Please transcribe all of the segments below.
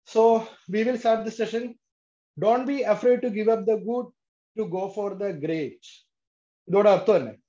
So we will start the session. Don't be afraid to give up the good to go for the great. இதோட அர்த்தம் என்ன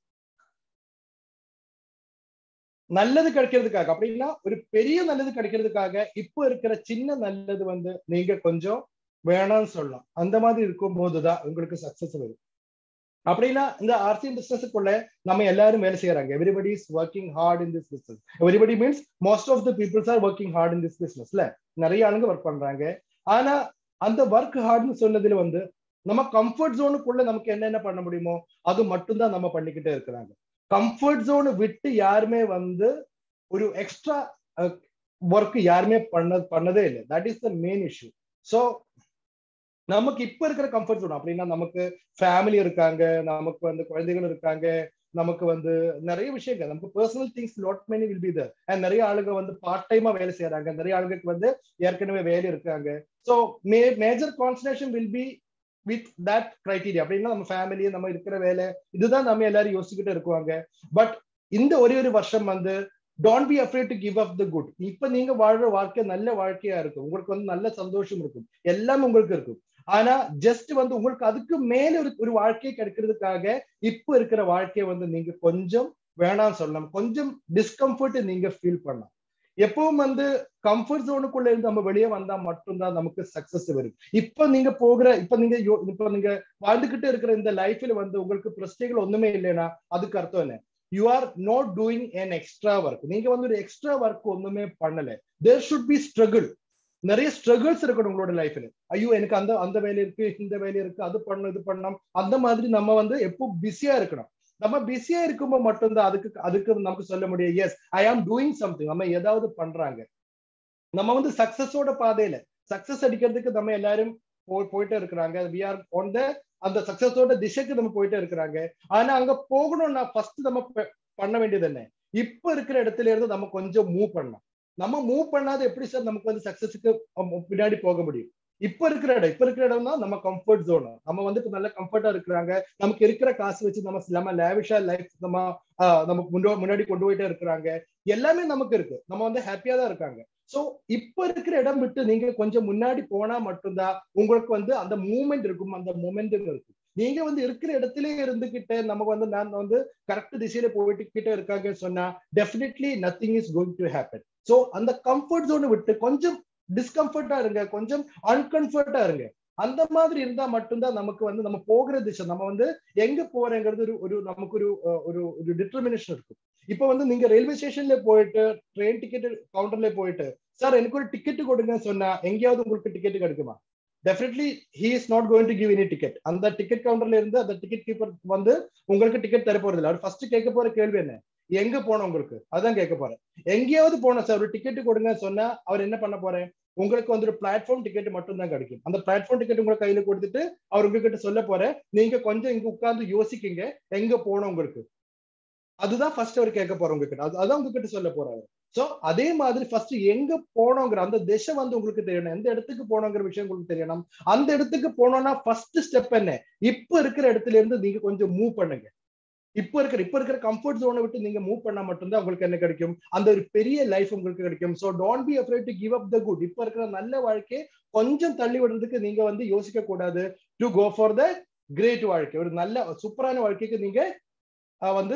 நல்லது கிடைக்கிறதுக்காக அப்படின்னா ஒரு பெரிய நல்லது கிடைக்கிறதுக்காக இப்போ இருக்கிற சின்ன நல்லது வந்து நீங்க கொஞ்சம் வேணாம்னு சொல்லலாம் அந்த மாதிரி இருக்கும் போதுதான் உங்களுக்கு சக்சஸ் வரும் அப்படின்னா இந்த ஆர்சி பிசினஸுக்குள்ள நம்ம எல்லாரும் வேலை செய்யறாங்க everybody is working hard in this business everybody means most of the peoples are working hard in this பிசினஸ்ல நிறைய ஆளுங்க ஒர்க் பண்றாங்க ஆனா அந்த ஒர்க் ஹார்ட்னு சொன்னதுல வந்து நம்ம கம்ஃபர்ட் ஜோனுக்குள்ள நமக்கு என்னென்ன பண்ண முடியுமோ அது மட்டும்தான் நம்ம பண்ணிக்கிட்டே இருக்கிறாங்க கம்ஃபர்ட் ஜோனை விட்டு யாருமே வந்து ஒரு எக்ஸ்ட்ரா ஒர்க் யாருமே பண்ண பண்ணதே இல்லை that is the main issue so நமக்கு இப்ப இருக்கிற கம்ஃபர்ட் ஜோன் அப்படின்னா நமக்கு ஃபேமிலி இருக்காங்க நமக்கு வந்து குழந்தைகள் இருக்காங்க நமக்கு வந்து நிறைய விஷயங்கள் நமக்கு personal things lot many will be there and நிறைய ஆளுங்க வந்து பார்ட் டைமா வேலை செய்யறாங்க நிறைய ஆளுங்களுக்கு வந்து ஏற்கனவே வேலை இருக்காங்க so may major concentration will be with that criteria அப்படின்னா நம்ம ஃபேமிலி நம்ம இருக்கிற வேலை இதுதான் நம்ம எல்லாரும் யோசிச்சுக்கிட்டு இருக்குவாங்க பட் இந்த ஒரே ஒரு வருஷம் வந்து don't be afraid to give up the good இப்ப நீங்க வாழ்ற வாழ்க்கை நல்ல வாழ்க்கையா இருக்கும் உங்களுக்கு வந்து நல்ல சந்தோஷம் இருக்கும் எல்லாமே உங்களுக்கு இருக்கும் ஆனா ஜஸ்ட் வந்து உங்களுக்கு அதுக்கு மேல ஒரு ஒரு வாழ்க்கை கிடைக்கிறதுக்காக இப்ப இருக்கிற வாழ்க்கையை வந்து நீங்க கொஞ்சம் வேணாம் சொல்லலாம் கொஞ்சம் டிஸ்கம்ஃபர்ட் நீங்க ஃபீல் பண்ணலாம் எப்பவும் வந்து கம்ஃபர்ட் ஜோனுக்குள்ள இருந்து நம்ம வெளியே வந்தா மட்டும்தான் நமக்கு சக்சஸ் வரும் இப்ப நீங்க போகிற இப்ப நீங்க இப்ப நீங்க வாழ்ந்துகிட்டு இருக்கிற இந்த லைஃப்ல வந்து உங்களுக்கு பிரச்சனைகள் ஒண்ணுமே இல்லைன்னா அதுக்கு அர்த்தம் என்ன you are not doing an extra work நீங்க வந்து ஒரு எக்ஸ்ட்ரா ஒர்க் ஒண்ணுமே பண்ணல தேர் ஷுட் பி ஸ்ட்ரகிள் நிறைய ஸ்ட்ரகிள்ஸ் இருக்கணும் உங்களோட லைஃப்ல ஐயோ எனக்கு அந்த அந்த வேலை இருக்கு இந்த வேலை இருக்கு அது பண்ணணும் இது பண்ணணும் அந்த மாதிரி நம்ம வந்து எப்போ பிஸியா இருக்கணும் நம்ம பிஸியா இருக்கும்போது மட்டும்தான் அதுக்கு அதுக்கு நமக்கு சொல்ல முடியும் எஸ் ஐ ஆம் டூயிங் சம்திங் நம்ம ஏதாவது பண்றாங்க நம்ம வந்து சக்சஸோட பாதையில சக்சஸ் அடிக்கிறதுக்கு நம்ம எல்லாரும் போயிட்டே இருக்கிறாங்க வி ஆர் ஆன் த அந்த சக்சஸோட திசைக்கு நம்ம போயிட்டே இருக்கிறாங்க ஆனா அங்க போகணும்னா ஃபர்ஸ்ட் நம்ம பண்ண வேண்டியது என்ன இப்ப இருக்கிற இடத்துல இருந்து நம்ம கொஞ்சம் மூவ் பண்ணலாம் நம்ம மூவ் பண்ணாத எப்படி சார் நமக்கு வந்து சக்சஸுக்கு பின்னாடி போக முடியும் இப்ப இருக்கிற இடம் இப்ப இருக்கிற இடம் தான் நம்ம கம்ஃபர்ட் ஜோன் நம்ம வந்து இப்ப நல்ல கம்ஃபர்ட்டா இருக்கிறாங்க நமக்கு இருக்கிற காசு வச்சு நம்ம நம்ம லேவிஷா லைஃப் நம்ம நமக்கு முன்னோ முன்னாடி கொண்டு போயிட்டே இருக்கிறாங்க எல்லாமே நமக்கு இருக்கு நம்ம வந்து ஹாப்பியா தான் இருக்காங்க சோ இப்ப இருக்கிற இடம் விட்டு நீங்க கொஞ்சம் முன்னாடி போனா மட்டும்தான் உங்களுக்கு வந்து அந்த மூமெண்ட் இருக்கும் அந்த மொமெண்டம் இருக்கும் நீங்க வந்து இருக்கிற இடத்துல இருந்துகிட்டு நமக்கு வந்து நான் வந்து கரெக்ட் திசையில போயிட்டு கிட்ட இருக்காங்க சொன்னா definitely nothing is going to happen so அந்த கம்ஃபர்ட் ஜோனை விட்டு கொஞ்சம் டிஸ்கம்ஃபர்ட்டா இருங்க கொஞ்சம் அன்கம்ஃபர்ட்டா இருங்க அந்த மாதிரி இருந்தா மட்டும்தான் நமக்கு வந்து நம்ம போகிற திசை நம்ம வந்து எங்க போறேங்கிறது ஒரு ஒரு நமக்கு ஒரு ஒரு ஒரு டிட்டர்மினேஷன் இருக்கும் இப்ப வந்து நீங்க ரயில்வே ஸ்டேஷன்ல போயிட்டு ட்ரெயின் டிக்கெட் கவுண்டர்ல போயிட்டு சார் எனக்கு ஒரு டிக்கெட் கொடுங்கன்னு சொன்னா எங்கேயாவது உங்களுக்கு டிக்கெட் கிடைக்குமா definitely he is not going to give any ticket அந்த டிக்கெட் கவுண்டர்ல இருந்து அந்த டிக்கெட் கீப்பர் வந்து உங்களுக்கு டிக்கெட் தர போறது இல்லை அவர் ஃபர்ஸ்ட் கேட்க போற கேள்வி என்ன எங்க போனோம் உங்களுக்கு அதான் கேட்க போறேன் எங்கேயாவது போனோம் சார் ஒரு டிக்கெட் கொடுங்க சொன்னா அவர் என்ன பண்ண போறேன் உங்களுக்கு வந்து ஒரு பிளாட்ஃபார்ம் டிக்கெட் மட்டும் தான் கிடைக்கும் அந்த பிளாட்ஃபார்ம் டிக்கெட் உங்க கையில கொடுத்துட்டு அவர் உங்ககிட்ட சொல்ல போறேன் நீங்க கொஞ்சம் இங்க உட்கார்ந்து யோசிக்கீங்க எங்க போனோம் உங்களுக்கு அதுதான் ஃபர்ஸ்ட் அவர் கேட்க போறோம் உங்ககிட்ட அது அதான் உங்ககிட்ட சொல்ல போறாரு சோ அதே மாதிரி ஃபர்ஸ்ட் எங்க போனோங்கிற அந்த திசை வந்து உங்களுக்கு தெரியணும் எந்த இடத்துக்கு போனோங்கிற விஷயம் உங்களுக்கு தெரியணும் அந்த இடத்துக்கு போனோம்னா ஃபர்ஸ்ட் ஸ்டெப் என்ன இப்ப இருக்கிற இடத்துல இருந்து நீங்க கொஞ்சம் மூவ் பண்ணுங்க இப்ப இருக்கிற இப்ப இருக்கிற கம்ஃபர்ட் ஜோனை விட்டு நீங்க மூவ் பண்ணா மட்டும்தான் உங்களுக்கு என்ன கிடைக்கும் அந்த ஒரு பெரிய லைஃப் உங்களுக்கு கிடைக்கும் so don't be afraid to give up the good இப்ப இருக்கிற நல்ல வாழ்க்கையை கொஞ்சம் தள்ளி விடுறதுக்கு நீங்க வந்து யோசிக்க கூடாது to go for the great வாழ்க்கை ஒரு நல்ல சூப்பரான வாழ்க்கைக்கு நீங்க வந்து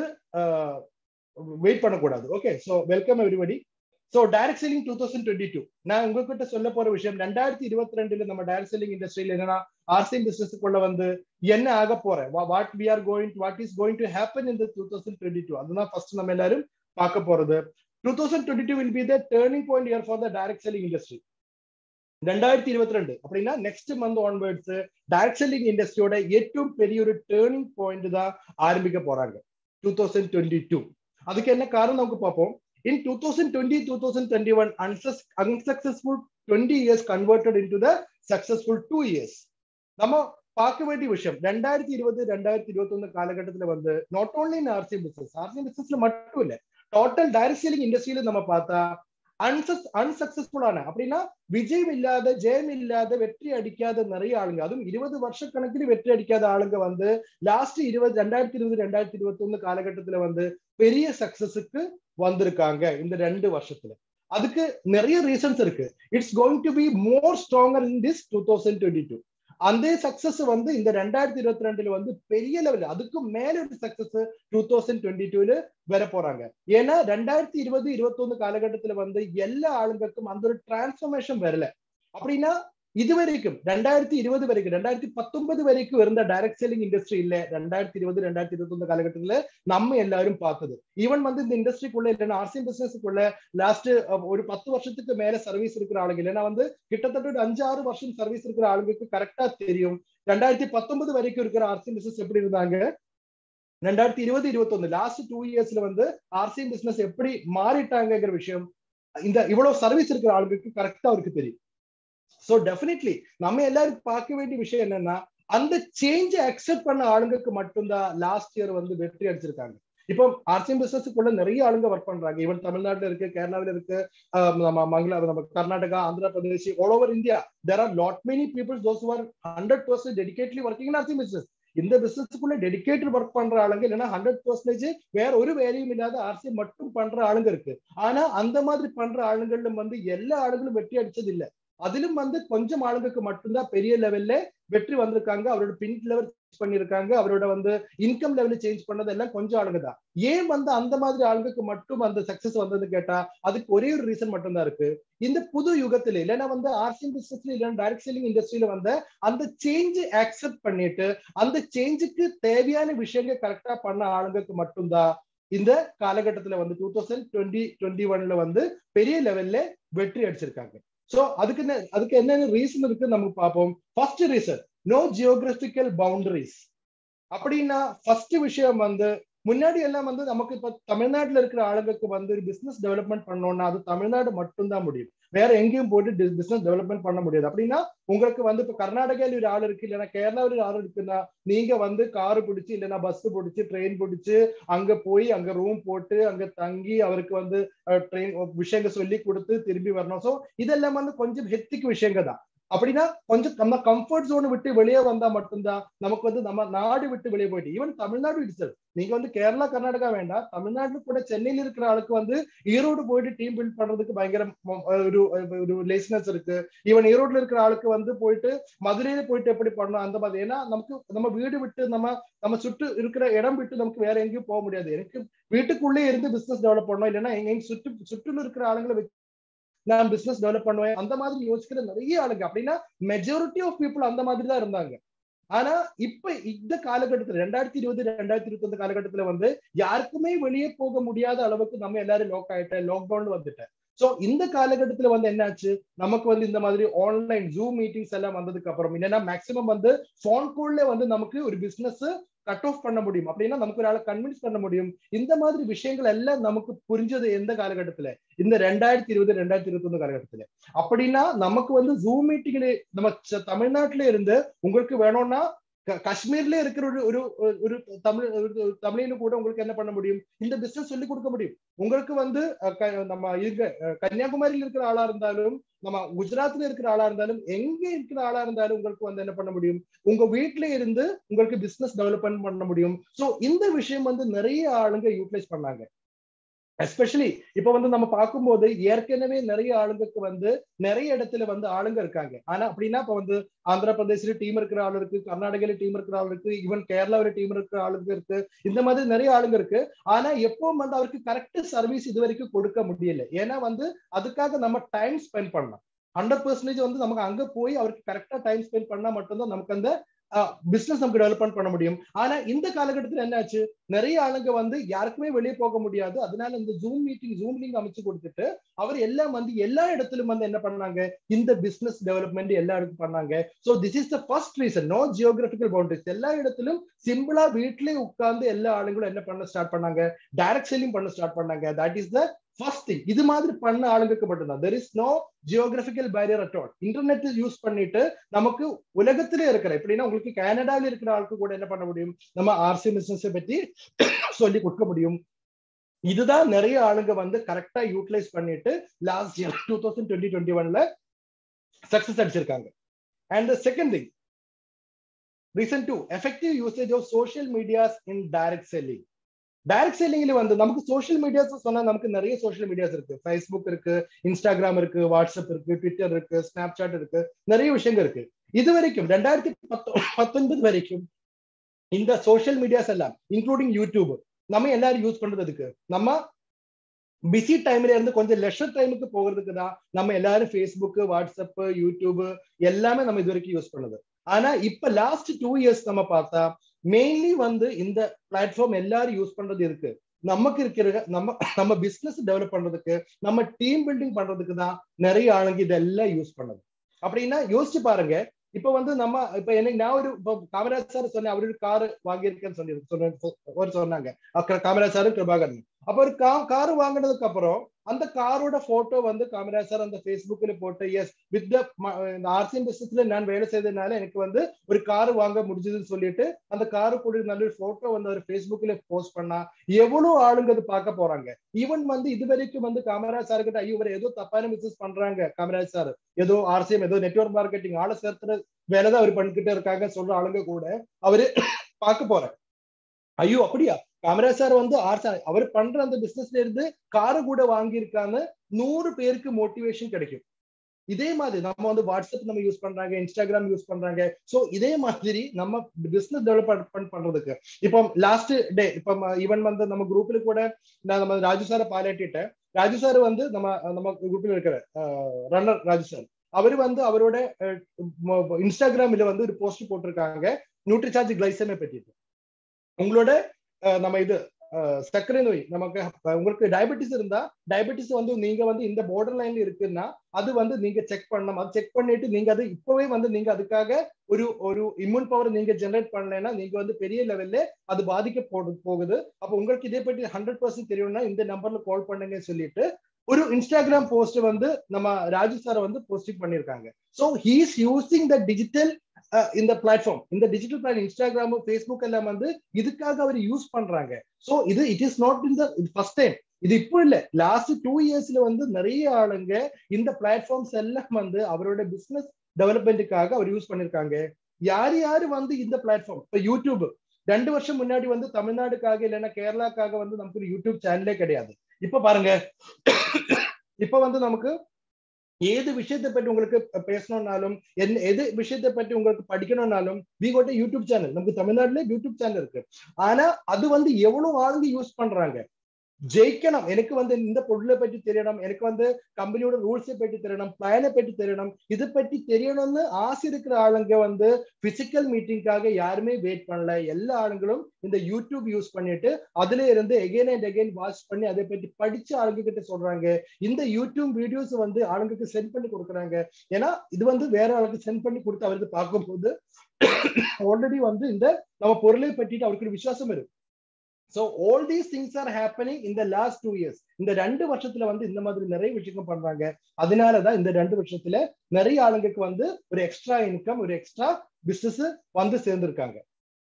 வெயிட் பண்ணக்கூடாது okay so welcome everybody so direct selling two thousand twenty two நான் உங்ககிட்ட சொல்ல போற விஷயம் ரெண்டாயிரத்தி இருபத்தி ரெண்டுல நம்ம டைரக்ட் செல்லிங் இண்டஸ்ட்ரியில என்னன்னா ஆர்சிங் பிசினஸ்க்குள்ள வந்து என்ன ஆக போறேன் what we are going what is going to happen இந்த டூ தௌசண்ட் டுவெண்ட்டி டூ அதுதான் ஃபர்ஸ்ட் நம்ம எல்லாரும் பார்க்க போறது two thousand twenty two will be the turning point year for the direct selling industry ரெண்டாயிரத்தி இருபத்தி ரெண்டு அப்படின்னா next month onwards direct selling இண்டஸ்ட்ரியோட ഏറ്റവും பெரிய ஒரு டேர்னிங் பாயிண்ட் தான் ஆரம்பிக்க போறாங்க டூ தௌசண்ட் டுவெண்ட்டி டூ அதுக்கு என்ன காரணம் நமக்கு பார்ப்போம் in 2020 2021 unsus unsuccessful 20 years converted into the successful two years நம்ம பார்க்க வேண்டிய விஷயம் ரெண்டாயிரத்தி இருபது ரெண்டாயிரத்தி இருபத்தி ஒண்ணு காலகட்டத்துல வந்து not only in RC business RC பிசினஸ்ல மட்டும் இல்ல டோட்டல் டைரக்ட் செல்லிங் இண்டஸ்ட்ரியில நம்ம பார்த்தா அன்சஸ் அன்சக்சஸ்ஃபுல்லான அப்படின்னா விஜயம் இல்லாத ஜெயம் இல்லாத வெற்றி அடிக்காத நிறைய ஆளுங்க அதுவும் இருபது வருஷ கணக்கில் வெற்றி அடிக்காத ஆளுங்க வந்து லாஸ்ட் இருபது ரெண்டாயிரத்தி இருபது ரெண்டாயிரத்தி இருபத்தி ஒண்ணு காலகட்டத்துல வந்து பெரிய சக்சஸுக்கு வந்திருக்காங்க இந்த ரெண்டு வருஷத்துல அதுக்கு நிறைய ரீசன்ஸ் இருக்கு it's going to be more stronger in this two thousand twenty two அந்த சக்சஸ் வந்து இந்த ரெண்டாயிரத்தி இருபத்தி ரெண்டுல வந்து பெரிய லெவல் அதுக்கும் மேல ஒரு சக்சஸ் டூ தௌசண்ட் டுவெண்ட்டி டூல வர போறாங்க ஏன்னா ரெண்டாயிரத்தி இருபது இருபத்தொன்னு காலகட்டத்துல வந்து எல்லா ஆளுங்களுக்கும் அந்த ஒரு டிரான்ஸ்பர்மேஷன் வரல அப்படின்னா இது வரைக்கும் ரெண்டாயிரத்தி இருபது வரைக்கும் ரெண்டாயிரத்தி பத்தொன்பது வரைக்கும் இருந்த டைரக்ட் செல்லிங் இண்டஸ்ட்ரி இல்ல ரெண்டாயிரத்தி இருபது ரெண்டாயிரத்தி இருபத்தி ஒன்று காலகட்டத்துல நம்ம எல்லாரும் பார்த்தது ஈவன் வந்து இந்த இண்டஸ்ட்ரிக்குள்ள இல்லைன்னா ஆர்சிஎம் பிசினஸ்க்குள்ள லாஸ்ட் ஒரு பத்து வருஷத்துக்கு மேல சர்வீஸ் இருக்கிற ஆளுங்க இல்லைன்னா வந்து கிட்டத்தட்ட ஒரு அஞ்சு ஆறு வருஷம் சர்வீஸ் இருக்கிற ஆளுங்களுக்கு கரெக்டா தெரியும் ரெண்டாயிரத்தி பத்தொன்பது வரைக்கும் இருக்கிற ஆர்சிஎம் பிசினஸ் எப்படி இருந்தாங்க ரெண்டாயிரத்தி இருபது இருபத்தொன்னு லாஸ்ட் டூ இயர்ஸ்ல வந்து ஆர்சிஎம் பிசினஸ் எப்படி மாறிட்டாங்கிற விஷயம் இந்த இவ்வளவு சர்வீஸ் இருக்கிற ஆளுங்களுக்கு கரெக்டா அவருக்கு தெரியும் சோ டெஃபினெட்லி நம்ம எல்லாரும் பார்க்க வேண்டிய விஷயம் என்னன்னா அந்த சேஞ்சை அக்செப்ட் பண்ண ஆளுங்களுக்கு மட்டும்தான் லாஸ்ட் இயர் வந்து வெற்றி அடிச்சிருக்காங்க இப்போ ஆர்சிஎம் பிசினஸ்க்குள்ள நிறைய ஆளுங்க ஒர்க் பண்றாங்க ஈவன் தமிழ்நாட்டுல இருக்கு கேரளாவில இருக்கு நம்ம மங்களா நம்ம Karnataka Andhra Pradesh all over India there are lot many people those are hundred percent dedicatedly working in RCM business இந்த பிசினஸ்க்குள்ள டெடிகேட்டட் ஒர்க் பண்ற ஆளுங்க இல்லைன்னா ஹண்ட்ரட் பர்சன்டேஜ் வேற ஒரு வேலையும் இல்லாத ஆர்சி மட்டும் பண்ற ஆளுங்க இருக்கு ஆனா அந்த மாதிரி பண்ற ஆளுங்களும் வந்து எல்லா ஆளுங்களும் வெற்றி அடிச்சது இல்ல அதிலும் வந்து கொஞ்சம் ஆளுங்களுக்கு மட்டும்தான் பெரிய லெவல்ல வெற்றி வந்திருக்காங்க அவரோட பின் லெவல் பண்ணிருக்காங்க அவரோட வந்து இன்கம் லெவல் சேஞ்ச் பண்ணது எல்லாம் கொஞ்சம் ஆளுங்க தான் ஏன் வந்து அந்த மாதிரி ஆளுங்களுக்கு மட்டும் அந்த சக்சஸ் வந்தது கேட்டா அதுக்கு ஒரே ஒரு ரீசன் மட்டும் தான் இருக்கு இந்த புது யுகத்துல இல்லைன்னா வந்து ஆர்சிஎம் பிசினஸ்ல இல்லைன்னா டைரக்ட் செல்லிங் இண்டஸ்ட்ரியில வந்த அந்த சேஞ்ச் அக்செப்ட் பண்ணிட்டு அந்த சேஞ்சுக்கு தேவையான விஷயங்கள் கரெக்டா பண்ண ஆளுங்களுக்கு மட்டும்தான் இந்த காலகட்டத்துல வந்து டூ தௌசண்ட் டுவெண்ட்டி டுவெண்ட்டி ஒன்ல வந்து பெரிய லெவல்ல வெற்றி அடிச்சிருக்காங்க சோ அதுக்கு என்ன அதுக்கு என்னென்ன ரீசன் இருக்கு நம்ம பார்ப்போம் first reason no geographical boundaries அப்படின்னா ஃபர்ஸ்ட் விஷயம் வந்து முன்னாடி எல்லாம் வந்து நமக்கு இப்ப தமிழ்நாட்டுல இருக்கிற ஆளுங்களுக்கு வந்து ஒரு பிசினஸ் டெவலப்மெண்ட் பண்ணோம்னா அது தமிழ்நாடு மட்டும்தான் முடியும் வேற எங்கேயும் போயிட்டு பிசினஸ் டெவலப்மெண்ட் பண்ண முடியாது அப்படின்னா உங்களுக்கு வந்து இப்ப கர்நாடகால ஒரு ஆள் இருக்கு இல்லைன்னா கேரளாவில் ஒரு ஆள் இருக்குன்னா நீங்க வந்து காரு பிடிச்சி இல்லைன்னா பஸ் பிடிச்சி ட்ரெயின் பிடிச்சி அங்க போய் அங்க ரூம் போட்டு அங்க தங்கி அவருக்கு வந்து ட்ரெயின் விஷயங்கள் சொல்லி கொடுத்து திரும்பி வரணும் ஸோ இதெல்லாம் வந்து கொஞ்சம் ஹெத்திக் விஷயங்க தான் அப்படின்னா கொஞ்சம் நம்ம கம்ஃபர்ட் ஜோன் விட்டு வெளியே வந்தா மட்டும்தான் நமக்கு வந்து நம்ம நாடு விட்டு வெளியே போயிட்டு ஈவன் தமிழ்நாடு இடிச்சல் நீங்க வந்து கேரளா கர்நாடகா வேண்டாம் தமிழ்நாட்டுல கூட சென்னையில இருக்கிற ஆளுக்கு வந்து ஈரோடு போயிட்டு டீம் பில்ட் பண்றதுக்கு பயங்கர ஒரு ஒரு லேசினஸ் இருக்கு ஈவன் ஈரோட்ல இருக்கிற ஆளுக்கு வந்து போயிட்டு மதுரையில போயிட்டு எப்படி பண்ணணும் அந்த மாதிரி ஏன்னா நமக்கு நம்ம வீடு விட்டு நம்ம நம்ம சுற்று இருக்கிற இடம் விட்டு நமக்கு வேற எங்கேயும் போக முடியாது எனக்கு வீட்டுக்குள்ளே இருந்து பிசினஸ் டெவலப் பண்ணணும் இல்லைன்னா எங்க சுற்று சுற்றுல இருக்கிற ஆளுங்களை வச்சு நான் பிசினஸ் டெவலப் பண்ணுவேன் அந்த மாதிரி யோசிக்கிற நிறைய ஆளுங்க அப்படின்னா மெஜாரிட்டி ஆஃப் பீப்புள் அந்த மாதிரி தான் இருந்தாங்க ஆனா இப்ப இந்த காலகட்டத்துல ரெண்டாயிரத்தி இருபது ரெண்டாயிரத்தி இருபத்தி ஒன்று காலகட்டத்துல வந்து யாருக்குமே வெளியே போக முடியாத அளவுக்கு நம்ம எல்லாரும் லாக் ஆயிட்டேன் லாக்டவுன் வந்துட்டேன் சோ இந்த காலகட்டத்துல வந்து என்னாச்சு நமக்கு வந்து இந்த மாதிரி ஆன்லைன் ஜூம் மீட்டிங்ஸ் எல்லாம் வந்ததுக்கு அப்புறம் என்னன்னா மேக்சிமம் வந்து போன் கால்ல வந்து நமக்கு ஒரு பிசினஸ் கட் ஆஃப் பண்ண முடியும் அப்படின்னா நமக்கு ஒரு ஆளை கன்வின்ஸ் பண்ண முடியும் இந்த மாதிரி விஷயங்கள் எல்லாம் நமக்கு புரிஞ்சது எந்த காலகட்டத்துல இந்த ரெண்டாயிரத்தி இருபது ரெண்டாயிரத்தி இருபத்தி ஒண்ணு காலகட்டத்துல அப்படின்னா நமக்கு வந்து ஜூம் மீட்டிங்ல நம்ம தமிழ்நாட்டுல இருந்து உங்களுக்கு வேணும்னா காஷ்மீர்ல இருக்கிற ஒரு ஒரு ஒரு தமிழ் தமிழில கூட உங்களுக்கு என்ன பண்ண முடியும் இந்த பிசினஸ் சொல்லி கொடுக்க முடியும் உங்களுக்கு வந்து நம்ம இங்க கன்னியாகுமரியில இருக்கிற ஆளா இருந்தாலும் நம்ம குஜராத்ல இருக்கிற ஆளா இருந்தாலும் எங்க இருக்கிற ஆளா இருந்தாலும் உங்களுக்கு வந்து என்ன பண்ண முடியும் உங்க வீட்டுல இருந்து உங்களுக்கு பிசினஸ் டெவலப்மெண்ட் பண்ண முடியும் சோ இந்த விஷயம் வந்து நிறைய ஆளுங்க யூட்டிலைஸ் பண்ணாங்க எஸ்பெஷலி இப்ப வந்து நம்ம பார்க்கும்போது ஏற்கனவே நிறைய ஆளுங்களுக்கு வந்து நிறைய இடத்துல வந்து ஆளுங்க இருக்காங்க ஆனா அப்படின்னா இப்ப வந்து ஆந்திர பிரதேசில டீம் இருக்கிற ஆள் இருக்கு கர்நாடகால டீம் இருக்கிற ஆள் இருக்கு ஈவன் கேரளாவில டீம் இருக்கிற ஆளுங்க இருக்கு இந்த மாதிரி நிறைய ஆளுங்க இருக்கு ஆனா எப்பவும் வந்து அவருக்கு கரெக்ட் சர்வீஸ் இது வரைக்கும் கொடுக்க முடியல ஏன்னா வந்து அதுக்காக நம்ம டைம் ஸ்பெண்ட் பண்ணலாம் ஹண்ட்ரட் பர்சன்டேஜ் வந்து நமக்கு அங்க போய் அவருக்கு கரெக்டா டைம் ஸ்பெண்ட் பண்ணா மட்டும்தான் நமக்கு அந்த பிசினஸ் நமக்கு டெவலப்மெண்ட் பண்ண முடியும் ஆனா இந்த காலகட்டத்தில் என்னாச்சு நிறைய ஆளுங்க வந்து யாருக்குமே வெளியே போக முடியாது அதனால இந்த ஜூம் மீட்டிங் ஜூம் லிங்க் அமைச்சு கொடுத்துட்டு அவர் எல்லாம் வந்து எல்லா இடத்திலும் வந்து என்ன பண்ணாங்க இந்த பிசினஸ் டெவலப்மெண்ட் எல்லா இடத்துக்கும் பண்ணாங்க so this is the first reason no geographical boundaries எல்லா இடத்திலும் சிம்பிளா வீட்லயே உட்கார்ந்து எல்லா ஆளுங்களும் என்ன பண்ண ஸ்டார்ட் பண்ணாங்க டைரக்ட் செல்லிங் பண்ண ஸ்டார்ட் பண்ணாங்க that is the first thing இது மாதிரி பண்ண ஆளுங்களுக்கு மட்டும்தான் there is no geographical barrier at all internet use பண்ணிட்டு நமக்கு உலகத்திலே இருக்கிற எப்படின்னா உங்களுக்கு கனடாவில் இருக்கிற ஆளுக்கு கூட என்ன பண்ண முடியும் நம்ம ஆர்சி பிசினஸ் பத்தி சொல்லி கொடுக்க முடியும் இதுதான் நிறைய ஆளுங்க வந்து கரெக்டா யூட்டிலைஸ் பண்ணிட்டு last year two thousand twenty twenty ஒன்ல சக்சஸ் அடிச்சிருக்காங்க and second thing reason two effective usage of social medias in direct selling direct செல்லிங்ல வந்து நமக்கு சோஷியல் மீடியாஸ் சொன்னா நமக்கு நிறைய சோஷியல் மீடியாஸ் இருக்கு ஃபேஸ்புக் இருக்கு இன்ஸ்டாகிராம் இருக்கு வாட்ஸ்அப் இருக்கு ட்விட்டர் இருக்கு ஸ்னாப் சாட் இருக்கு நிறைய விஷயங்கள் இருக்கு இது வரைக்கும் ரெண்டாயிரத்தி பத்தொ பத்தொன்பது வரைக்கும் இந்த சோஷியல் மீடியாஸ் எல்லாம் இன்க்ளூடிங் யூடியூப் நம்ம எல்லாரும் யூஸ் பண்றதுக்கு நம்ம பிஸி டைம்ல இருந்து கொஞ்சம் லெஷர் டைமுக்கு போகிறதுக்கு தான் நம்ம எல்லாரும் ஃபேஸ்புக் வாட்ஸ்அப் யூடியூப் எல்லாமே நம்ம இது வரைக்கும் யூஸ் பண்ணது ஆனா இப்ப லாஸ்ட் டூ இயர்ஸ் நம்ம பார்த்தா மெயின்லி வந்து இந்த பிளாட்ஃபார்ம் எல்லாரும் யூஸ் பண்றது இருக்கு நமக்கு இருக்கிற நம்ம நம்ம பிசினஸ் டெவலப் பண்றதுக்கு நம்ம டீம் பில்டிங் பண்றதுக்கு தான் நிறைய ஆளுங்க இதெல்லாம் யூஸ் பண்ணது அப்படின்னா யோசிச்சு பாருங்க இப்ப வந்து நம்ம இப்ப எனக்கு நான் ஒரு இப்ப காமராஜ் சார் சொன்னேன் அவரு கார் வாங்கியிருக்கேன்னு சொல்லி சொன்ன ஒரு சொன்னாங்க காமராஜ் சார் கிருபாகரன் அப்ப ஒரு கா கார் வாங்கினதுக்கு அப்புறம் அந்த காரோட போட்டோ வந்து காமராஜ் சார் அந்த ஃபேஸ்புக்ல போட்டு எஸ் வித் த ஆர்சிஎம் பிசினஸ்ல நான் வேலை செய்ததுனால எனக்கு வந்து ஒரு கார் வாங்க முடிஞ்சதுன்னு சொல்லிட்டு அந்த காரு கூட நல்ல ஒரு போட்டோ வந்து அவர் ஃபேஸ்புக்ல போஸ்ட் பண்ணா எவ்வளவு ஆளுங்க அது பார்க்க போறாங்க ஈவன் வந்து இது வரைக்கும் வந்து காமராஜ் சார் கிட்ட ஐயோ இவர் ஏதோ தப்பான பிசினஸ் பண்றாங்க காமராஜ் சார் ஏதோ ஆர்சிஎம் ஏதோ நெட்ஒர்க் மார்க்கெட்டிங் ஆளை சேர்த்துற வேலை தான் அவர் பண்ணிக்கிட்டே இருக்காங்க சொல்ற ஆளுங்க கூட அவரு பார்க்க போறேன் ஐயோ அப்படியா காமராஜ் சார் வந்து ஆர் அவர் பண்ற அந்த பிசினஸ்ல இருந்து காரு கூட வாங்கியிருக்கான்னு நூறு பேருக்கு மோட்டிவேஷன் கிடைக்கும் இதே மாதிரி நம்ம வந்து வாட்ஸ்அப் நம்ம யூஸ் பண்றாங்க இன்ஸ்டாகிராம் யூஸ் பண்றாங்க சோ இதே மாதிரி நம்ம பிசினஸ் டெவலப்மெண்ட் பண்றதுக்கு இப்போ லாஸ்ட் டே இப்போ ஈவன் வந்து நம்ம குரூப்ல கூட நான் நம்ம ராஜு சாரை பாராட்டிட்டேன் ராஜு சார் வந்து நம்ம நம்ம குரூப்ல இருக்கிற ரன்னர் ராஜு சார் அவர் வந்து அவரோட இன்ஸ்டாகிராம்ல வந்து ஒரு போஸ்ட் போட்டிருக்காங்க நியூட்ரிசார்ஜ் கிளைசமை பற்றிட்டு உங்களோட நம்ம இது சர்க்கரை நோய் நமக்கு உங்களுக்கு டயபெட்டிஸ் இருந்தா டயபெட்டிஸ் வந்து நீங்க வந்து இந்த பார்டர் லைன்ல இருக்குன்னா அது வந்து நீங்க செக் பண்ணணும் அது செக் பண்ணிட்டு நீங்க அது இப்பவே வந்து நீங்க அதுக்காக ஒரு ஒரு இம்யூன் பவர் நீங்க ஜெனரேட் பண்ணலைன்னா நீங்க வந்து பெரிய லெவல்ல அது பாதிக்க போகுது அப்ப உங்களுக்கு இதே பற்றி ஹண்ட்ரட் பர்சன்ட் தெரியும்னா இந்த நம்பர்ல கால் பண்ணுங்க சொல்லிட்டு ஒரு இன்ஸ்டாகிராம் போஸ்ட் வந்து நம்ம ராஜு சார் வந்து போஸ்டிங் பண்ணிருக்காங்க so he's using the digital இந்த பிளாட்ஃபார்ம் இந்த டிஜிட்டல் பிளாட் இன்ஸ்டாகிராம் ஃபேஸ்புக் எல்லாம் வந்து இதுக்காக அவர் யூஸ் பண்றாங்க ஸோ இது it is not in the first time இது இப்போ இல்ல லாஸ்ட் டூ இயர்ஸ்ல வந்து நிறைய ஆளுங்க இந்த பிளாட்ஃபார்ம்ஸ் எல்லாம் வந்து அவரோட பிசினஸ் டெவலப்மெண்ட்டுக்காக அவர் யூஸ் பண்ணிருக்காங்க யார் யாரு வந்து இந்த பிளாட்ஃபார்ம் இப்போ யூடியூப் ரெண்டு வருஷம் முன்னாடி வந்து தமிழ்நாடுக்காக இல்லைன்னா கேரளாக்காக வந்து நமக்கு ஒரு யூடியூப் சேனலே கிடையாது இப்ப பாருங்க இப்ப வந்து நமக்கு ஏது விஷயத்தை பற்றி உங்களுக்கு பேசணும்னாலும் என்ன எது விஷயத்தை பற்றி உங்களுக்கு படிக்கணும்னாலும் வி கோட்ட யூடியூப் சேனல் நமக்கு தமிழ்நாட்டுல யூடியூப் சேனல் இருக்கு ஆனா அது வந்து எவ்வளவு ஆளுங்க யூஸ் பண்றாங்க ஜெயிக்கணும் எனக்கு வந்து இந்த பொருளை பற்றி தெரியணும் எனக்கு வந்து கம்பெனியோட ரூல்ஸை பற்றி தெரியணும் பிளானை பற்றி தெரியணும் இது பற்றி தெரியணும்னு ஆசை இருக்கிற ஆளுங்க வந்து பிசிக்கல் மீட்டிங்காக யாருமே வெயிட் பண்ணல எல்லா ஆளுங்களும் இந்த யூடியூப் யூஸ் பண்ணிட்டு அதுல இருந்து எகைன் அண்ட் எகைன் வாட்ச் பண்ணி அதை பற்றி படிச்ச ஆளுங்க கிட்ட சொல்றாங்க இந்த யூடியூப் வீடியோஸ் வந்து ஆளுங்களுக்கு சென்ட் பண்ணி கொடுக்குறாங்க ஏன்னா இது வந்து வேற ஆளுக்கு சென்ட் பண்ணி கொடுத்து அவருக்கு பார்க்கும்போது ஆல்ரெடி வந்து இந்த நம்ம பொருளை பற்றிட்டு அவருக்கு ஒரு விசுவாசம் இருக்கு so all these things are happening இந்த லாஸ்ட் டூ இயர்ஸ் இந்த ரெண்டு வருஷத்துல வந்து இந்த மாதிரி நிறைய விஷயங்கள் பண்றாங்க அதனாலதான் இந்த ரெண்டு வருஷத்துல நிறைய ஆளுங்களுக்கு வந்து ஒரு எக்ஸ்ட்ரா இன்கம் ஒரு எக்ஸ்ட்ரா பிசினஸ் வந்து சேர்ந்திருக்காங்க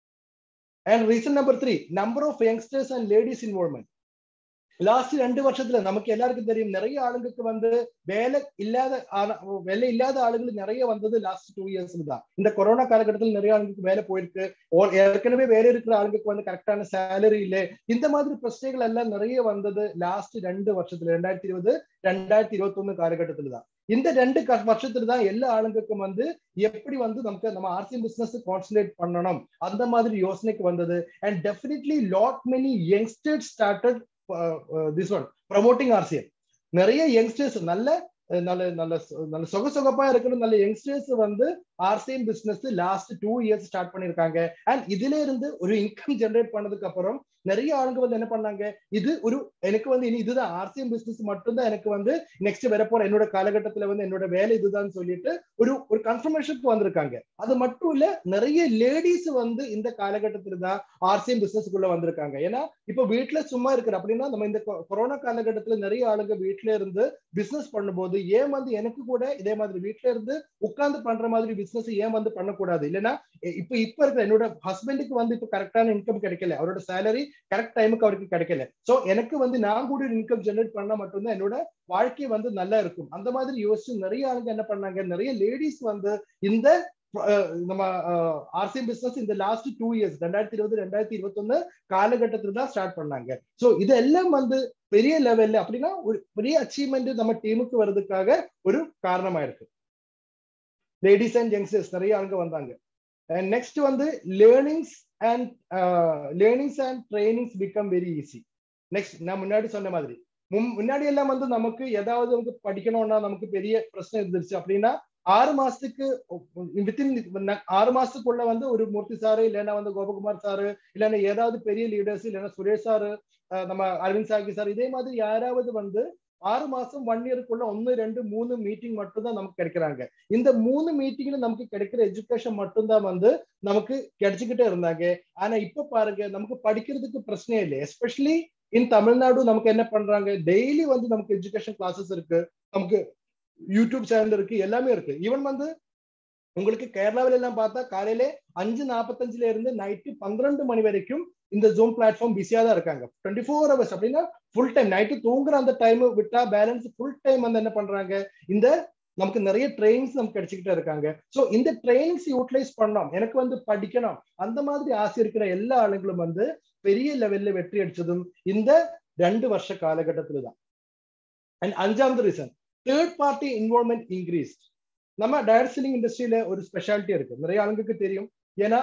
and reason number three number of youngsters and ladies involvement last ரெண்டு வருஷத்துல நமக்கு எல்லாருக்கும் தெரியும் நிறைய ஆளுங்களுக்கு வந்து வேலை இல்லாத வேலை இல்லாத ஆளுங்களுக்கு நிறைய வந்தது லாஸ்ட் டூ இயர்ஸ்ல தான் இந்த கொரோனா காலகட்டத்தில் நிறைய ஆளுங்களுக்கு வேலை போயிருக்கு ஏற்கனவே வேலை இருக்கிற ஆளுங்களுக்கு வந்து கரெக்டான சேலரி இல்லை இந்த மாதிரி பிரச்சனைகள் எல்லாம் நிறைய வந்தது லாஸ்ட் ரெண்டு வருஷத்துல ரெண்டாயிரத்தி இருபது ரெண்டாயிரத்தி இருபத்தி ஒண்ணு காலகட்டத்துல தான் இந்த ரெண்டு வருஷத்துல தான் எல்லா ஆளுங்களுக்கும் வந்து எப்படி வந்து நமக்கு நம்ம ஆர்சிஎம் பிசினஸ் கான்சன்ட்ரேட் பண்ணணும் அந்த மாதிரி யோசனைக்கு வந்தது and definitely lot many youngsters started this one promoting RCM நிறைய யங்ஸ்டர்ஸ் நல்ல நல்ல நல்ல நல்ல சொக சொகப்பா இருக்கிற நல்ல யங்ஸ்டர்ஸ் வந்து RCM business last two years start பண்ணிருக்காங்க அண்ட் இதுல இருந்து ஒரு இன்கம் ஜென்ரேட் பண்ணதுக்கு அப்புறம் நிறைய ஆளுங்க வந்து என்ன பண்ணாங்க இது ஒரு எனக்கு வந்து இனி இதுதான் ஆர்சிஎம் பிசினஸ் மட்டும்தான் எனக்கு வந்து நெக்ஸ்ட் வரப்போற என்னோட காலகட்டத்துல வந்து என்னோட வேலை இதுதான் சொல்லிட்டு ஒரு ஒரு கன்ஃபர்மேஷனுக்கு வந்திருக்காங்க அது மட்டும் இல்ல நிறைய லேடிஸ் வந்து இந்த காலகட்டத்துல தான் ஆர்சிஎம் பிசினஸ்க்குள்ள வந்திருக்காங்க ஏன்னா இப்ப வீட்டுல சும்மா இருக்கிற அப்படின்னா நம்ம இந்த கொரோனா காலகட்டத்துல நிறைய ஆளுங்க வீட்டுல இருந்து பிசினஸ் பண்ணும்போது ஏன் வந்து எனக்கு கூட இதே மாதிரி வீட்டுல இருந்து உட்கார்ந்து பண்ற மாதிரி பிசினஸ் ஏன் வந்து பண்ணக்கூடாது இல்லைன்னா இப்ப இப்ப இருக்கிற என்னோட ஹஸ்பண்டுக்கு வந்து இப்ப கரெக்டான இன்கம் கிடைக்கல அவரோட சேலரி கரெக்ட் டைமுக்கு அவருக்கு கிடைக்கல சோ எனக்கு வந்து நான் கூட இன்கம் ஜெனரேட் பண்ணா மட்டும்தான் என்னோட வாழ்க்கை வந்து நல்லா இருக்கும் அந்த மாதிரி யோசிச்சு நிறைய ஆளுங்க என்ன பண்ணாங்க நிறைய லேடிஸ் வந்து இந்த நம்ம ஆர்சிஎம் பிசினஸ் இந்த லாஸ்ட் டூ இயர்ஸ் ரெண்டாயிரத்தி இருபது ரெண்டாயிரத்தி இருபத்தி ஒன்னு காலகட்டத்துல தான் ஸ்டார்ட் பண்ணாங்க சோ இதெல்லாம் வந்து பெரிய லெவல்ல அப்படின்னா ஒரு பெரிய அச்சீவ்மெண்ட் நம்ம டீமுக்கு வர்றதுக்காக ஒரு காரணமா இருக்கு லேடிஸ் அண்ட் யங்ஸ்டர்ஸ் நிறைய அங்க வந்தாங்க அண்ட் நெக்ஸ்ட் வந்து learnings and learnings and trainings become very easy next நான் முன்னாடி சொன்ன மாதிரி முன்னாடி எல்லாம் வந்து நமக்கு ஏதாவது வந்து படிக்கணும்னா நமக்கு பெரிய பிரச்சனை இருந்துச்சு அப்படின்னா ஆறு மாசத்துக்கு வித்தின் ஆறு மாசத்துக்குள்ள வந்து ஒரு மூர்த்தி சாரு இல்லைன்னா வந்து கோபகுமார் சாரு இல்லைன்னா ஏதாவது பெரிய லீடர்ஸ் இல்லைன்னா சுரேஷ் சாரு நம்ம அரவிந்த் சாகி சார் இதே மாதிரி யாராவது வந்து ஆறு மாசம் ஒன் இயருக்குள்ள ஒன்னு ரெண்டு மூணு மீட்டிங் மட்டும் தான் நமக்கு கிடைக்கிறாங்க இந்த மூணு மீட்டிங்ல நமக்கு கிடைக்கிற எஜுகேஷன் மட்டும்தான் வந்து நமக்கு கிடைச்சுக்கிட்டே இருந்தாங்க ஆனா இப்ப பாருங்க நமக்கு படிக்கிறதுக்கு பிரச்சனையே இல்லை எஸ்பெஷலி இன் தமிழ்நாடு நமக்கு என்ன பண்றாங்க டெய்லி வந்து நமக்கு எஜுகேஷன் கிளாஸஸ் இருக்கு நமக்கு யூடியூப் சேனல் இருக்கு எல்லாமே இருக்கு ஈவன் வந்து உங்களுக்கு கேரளாவில எல்லாம் பார்த்தா காலையில அஞ்சு நாற்பத்தஞ்சுல இருந்து நைட்டு பன்னிரண்டு மணி வரைக்கும் இந்த ஜூம் பிளாட்ஃபார்ம் பிஸியா தான் இருக்காங்க டுவெண்ட்டி ஃபோர் ஹவர்ஸ் அப்படின்னா ஃபுல் டைம் நைட்டு தூங்குற அந்த டைம் விட்டா பேலன்ஸ் ஃபுல் டைம் வந்து என்ன பண்றாங்க இந்த நமக்கு நிறைய ட்ரெயின்ஸ் நமக்கு கிடைச்சிக்கிட்டே இருக்காங்க ஸோ இந்த ட்ரெயின்ஸ் யூட்டிலைஸ் பண்ணோம் எனக்கு வந்து படிக்கணும் அந்த மாதிரி ஆசை இருக்கிற எல்லா ஆளுங்களும் வந்து பெரிய லெவல்ல வெற்றி அடிச்சதும் இந்த ரெண்டு வருஷ காலகட்டத்துல தான் அண்ட் அஞ்சாவது reason third party involvement increase நம்ம டைரக்ட் செல்லிங் இண்டஸ்ட்ரியில ஒரு ஸ்பெஷாலிட்டி இருக்கு நிறைய ஆளுங்களுக்கு தெரியும் ஏன்னா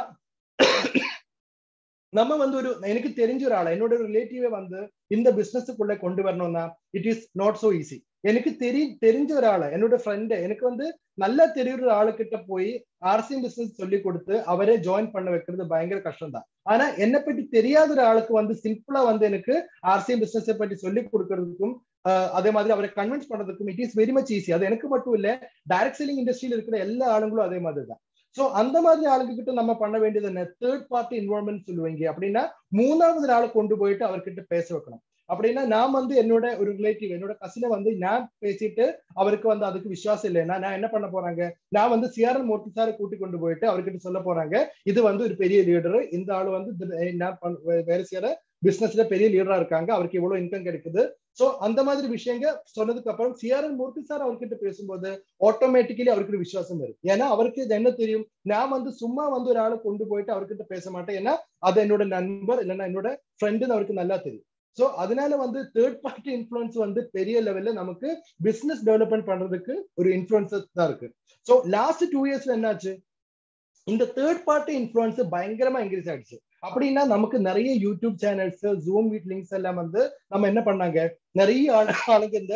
நம்ம வந்து ஒரு எனக்கு தெரிஞ்ச ஒரு ஆளை என்னோட ரிலேட்டிவே வந்து இந்த பிசினஸுக்குள்ள கொண்டு வரணும்னா it is not so easy எனக்கு தெரி தெரிஞ்ச ஒரு ஆளை என்னோட ஃப்ரெண்டு எனக்கு வந்து நல்லா தெரியுற ஒரு ஆளுக்கிட்ட போய் ஆர்சிஎம் பிசினஸ் சொல்லி கொடுத்து அவரே ஜாயின் பண்ண வைக்கிறது பயங்கர கஷ்டம் தான் ஆனா என்னை பற்றி தெரியாத ஒரு ஆளுக்கு வந்து சிம்பிளா வந்து எனக்கு ஆர்சிஎம் பிசினஸை பற்றி சொல்லி கொடுக்கறதுக்கும் அதே மாதிரி அவரை கன்வின்ஸ் பண்றதுக்கும் it is very much easy அது எனக்கு மட்டும் இல்ல டைரக்ட் செல்லிங் இண்டஸ்ட்ரியில் இருக்கிற எல்லா ஆளுங்களும் அதே மாதிரி தான் சோ அந்த மாதிரி ஆளுங்க கிட்ட நம்ம பண்ண வேண்டியது என்ன தேர்ட் பார்ட்டி இன்வால்மெண்ட் சொல்லுவீங்க அப்படின்னா மூணாவது ஆளை கொண்டு போயிட்டு அவர்கிட்ட பேச வைக்கணும் அப்படின்னா நான் வந்து என்னோட ஒரு ரிலேட்டிவ் என்னோட கசினை வந்து நான் பேசிட்டு அவருக்கு வந்து அதுக்கு விசுவாசம் இல்லைன்னா நான் என்ன பண்ண போறாங்க நான் வந்து சிஆர்என் மூர்த்தி சாரை கூட்டி கொண்டு போயிட்டு அவர்கிட்ட சொல்ல போறாங்க இது வந்து ஒரு பெரிய லீடர் இந்த ஆள் வந்து நான் வேற செய்யற பிசினஸ்ல பெரிய லீடரா இருக்காங்க அவருக்கு இவ்வளவு இன்கம் கிடைக்குது சோ அந்த மாதிரி விஷயங்க சொன்னதுக்கு அப்புறம் சிஆர்என் மூர்த்தி சார் அவர்கிட்ட பேசும்போது ஆட்டோமேட்டிக்கலி அவருக்கு ஒரு விசுவாசம் வரும் ஏன்னா அவருக்கு இது என்ன தெரியும் நான் வந்து சும்மா வந்து ஒரு ஆளை கொண்டு போயிட்டு அவர்கிட்ட பேச மாட்டேன் ஏன்னா அது என்னோட நண்பர் இல்லைன்னா என்னோட ஃப்ரெண்டுன்னு அவருக்கு நல்லா தெரியும் சோ அதனால வந்து தேர்ட் பார்ட்டி இன்ஃபுளுன்ஸ் வந்து பெரிய லெவல்ல நமக்கு பிசினஸ் டெவலப்மெண்ட் பண்றதுக்கு ஒரு இன்ஃபுளுன்சஸ் தான் இருக்கு சோ லாஸ்ட் டூ இயர்ஸ்ல என்னாச்சு இந்த தேர்ட் பார்ட்டி இன்ஃபுளுன்ஸ் பயங்கரமா இன்க்ரீஸ் ஆயிடுச்சு அப்படின்னா நமக்கு நிறைய YouTube channels Zoom Meet links எல்லாம் வந்து நம்ம என்ன பண்ணாங்க நிறைய ஆளுங்க இந்த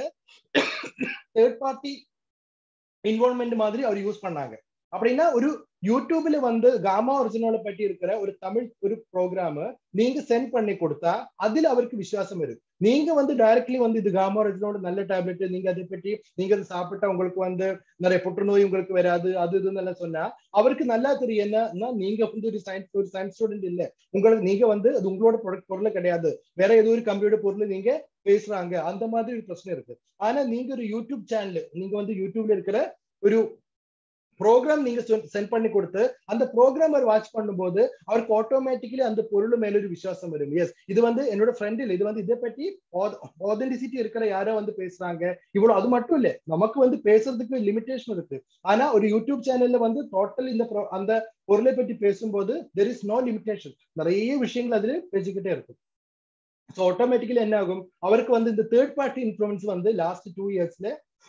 தேர்ட் பார்ட்டி இன்வால்மெண்ட் மாதிரி அவர் யூஸ் பண்ணாங்க அப்படின்னா ஒரு யூடியூப்ல வந்து காமா ஒரிஜினலை பற்றி இருக்கிற ஒரு தமிழ் ஒரு ப்ரோக்ராம் நீங்க சென்ட் பண்ணி கொடுத்தா அதுல அவருக்கு விசுவாசம் இருக்கு நீங்க வந்து டைரக்ட்லி வந்து இது காமா ஒரிஜினோட நல்ல டேப்லெட் நீங்க அதை பற்றி நீங்க அதை சாப்பிட்டா உங்களுக்கு வந்து நிறைய புற்றுநோய் உங்களுக்கு வராது அது இதுன்னு சொன்னா அவருக்கு நல்லா தெரியும் என்னன்னா நீங்க வந்து ஒரு சயின்ஸ் ஒரு சயின்ஸ் ஸ்டூடெண்ட் இல்ல உங்களுக்கு நீங்க வந்து அது உங்களோட பொருள் கிடையாது வேற ஏதோ ஒரு கம்ப்யூட்டர் பொருள் நீங்க பேசுறாங்க அந்த மாதிரி ஒரு பிரச்சனை இருக்கு ஆனா நீங்க ஒரு யூடியூப் சேனல் நீங்க வந்து யூடியூப்ல இருக்கிற ஒரு ப்ரோக்ராம் நீங்க சென்ட் பண்ணி கொடுத்து அந்த ப்ரோக்ராமர் வாட்ச் பண்ணும்போது அவருக்கு ஆட்டோமேட்டிக்கலி அந்த பொருள் மேல ஒரு விசுவாசம் வரும் எஸ் இது வந்து என்னோட ஃப்ரெண்ட் இல்லை இது வந்து இதை பற்றி ஆதென்டிசிட்டி இருக்கிற யாரோ வந்து பேசுறாங்க இவ்வளவு அது மட்டும் இல்ல நமக்கு வந்து பேசுறதுக்கு லிமிடேஷன் இருக்கு ஆனா ஒரு யூடியூப் சேனல்ல வந்து டோட்டல் இந்த அந்த பொருளை பற்றி பேசும்போது தெர் இஸ் நோ லிமிடேஷன் நிறைய விஷயங்கள் அதுல பேசிக்கிட்டே இருக்கும் ஸோ ஆட்டோமேட்டிக்கலி என்ன ஆகும் அவருக்கு வந்து இந்த தேர்ட் பார்ட்டி இன்ஃபுளுன்ஸ் வந்து லாஸ்ட் டூ இயர்ஸ்ல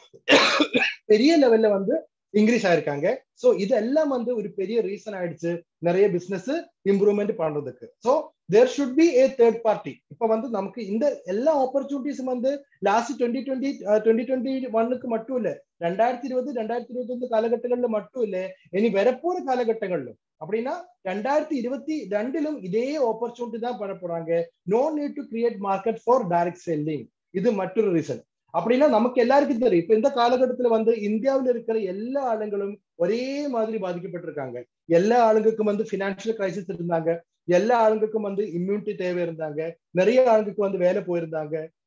பெரிய லெவல்ல வந்து இன்க்ரீஸ் ஆயிருக்காங்க ஸோ இதெல்லாம் வந்து ஒரு பெரிய ரீசன் ஆயிடுச்சு நிறைய பிசினஸ் இம்ப்ரூவ்மெண்ட் பண்றதுக்கு so there should be a third party இப்போ வந்து நமக்கு இந்த எல்லா ஆப்பர்ச்சுனிட்டிஸும் வந்து last twenty twenty twenty twenty ஒன்னுக்கு மட்டும் இல்ல ரெண்டாயிரத்தி இருபது ரெண்டாயிரத்தி இருபத்தி ஒன்று காலகட்டங்கள்ல மட்டும் இல்ல இனி வரப்போற காலகட்டங்களிலும் அப்படின்னா ரெண்டாயிரத்தி இருபத்தி ரெண்டிலும் இதே ஆப்பர்ச்சுனிட்டி தான் பண்ண போறாங்க no need to create market for direct selling இது மற்றொரு ரீசன் அப்படின்னா நமக்கு எல்லாருக்கும் தெரியும் இப்ப இந்த காலகட்டத்துல வந்து இந்தியாவில் இருக்கிற எல்லா ஆளுங்களும் ஒரே மாதிரி பாதிக்கப்பட்டிருக்காங்க எல்லா ஆளுங்களுக்கும் வந்து பினான்சியல் கிரைசிஸ் இருந்தாங்க எல்லா ஆளுங்களுக்கும் வந்து இம்யூனிட்டி தேவை இருந்தாங்க நிறைய ஆளுங்களுக்கு வந்து வேலை போயிருந்தாங்க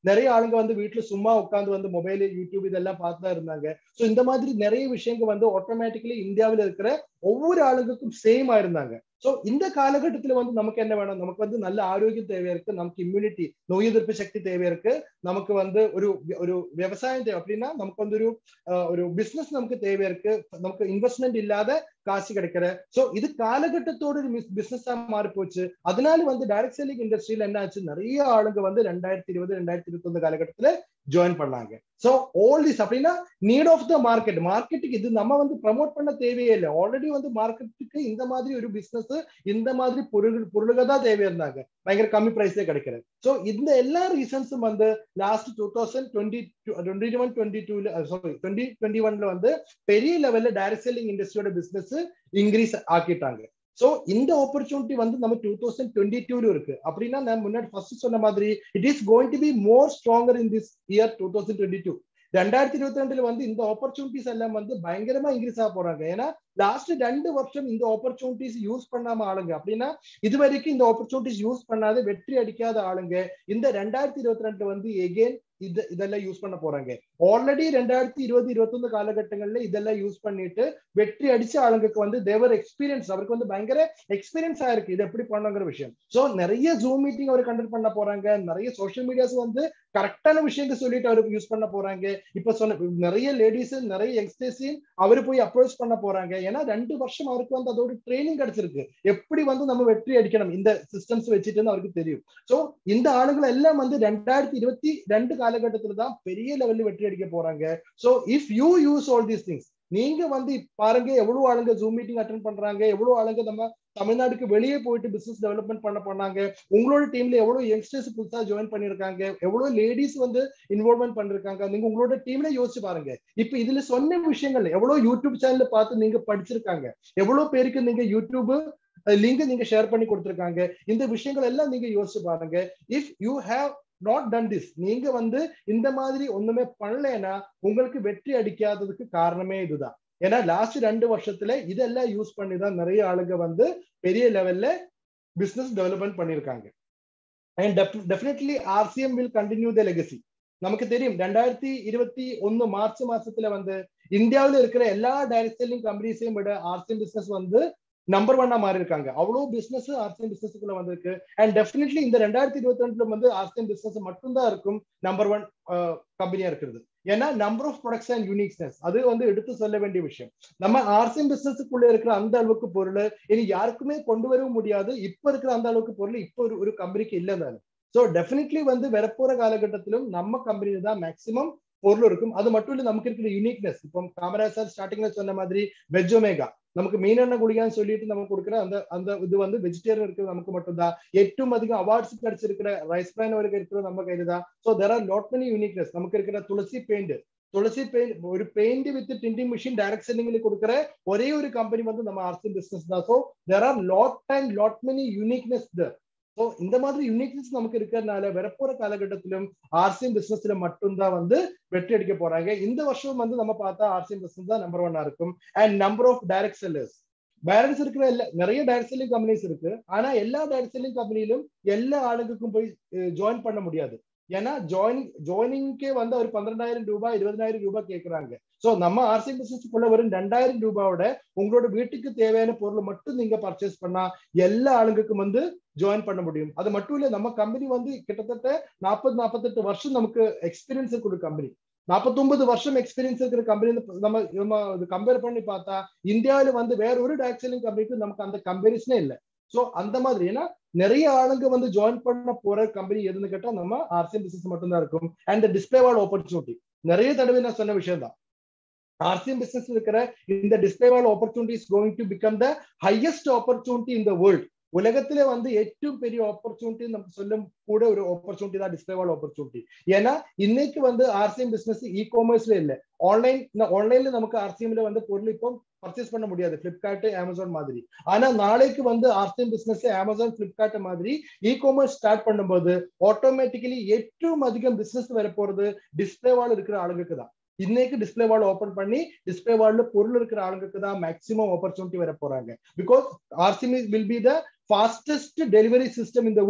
நிறைய ஆளுங்க வந்து வீட்டுல சும்மா உட்காந்து வந்து மொபைல் யூடியூப் இதெல்லாம் பார்த்துதான் இருந்தாங்க ஸோ இந்த மாதிரி நிறைய விஷயங்கள் வந்து ஆட்டோமேட்டிக்கலி இந்தியாவில் இருக்கிற ஒவ்வொரு ஆளுங்களுக்கும் சேம் ஆயிருந்தாங்க ஸோ இந்த காலகட்டத்துல வந்து நமக்கு என்ன வேணும் நமக்கு வந்து நல்ல ஆரோக்கியம் தேவை இருக்கு நமக்கு இம்யூனிட்டி நோய் எதிர்ப்பு சக்தி தேவை இருக்கு நமக்கு வந்து ஒரு ஒரு விவசாயம் தேவை அப்படின்னா நமக்கு வந்து ஒரு ஒரு பிசினஸ் நமக்கு தேவை இருக்கு நமக்கு இன்வெஸ்ட்மெண்ட் இல்லாத காசு கிடைக்கிற சோ இது காலகட்டத்தோட ஒரு பிசினஸா மாறி போச்சு அதனால வந்து டைரக்ட் செல்லிங் இண்டஸ்ட்ரியில என்ன ஆச்சு நிறைய ஆளுங்க வந்து ரெண்டாயிரத்தி இருபது ரெண்டாயிரத்தி இருபத்தி ஒன்று காலகட்டத்துல ஜாயின் பண்ணாங்க சோ ஆல் திஸ் அப்படின்னா நீட் ஆஃப் த மார்க்கெட் மார்க்கெட்டுக்கு இது நம்ம வந்து ப்ரமோட் பண்ண தேவையே இல்லை ஆல்ரெடி வந்து மார்க்கெட்டுக்கு இந்த மாதிரி ஒரு பிசினஸ் இந்த மாதிரி பொருள் பொருளுக தான் தேவை இருந்தாங்க பயங்கர கம்மி பிரைஸ்ல கிடைக்கிறது சோ இந்த எல்லா ரீசன்ஸும் வந்து last two thousand twenty twenty one twenty டூல சாரி டுவெண்ட்டி டுவெண்ட்டி ஒன்ல வந்து பெரிய லெவல்ல டைரக்ட் செல்லிங் இண்டஸ்ட்ரியோட பிசினஸ் இன்க்ரீஸ் ஆக்கிட்டாங்க சோ இந்த ஆப்பர்ச்சுனிட்டி வந்து நம்ம டூ தௌசண்ட் டுவெண்ட்டி டூல இருக்கு அப்படின்னா நான் முன்னாடி ஃபர்ஸ்ட் சொன்ன மாதிரி it is going to be more stronger in this year two thousand twenty two ரெண்டாயிரத்தி இருபத்தி ரெண்டுல வந்து இந்த ஆப்பர்ச்சுனிட்டிஸ் எல்லாம் வந்து பயங்கரமா இன்க்ரீஸ் ஆக போறாங்க ஏன்னா லாஸ்ட் ரெண்டு வருஷம் இந்த ஆப்பர்ச்சுனிட்டிஸ் யூஸ் பண்ணாம ஆளுங்க அப்படின்னா இது வரைக்கும் இந்த ஆப்பர்ச்சுனிட்டிஸ் யூஸ் பண்ணாத வெற்றி அடிக்காத ஆளுங்க இந்த ரெண்டாயிரத்தி இருபத்தி ரெண்டு வந்து எகெயின் இது இதெல்லாம் யூஸ் பண்ண போறாங்க ஆல்ரெடி ரெண்டாயிரத்தி இருபது இருபத்தொன்னு காலகட்டங்கள்ல இதெல்லாம் யூஸ் பண்ணிட்டு வெற்றி அடிச்ச ஆளுங்களுக்கு வந்து தேவர் எக்ஸ்பீரியன்ஸ் அவருக்கு வந்து பயங்கர எக்ஸ்பீரியன்ஸ் ஆயிருக்கு இது எப்படி பண்ணுங்கிற விஷயம் சோ நிறைய ஜூம் மீட்டிங் அவர் கண்டக்ட் பண்ண போறாங்க நிறைய சோஷியல் மீடியாஸ் வந்து கரெக்டான விஷயத்தை சொல்லிட்டு அவருக்கு யூஸ் பண்ண போறாங்க இப்ப சொன்ன நிறைய லேடிஸ் நிறைய யங்ஸ்டர்ஸையும் அவரு போய் அப்ரோச் பண்ண போறாங்க ஏன்னா ரெண்டு வருஷம் அவருக்கு வந்து அதோட ட்ரைனிங் கிடைச்சிருக்கு எப்படி வந்து நம்ம வெற்றி அடிக்கணும் இந்த சிஸ்டம்ஸ் வச்சுட்டு அவருக்கு தெரியும் சோ இந்த ஆளுங்களை எல்லாம் வந்து ரெண்டாயிரத்தி இருபத்தி ரெண்டு காலகட்டத்துல தான் பெரிய லெவல்ல வெற்றி அடிக்க போறாங்க so if you use all these things நீங்க வந்து பாருங்க எவ்வளவு ஆளுங்க ஜூம் மீட்டிங் அட்டன் பண்றாங்க எவ்வளவு ஆளுங்க நம்ம தமிழ்நாட்டுக்கு வெளியே போயிட்டு பிசினஸ் டெவலப்மெண்ட் பண்ண பண்ணாங்க உங்களோட டீம்ல எவ்வளவு யங்ஸ்டர்ஸ் புதுசா ஜாயின் பண்ணிருக்காங்க எவ்வளவு லேடிஸ் வந்து இன்வால்வ்மெண்ட் பண்ணிருக்காங்க நீங்க உங்களோட டீம்ல யோசிச்சு பாருங்க இப்ப இதுல சொன்ன விஷயங்கள் எவ்வளவு யூடியூப் சேனல் பார்த்து நீங்க படிச்சிருக்காங்க எவ்வளவு பேருக்கு நீங்க யூடியூப் லிங்க் நீங்க ஷேர் பண்ணி கொடுத்துருக்காங்க இந்த விஷயங்கள் எல்லாம் நீங்க யோசிச்சு பாருங்க if you have not done this நீங்க வந்து இந்த மாதிரி ஒண்ணுமே பண்ணலைன்னா உங்களுக்கு வெற்றி அடிக்காததுக்கு காரணமே இதுதான் ஏன்னா லாஸ்ட் ரெண்டு வருஷத்துல இதெல்லாம் யூஸ் பண்ணி தான் நிறைய ஆளுங்க வந்து பெரிய லெவல்ல பிசினஸ் டெவலப்மெண்ட் பண்ணிருக்காங்க and definitely RCM will continue the legacy நமக்கு தெரியும் ரெண்டாயிரத்தி இருபத்தி ஒன்னு மார்ச் மாசத்துல வந்து இந்தியாவில் இருக்கிற எல்லா டைரக்ட் செல்லிங் கம்பெனிஸையும் விட ஆர்சிஎம் பிசினஸ் வந்து நம்பர் ஒன்னா மாறி இருக்காங்க அவ்வளவு பிசினஸ் ஆர்சிஎம் பிசினஸ்க்குள்ள வந்திருக்கு அண்ட் டெஃபினெட்லி இந்த ரெண்டாயிரத்தி இருபத்தி ரெண்டுல வந்து ஆர்சிஎம் பிசினஸ் மட்டும்தான் இருக்கும் நம்பர் ஒன் கம்பெனியா இருக்கிறது ஏன்னா number of products and uniqueness அது வந்து எடுத்து சொல்ல வேண்டிய விஷயம் நம்ம ஆர்சிஎம் பிசினஸுக்குள்ள இருக்கிற அந்த அளவுக்கு பொருள் இனி யாருக்குமே கொண்டு வரவும் முடியாது இப்ப இருக்கிற அந்த அளவுக்கு பொருள் இப்போ ஒரு ஒரு கம்பெனிக்கு இல்லைதானே ஸோ டெஃபினெட்லி வந்து வரப்போற காலகட்டத்திலும் நம்ம கம்பெனியில தான் மேக்சிமம் பொருள் இருக்கும் அது மட்டும் இல்ல நமக்கு இருக்கிற யூனிக்னஸ் இப்போ காமரா சார் ஸ்டார்டிங்ல சொன்ன மாதிரி வெஜ்ஜோமேகா நமக்கு மீனெண்ண குளிகான்னு சொல்லிட்டு நம்ம கொடுக்குற அந்த அந்த இது வந்து வெஜிடேரியன் இருக்கிறது நமக்கு மட்டும்தான் எட்டும் அதிகம் அவார்ட்ஸ் கிடைச்சிருக்கிற ரைஸ் பிளான் வரைக்கும் இருக்கிறது நம்ம கையில தான் so there are lot many uniqueness நமக்கு இருக்கிற துளசி பெயிண்ட் துளசி பெயிண்ட் ஒரு paint with tinting machine direct செல்லிங்ல கொடுக்குற ஒரே ஒரு கம்பெனி வந்து நம்ம ஆர்சி பிசினஸ் தான் so there are lot and lot many uniqueness there so இந்த மாதிரி யூனிக்னஸ் நமக்கு இருக்கிறதுனால வரப்போற காலகட்டத்திலும் ஆர்சிஎம் பிசினஸ்ல மட்டும்தான் வந்து வெற்றி அடிக்க போறாங்க இந்த வருஷம் வந்து நம்ம பார்த்தா ஆர்சிஎம் பிசினஸ் தான் நம்பர் ஒன்னா இருக்கும் and number of direct sellers balance இருக்கிற எல்லா நிறைய டைரக்ட் செல்லிங் கம்பெனிஸ் இருக்கு ஆனா எல்லா டைரக்ட் செல்லிங் கம்பெனிலும் எல்லா ஆளுங்களுக்கும் போய் ஜாயின் பண்ண முடியாது ஏன்னா ஜாயினிங் ஜாயினிங்கே வந்து ஒரு பன்னிரெண்டாயிரம் ரூபாய் இருபதாயிரம் ரூபாய் கேட்கறாங்க சோ நம்ம ஆர்சி பிசினஸ்க்குள்ள வரும் ரெண்டாயிரம் ரூபாயோட உங்களோட வீட்டுக்கு தேவையான பொருள் மட்டும் நீங்க பர்ச்சேஸ் பண்ணா எல்லா ஆளுங்களுக்கும் வந்து ஜாயின் பண்ண முடியும் அது மட்டும் இல்ல நம்ம கம்பெனி வந்து கிட்டத்தட்ட நாற்பது நாற்பத்தெட்டு வருஷம் நமக்கு எக்ஸ்பீரியன்ஸ் இருக்கிற கம்பெனி நாற்பத்தொன்பது வருஷம் எக்ஸ்பீரியன்ஸ் இருக்கிற கம்பெனி நம்ம நம்ம கம்பேர் பண்ணி பார்த்தா இந்தியாவில வந்து வேற ஒரு டைரக்ட் செல்லிங் கம்பெனிக்கு நமக்கு அந்த கம்பேரிசனே இல்லை சோ அந்த மாதிரி ஏன்னா நிறைய ஆளுங்க வந்து ஜாயின் பண்ண போற கம்பெனி எதுன்னு கேட்டா நம்ம ஆர்சிஎம் பிசினஸ் மட்டும்தான் இருக்கும் அண்ட் டிஸ்பிளே வால் ஆப்பர்ச்சுனிட்டி நிறைய தடவை நான் சொன்ன விஷயம் தான் ஆர்சிஎம் பிசினஸ் இருக்கிற இந்த display wall opportunity is going to become the highest opportunity in the world உலகத்திலே வந்து ഏറ്റവും பெரிய ஆப்பர்ச்சுனிட்டி நம்ம சொல்லும் கூட ஒரு ஆப்பர்ச்சுனிட்டி தான் டிஸ்பிளே வால் ஆப்பர்ச்சுனிட்டி ஏன்னா இன்னைக்கு வந்து ஆர்சிஎம் பிசினஸ் இ காமர்ஸ்ல இல்ல ஆன்லைன் ஆன்லைன்ல நமக்கு ஆர்சிஎம்ல வந்து பொருள் இப்போ பர்ச்சேஸ் பண்ண முடியாது பிளிப்கார்ட் அமேசான் மாதிரி ஆனா நாளைக்கு வந்து ஆர்சிஎம் பிசினஸ் அமேசான் பிளிப்கார்ட் மாதிரி இ காமர்ஸ் ஸ்டார்ட் பண்ணும்போது ஆட்டோமேட்டிக்கலி ഏറ്റവും அதிகம் பிசினஸ் வர போறது டிஸ்பிளே வால் இருக்கிற ஆளுங்களுக்கு தான் இன்னைக்கு டிஸ்பிளே வால் ஓபன் பண்ணி டிஸ்பிளே வால்ல பொருள் இருக்கிற ஆளுங்களுக்கு தான் மேக்ஸிமம் ஆப்பர்ச்சுனிட்டி வர போறாங்க because RCM will be the fastest delivery system in the world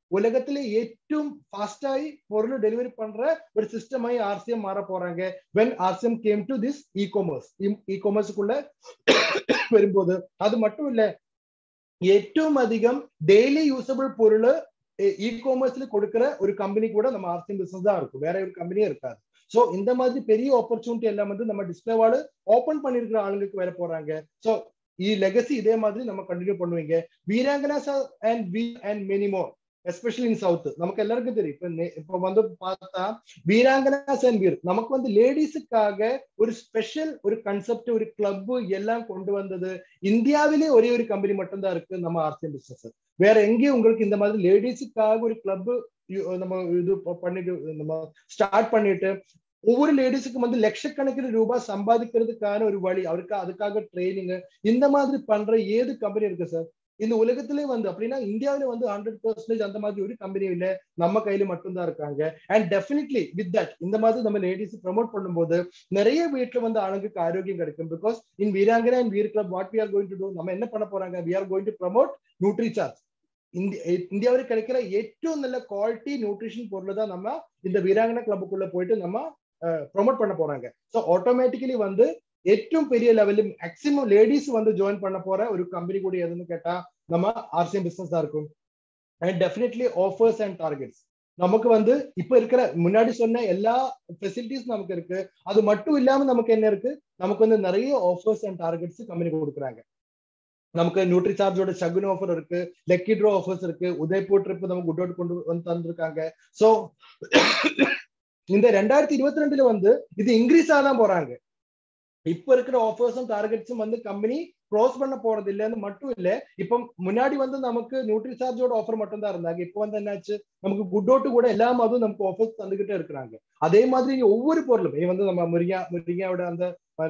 உலகத்திலே ഏറ്റവും ஃபாஸ்டாയി பொருள் டெலிவரி பண்ற ஒரு சிஸ்டமாய் ஆர்சிஎம் மாற போறாங்க when RCM came to this e commerce e காமர்ஸுக்குள்ள வரும்போது அது மட்டும் இல்ல ഏറ്റവും അധികം ഡെയിലി യൂസബിൾ பொருள் இ காமர்ஸ்ல கொடுக்கிற ஒரு கம்பெனி கூட நம்ம ஆர்சிஎம் பிசினஸ் தான் இருக்கும் வேற ஒரு கம்பெனியே இருக்காது சோ இந்த மாதிரி பெரிய ஆப்பர்ச்சுனிட்டி எல்லாம் வந்து நம்ம டிஸ்பிளேவால ஓபன் பண்ணிருக்கிற ஆளுங்களுக்கு வர போறாங்க சோ ಈ ಲೆಗಸಿ ಇದೇ ಮಾದರಿ ನಮ್ಮ ಕಂಟಿನ್ಯೂ பண்ணுவீங்க வீராங்கனாஸ் and we and many more especially in south நமக்கு எல்லாருக்கும் தெரியும் இப்ப இப்ப வந்து பார்த்தா வீராங்கனாஸ் அண்ட் வீர் நமக்கு வந்து லேடிஸுக்காக ஒரு ஸ்பெஷல் ஒரு கன்செப்ட் ஒரு கிளப் எல்லாம் கொண்டு வந்தது இந்தியாவிலே ஒரே ஒரு கம்பெனி மட்டும்தான் இருக்கு நம்ம ஆர்சிஎம் பிசினஸ் வேற எங்கேயும் உங்களுக்கு இந்த மாதிரி லேடிஸுக்காக ஒரு கிளப் நம்ம இது பண்ணிட்டு நம்ம ஸ்டார்ட் பண்ணிட்டு ஒவ்வொரு லேடிஸுக்கும் வந்து லட்சக்கணக்கில் ரூபாய் சம்பாதிக்கிறதுக்கான ஒரு வழி அவருக்கு அதுக்காக ட்ரைனிங் இந்த மாதிரி பண்ற ஏது கம்பெனி இருக்கு சார் இந்த உலகத்திலே வந்து அப்படின்னா இந்தியாவில வந்து ஹண்ட்ரட் பர்சன்டேஜ் அந்த மாதிரி ஒரு கம்பெனி இல்ல நம்ம கையில மட்டும்தான் இருக்காங்க அண்ட் டெஃபினெட்லி வித் தட் இந்த மாதிரி நம்ம லேடிஸ் ப்ரமோட் பண்ணும்போது நிறைய வீட்டுல வந்து ஆளுங்களுக்கு ஆரோக்கியம் கிடைக்கும் because in Veerangana and Veer club what we are going to do நம்ம என்ன பண்ண போறாங்க we are going to promote Nutricharge இந்தியாவில் கிடைக்கிற ഏറ്റവും நல்ல குவாலிட்டி நியூட்ரிஷன் பொருள் தான் நம்ம இந்த வீராங்கனா கிளப்புக்குள்ள போயிட்டு நம்ம ப்ரொமோட் பண்ண போறாங்க ஸோ ஆட்டோமேட்டிக்கலி வந்து ഏറ്റവും பெரிய லெவலில் மேக்சிமம் லேடிஸ் வந்து ஜாயின் பண்ண போற ஒரு கம்பெனி கூட எதுன்னு கேட்டா நம்ம ஆர்சிஎம் பிசினஸ் தான் இருக்கும் and definitely offers and targets நமக்கு வந்து இப்ப இருக்கிற முன்னாடி சொன்ன எல்லா ஃபெசிலிட்டிஸ் நமக்கு இருக்கு அது மட்டும் இல்லாம நமக்கு என்ன இருக்கு நமக்கு வந்து நிறைய ஆஃபர்ஸ் அண்ட் டார்கெட்ஸ் கம்பெனி கொடுக்குறாங்க நமக்கு நியூட்ரி சார்ஜோட சகுன் ஆஃபர் இருக்கு லக்கி ட்ரோ ஆஃபர்ஸ் இருக்கு உதய்பூர் ட்ரிப் நம்ம குட் அவுட் கொண்டு வந்து தந்திருக்காங்க ஸோ இந்த ரெண்டாயிரத்தி இருபத்தி ரெண்டுல வந்து இது இன்க்ரீஸ் ஆதான் போறாங்க இப்ப இருக்கிற ஆஃபர்ஸும் டார்கெட்ஸும் வந்து கம்பெனி க்ளோஸ் பண்ண போறது இல்லைன்னு மட்டும் இல்ல இப்ப முன்னாடி வந்து நமக்கு நியூட்ரி சார்ஜோட ஆஃபர் மட்டும் தான் இருந்தாங்க இப்போ வந்து என்னாச்சு நமக்கு குட் அவுட் கூட எல்லா மாதம் நமக்கு ஆஃபர்ஸ் தந்துகிட்டே இருக்கிறாங்க அதே மாதிரி ஒவ்வொரு பொருளும் இது வந்து நம்ம முருகா முருகாவோட அந்த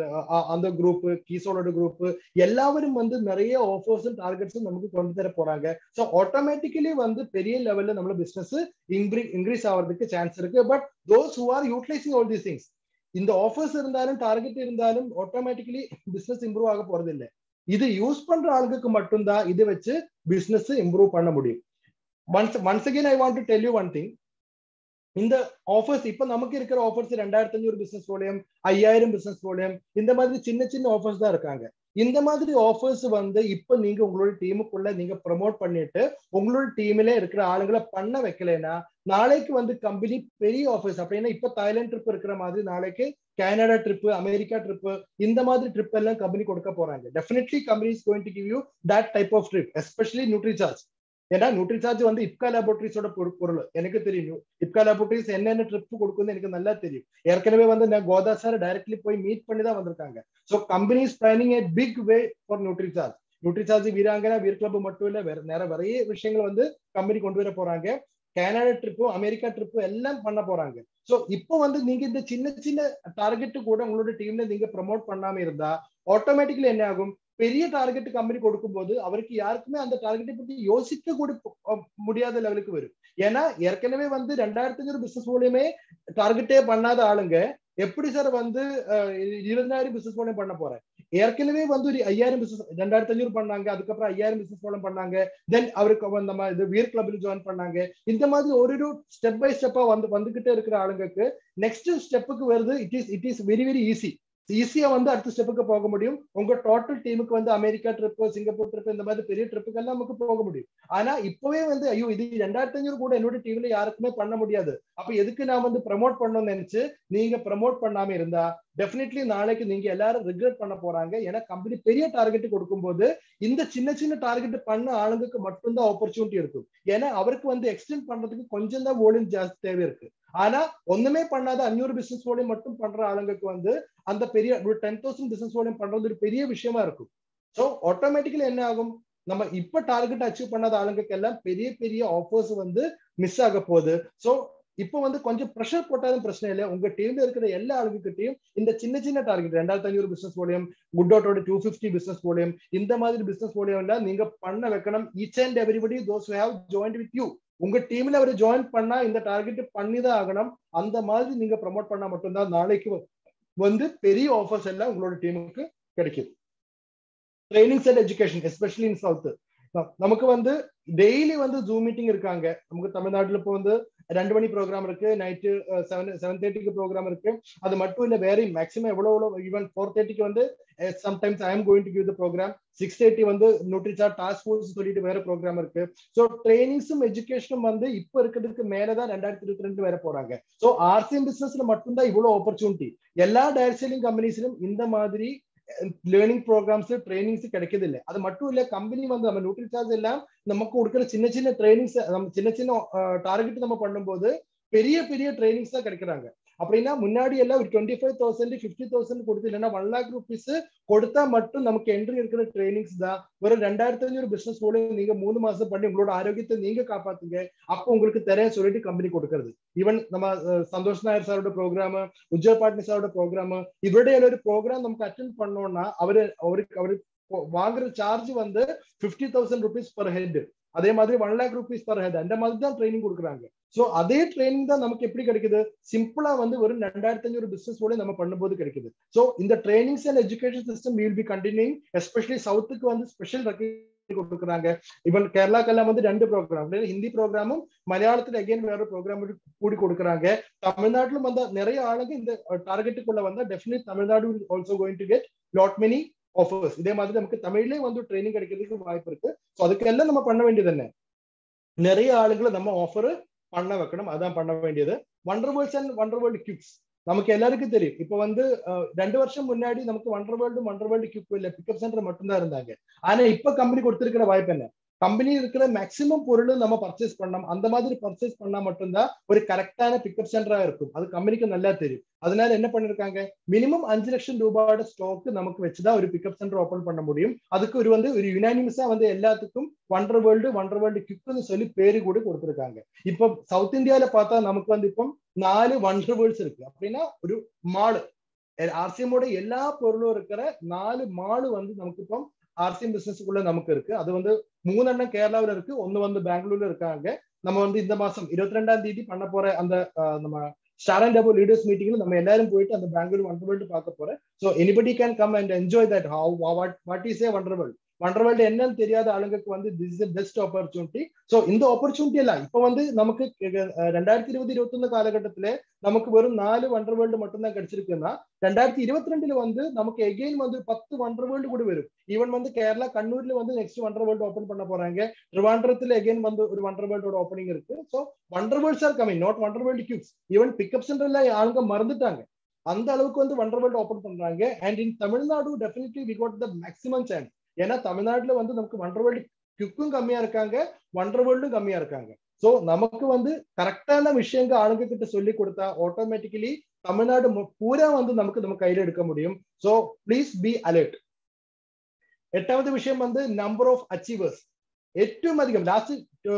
அந்த குரூப் கீசோலோட குரூப் எல்லாரும் வந்து நிறைய ஆஃபர்ஸும் டார்கெட்ஸும் நமக்கு கொண்டு தர போறாங்க ஸோ ஆட்டோமேட்டிக்கலி வந்து பெரிய லெவல்ல நம்மள பிசினஸ் இன்க்ரீஸ் ஆகிறதுக்கு சான்ஸ் இருக்கு but those who are utilising all these things இந்த ஆஃபர்ஸ் இருந்தாலும் டார்கெட் இருந்தாலும் ஆட்டோமேட்டிக்கலி பிசினஸ் இம்ப்ரூவ் ஆக போறது இல்லை இது யூஸ் பண்ற ஆளுக்கு மட்டும்தான் இதை வச்சு பிசினஸ் இம்ப்ரூவ் பண்ண முடியும் once once again I want to tell you one thing இந்த ஆஃபர்ஸ் இப்ப நமக்கு இருக்கிற ஆஃபர்ஸ் ரெண்டாயிரத்தி அஞ்சூறு பிசினஸ் போலியம் ஐயாயிரம் பிசினஸ் போலியம் இந்த மாதிரி சின்ன சின்ன ஆஃபர்ஸ் தான் இருக்காங்க இந்த மாதிரி ஆஃபர்ஸ் வந்து இப்ப நீங்க உங்களோட டீமுக்குள்ள நீங்க ப்ரமோட் பண்ணிட்டு உங்களோட டீம்ல இருக்கிற ஆளுங்களை பண்ண வைக்கலைன்னா நாளைக்கு வந்து கம்பெனி பெரிய ஆஃபர்ஸ் அப்படின்னா இப்ப தாய்லாந்து ட்ரிப் இருக்கிற மாதிரி நாளைக்கு கனடா ட்ரிப் அமெரிக்கா ட்ரிப் இந்த மாதிரி ட்ரிப் எல்லாம் கம்பெனி கொடுக்க போறாங்க definitely company is going to give you that type of trip especially Nutricharge ஏன்னா நியூட்ரி சார்ஜ் வந்து இப்கா லேபோரட்டரிஸோட பொருள் எனக்கு தெரியும் இப்கா லேபோரட்டரிஸ் என்னென்ன ட்ரிப் கொடுக்குன்னு எனக்கு நல்லா தெரியும் ஏற்கனவே வந்து நான் கோதா சார் டைரக்ட்லி போய் மீட் பண்ணி தான் வந்திருக்காங்க so company is planning a big way for Nutricharge Nutricharge Veerangana Veer club மட்டும் இல்ல வேற நேர நிறைய விஷயங்கள் வந்து கம்பெனி கொண்டு வர போறாங்க கனடா ட்ரிப்பும் அமெரிக்கா ட்ரிப்பும் எல்லாம் பண்ண போறாங்க ஸோ இப்போ வந்து நீங்க இந்த சின்ன சின்ன டார்கெட் கூட உங்களோட டீம்ல நீங்க ப்ரமோட் பண்ணாம இருந்தா ஆட்டோமேட்டிக்கலி என்ன ஆகும் பெரிய டார்கெட் கம்பெனி கொடுக்கும்போது அவருக்கு யாருக்குமே அந்த டார்கெட்டை பத்தி யோசிக்க கூட முடியாத லெவலுக்கு வரும் ஏன்னா ஏற்கனவே வந்து ரெண்டாயிரத்தி அஞ்சூறு பிசினஸ் மூலியமே டார்கெட்டே பண்ணாத ஆளுங்க எப்படி சார் வந்து இருபதாயிரம் பிசினஸ் மூலியம் பண்ண போறேன் ஏற்கனவே வந்து ஒரு ஐயாயிரம் பிசினஸ் ரெண்டாயிரத்தி அஞ்சூறு பண்ணாங்க அதுக்கப்புறம் ஐயாயிரம் பிசினஸ் மூலம் பண்ணாங்க தென் அவருக்கு நம்ம இது வீர் கிளப்ல ஜாயின் பண்ணாங்க இந்த மாதிரி ஒரு ஸ்டெப் பை ஸ்டெப்பா வந்து வந்துகிட்டே இருக்கிற ஆளுங்களுக்கு நெக்ஸ்ட் ஸ்டெப்புக்கு வருது it is it is very very easy ஈஸியா வந்து அடுத்த ஸ்டெப்புக்கு போக முடியும் உங்க டோட்டல் டீமுக்கு வந்து அமெரிக்கா ட்ரிப் சிங்கப்பூர் ட்ரிப் இந்த மாதிரி பெரிய ட்ரிப்புக்கு எல்லாம் நமக்கு போக முடியும் ஆனா இப்பவே வந்து ஐயோ இது ரெண்டாயிரத்தி அஞ்சூறு கூட என்னோட டீம்ல யாருக்குமே பண்ண முடியாது அப்ப எதுக்கு நான் வந்து ப்ரமோட் பண்ணணும்னு நினைச்சு நீங்க ப்ரமோட் பண்ணாம இருந்தா டெஃபினெட்லி நாளைக்கு நீங்க எல்லாரும் ரிக்ரெட் பண்ண போறாங்க ஏன்னா கம்பெனி பெரிய டார்கெட் கொடுக்கும்போது இந்த சின்ன சின்ன டார்கெட் பண்ண ஆளுங்களுக்கு மட்டும்தான் ஆப்பர்ச்சுனிட்டி இருக்கும் ஏன்னா அவருக்கு வந்து எக்ஸ்டெண்ட் பண்றதுக்கு கொஞ்சம் தான் வால்யூம் ஜாஸ்தி தேவை இருக்கு ஆனா ஒண்ணுமே பண்ணாத அஞ்சூறு பிசினஸ் வால்யூம் மட்டும் பண்ற ஆளுங்களுக்கு வந்து அந்த பெரிய ஒரு டென் தௌசண்ட் பிசினஸ் வால்யூம் பண்றது ஒரு பெரிய விஷயமா இருக்கும் ஸோ ஆட்டோமேட்டிக்கலி என்ன ஆகும் நம்ம இப்ப டார்கெட் அச்சீவ் பண்ணாத ஆளுங்களுக்கு எல்லாம் பெரிய பெரிய ஆஃபர்ஸ் வந்து மிஸ் ஆக போகுது ஸோ இப்போ வந்து கொஞ்சம் ப்ரெஷர் போட்டாலும் பிரச்சனை இல்லை உங்க டீம்ல இருக்கிற எல்லா ஆளுகிட்டையும் இந்த சின்ன சின்ன டார்கெட் ரெண்டாயிரத்தி ஐநூறு பிசினஸ் போலியம் குட் அவுட்டோட டூ பிப்டி பிசினஸ் போலியம் இந்த மாதிரி பிசினஸ் போலியம் எல்லாம் நீங்க பண்ண வைக்கணும் each and everybody those have join with you உங்க டீம்ல அவர் ஜாயின் பண்ணா இந்த டார்கெட் பண்ணி தான் ஆகணும் அந்த மாதிரி நீங்க ப்ரமோட் பண்ணா மட்டும்தான் நாளைக்கு வந்து பெரிய ஆஃபர்ஸ் எல்லாம் உங்களோட டீமுக்கு கிடைக்குது trainings and education especially in south நமக்கு வந்து டெய்லி வந்து ஜூம் மீட்டிங் இருக்காங்க நமக்கு தமிழ்நாட்டுல இப்போ வந்து ரெண்டு மணி ப்ரோக்ராம் இருக்கு நைட்டு செவன் செவன் தேர்ட்டிக்கு ப்ரோக்ராம் இருக்கு அது மட்டும் இல்ல வேற மேக்ஸிமம் எவ்வளவு எவ்வளவு ஈவன் ஃபோர் தேர்ட்டிக்கு வந்து sometimes I am going to give the program six thirty வந்து நியூட்ரிச்சா டாஸ்க் ஃபோர்ஸ் சொல்லிட்டு வேற ப்ரோக்ராம் இருக்கு ஸோ ட்ரைனிங்ஸும் எஜுகேஷனும் வந்து இப்போ இருக்கிறதுக்கு மேலதான் ரெண்டாயிரத்தி இருபத்தி ரெண்டு வர போறாங்க ஸோ ஆர்சிஎம் பிசினஸ்ல மட்டும்தான் இவ்வளவு ஆப்பர்ச்சுனிட்டி எல்லா டைரக்ட் செல்லிங் கம்பெனிஸ்லயும் இந்த மாதிரி லேர்னிங் ப்ரோக்ராம்ஸ் ட்ரைனிங்ஸ் கிடைக்கிறது இல்லை அது மட்டும் இல்ல கம்பெனி வந்து நம்ம நியூட்ரி சார்ஜ் எல்லாம் நமக்கு கொடுக்குற சின்ன சின்ன ட்ரைனிங்ஸ் நம்ம சின்ன சின்ன டார்கெட் நம்ம பண்ணும்போது பெரிய பெரிய ட்ரைனிங்ஸ் தான் கிடைக்கிறாங்க அப்படின்னா முன்னாடி எல்லாம் ஒரு twenty five thousand fifty thousand கொடுத்து இல்லைன்னா ஒன் லேக் ருபீஸ் கொடுத்தா மட்டும் நமக்கு என்ட்ரி இருக்கிற ட்ரைனிங்ஸ் தான் ஒரு ரெண்டாயிரத்தி அஞ்சூறு பிசினஸ் மூலம் நீங்க மூணு மாசம் பண்ணி உங்களோட ஆரோக்கியத்தை நீங்க காப்பாத்துங்க அப்போ உங்களுக்கு தெரிய சொல்லிட்டு கம்பெனி கொடுக்கறது ஈவன் நம்ம சந்தோஷ் நாயர் சாரோட ப்ரோக்ராம் உஜ்ஜல் பாட்னி சாரோட ப்ரோக்ராம் இவருடைய ஒரு ப்ரோக்ராம் நமக்கு அட்டென்ட் பண்ணோம்னா அவரு அவருக்கு அவரு வாங்குற சார்ஜ் வந்து fifty thousand rupees per head அதே மாதிரி one lakh rupees per head அந்த மாதிரி தான் ட்ரைனிங் கொடுக்குறாங்க ஸோ அதே ட்ரைனிங் தான் நமக்கு எப்படி கிடைக்குது சிம்பிளா வந்து ஒரு ரெண்டாயிரத்தி அஞ்சூறு பிசினஸ் கூட நம்ம பண்ணும்போது கிடைக்குது ஸோ இந்த trainings and education system will be continuing especially சவுத்துக்கு வந்து ஸ்பெஷல் கொடுக்குறாங்க ஈவன் கேரளாக்கெல்லாம் வந்து ரெண்டு ப்ரோக்ராம் ஹிந்தி ப்ரோக்ராமும் மலையாளத்துல அகைன் வேற ப்ரோக்ராம் கூடி கொடுக்குறாங்க தமிழ்நாட்டிலும் வந்தா நிறைய ஆளுங்க இந்த டார்கெட்டுக்குள்ள வந்தா definite Tamil Nadu also going to get lot many offers இதே மாதிரி நமக்கு தமிழ்லயே வந்து ட்ரைனிங் கிடைக்கிறதுக்கு வாய்ப்பு இருக்கு ஸோ அதுக்கெல்லாம் நம்ம பண்ண வேண்டியது என்ன நிறைய ஆளுங்களை நம்ம ஆஃபர் பண்ண வைக்கணும் அதான் பண்ண வேண்டியது wonder worlds and wonder world kicks நமக்கு எல்லாருக்கும் தெரியும் இப்ப வந்து ரெண்டு வருஷம் முன்னாடி நமக்கு wonder world wonder world kick இல்ல பிக்கப் சென்டர் மட்டும்தான் இருந்தாங்க ஆனா இப்ப கம்பெனி கொடுத்திருக்கிற வாய்ப்பு என்ன கம்பெனி இருக்கிற மேக்சிமம் பொருள் நம்ம பர்ச்சேஸ் பண்ணோம் அந்த மாதிரி பர்ச்சேஸ் பண்ணா மட்டும்தான் ஒரு கரெக்டான பிக்கப் சென்டரா இருக்கும் அது கம்பெனிக்கு நல்லா தெரியும் அதனால என்ன பண்ணிருக்காங்க மினிமம் அஞ்சு லட்சம் ரூபாயோட ஸ்டாக் நமக்கு வச்சுதான் ஒரு பிக்கப் சென்டர் ஓபன் பண்ண முடியும் அதுக்கு ஒரு வந்து ஒரு யுனானிமஸா வந்து எல்லாத்துக்கும் வண்டர் வேர்ல்டு வண்டர் வேர்ல்டு கிக்னு சொல்லி பேரு கூட கொடுத்துருக்காங்க இப்போ சவுத் இந்தியாவில பார்த்தா நமக்கு வந்து இப்போ நாலு வண்டர் வேர்ல்ட்ஸ் இருக்கு அப்படின்னா ஒரு மாடு ஆர்சிஎம்மோட எல்லா பொருளும் இருக்கிற நாலு மாடு வந்து நமக்கு இப்போ ஆர்சிஎம் பிசினஸ்க்குள்ள நமக்கு இருக்கு அது வந்து மூணெண்ணம் கேரளாவில் இருக்கு ஒன்னு வந்து பெங்களூர்ல இருக்காங்க நம்ம வந்து இந்த மாசம் இருபத்தி ரெண்டாம் தேதி பண்ண போற அந்த நம்ம ஸ்டார் அண்ட் டபுள் லீடர்ஸ் மீட்டிங்ல நம்ம எல்லாரும் போயிட்டு அந்த பெங்களூர் வண்டர் வேர்ல்டு பார்க்க போறேன் so anybody can come and enjoy that how what is a wonder world wonder world என்னன்னு தெரியாத ஆளுங்களுக்கு வந்து this is best opportunity so இந்த ஆப்பர்ச்சுனிட்டி எல்லாம் இப்போ வந்து நமக்கு ரெண்டாயிரத்தி இருபது இருபத்தொன்னு காலகட்டத்துல நமக்கு வெறும் நாலு வண்டர் வேர்ல்டு மட்டும்தான் கிடைச்சிருக்குன்னா ரெண்டாயிரத்தி இருபத்தி ரெண்டுல வந்து நமக்கு எகெயின் வந்து பத்து வண்டர் வேர்ல்டு கூட வரும் ஈவன் வந்து கேரளா கண்ணூர்ல வந்து நெக்ஸ்ட் வண்டர் வேர்ல்டு ஓப்பன் பண்ண போறாங்க ட்ரிவாண்டரத்துல எகெயின் வந்து ஒரு வண்டர் வேர்ல்டோட ஓப்பனிங் இருக்கு so wonder world's are coming not wonder world cubes even pickup சென்டர்ல ஆளுங்க மறந்துட்டாங்க அந்த அளவுக்கு வந்து வண்டர் வேர்ல்டு ஓப்பன் பண்றாங்க and in Tamil Nadu definitely we quote the maximum chance ஏன்னா தமிழ்நாட்டுல வந்து நமக்கு வண்டர் வேர்ல்டு கியூக்கும் கம்மியா இருக்காங்க வண்டர் வேர்ல்டும் கம்மியா இருக்காங்க சோ நமக்கு வந்து கரெக்டான விஷயங்க ஆளுங்க கிட்ட சொல்லி கொடுத்தா ஆட்டோமேட்டிக்கலி தமிழ்நாடு பூரா வந்து நமக்கு நம்ம கையில எடுக்க முடியும் சோ ப்ளீஸ் பி அலர்ட் എട്ടാമത്തെ വിഷയം വന്ന് നമ്പർ ഓഫ് അച്ചീവേഴ്സ് ഏറ്റവും അധികം last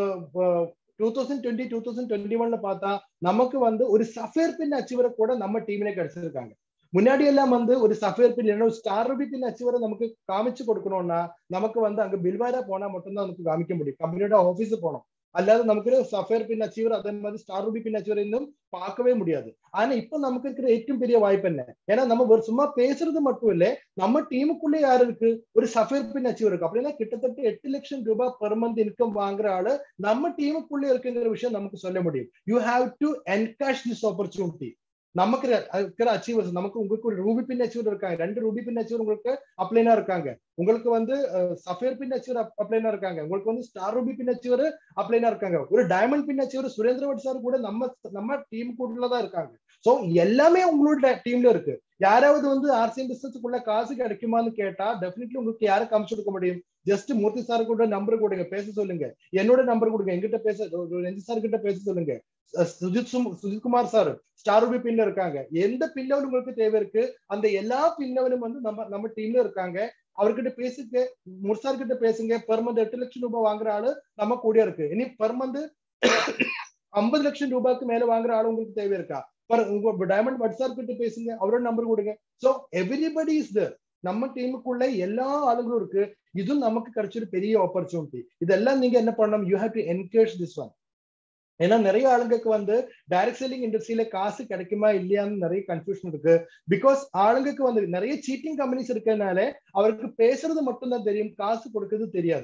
two thousand twenty two thousand twenty ஒன்ல பார்த்தா நமக்கு வந்து ஒரு சஃபேர் பின் அச்சீவரை கூட நம்ம டீம்ல கிடைச்சிருக்காங்க முன்னாடி எல்லாம் வந்து ஒரு சஃபேர் பின் இல்லைன்னா ஒரு ஸ்டார் ரூபி பின் அச்சீவரை நமக்கு காமிச்சு கொடுக்கணும்னா நமக்கு வந்து அங்க பில்வாரா போனா மட்டும்தான் நமக்கு காமிக்க முடியும் கம்பெனியோட ஆஃபீஸ் போனோம் அல்லாத நமக்கு சஃபேர் பின் அச்சீவர் அதே மாதிரி ஸ்டார் ரூபி பின் அச்சீவர் இன்னும் பார்க்கவே முடியாது ஆனா இப்ப நமக்கு இருக்கிற ஏற்றும் பெரிய வாய்ப்பு என்ன ஏன்னா நம்ம ஒரு சும்மா பேசுறது மட்டும் இல்ல நம்ம டீமுக்குள்ளே யாரு இருக்கு ஒரு சஃபேர் பின் அச்சீவர் இருக்கு அப்படின்னா கிட்டத்தட்ட எட்டு லட்சம் ரூபாய் பெர் மந்த் இன்கம் வாங்குற ஆளு நம்ம டீமுக்குள்ளே இருக்குங்கிற விஷயம் நமக்கு சொல்ல முடியும் you have to encash this opportunity நமக்கு இருக்கிற அச்சீவர்ஸ் நமக்கு உங்களுக்கு ஒரு ரூபி பின் அச்சீவர் இருக்காங்க ரெண்டு ரூபி பின் அச்சீவர் உங்களுக்கு அப்ளைனா இருக்காங்க உங்களுக்கு வந்து சஃபேர் பின் அச்சீவர் அப்ளைனா இருக்காங்க உங்களுக்கு வந்து ஸ்டார் ரூபி பின் அச்சீவர் அப்ளைனா இருக்காங்க ஒரு diamond pin achiever Surendravat sir கூட நம்ம நம்ம டீம் கூட தான் இருக்காங்க சோ எல்லாமே உங்களோட டீம்ல இருக்கு யாராவது வந்து ஆர்சிஎம் பிசினஸ்க்குள்ள காசு கிடைக்குமான்னு கேட்டா டெஃபினெட்லி உங்களுக்கு யாரை காமிச்சு கொடுக்க முடியும் ஜஸ்ட் மூர்த்தி சார் கூட நம்பர் கொடுங்க பேச சொல்லுங்க என்னோட நம்பர் கொடுங்க எங்கிட்ட பேச ரஞ்சித் சார் கிட்ட பேச சொல்லுங்க Sujith Sujith Kumar sir star ruby பின்ல இருக்காங்க எந்த பின்னவன் உங்களுக்கு தேவை இருக்கு அந்த எல்லா பின்னவனும் வந்து நம்ம நம்ம டீம்ல இருக்காங்க அவர்கிட்ட பேசுங்க முர்சார் கிட்ட பேசுங்க பெர் மந்த் எட்டு லட்சம் ரூபாய் வாங்குற ஆளு நம்ம கூட இருக்கு இனி பெர் மந்த் ஐம்பது லட்சம் ரூபாய்க்கு மேல வாங்குற ஆளு உங்களுக்கு தேவை இருக்கா உங்க டைமண்ட் வாட்ஸ்அப் கிட்ட பேசுங்க அவரோட நம்பர் கொடுங்க சோ எவ்ரிபடி இஸ் தர் நம்ம டீமுக்குள்ள எல்லா ஆளுங்களும் இருக்கு இதுவும் நமக்கு கிடைச்ச பெரிய ஆப்பர்ச்சுனிட்டி இதெல்லாம் நீங்க என்ன பண்ணணும் you have to encourage this one ஏன்னா நிறைய ஆளுங்களுக்கு வந்து டைரக்ட் செல்லிங் இண்டஸ்ட்ரியில காசு கிடைக்குமா இல்லையான்னு நிறைய கன்ஃபியூஷன் இருக்கு பிகாஸ் ஆளுங்களுக்கு வந்து நிறைய சீட்டிங் கம்பெனிஸ் இருக்கிறதுனால அவருக்கு பேசுறது மட்டும்தான் தெரியும் காசு கொடுக்கறது தெரியாது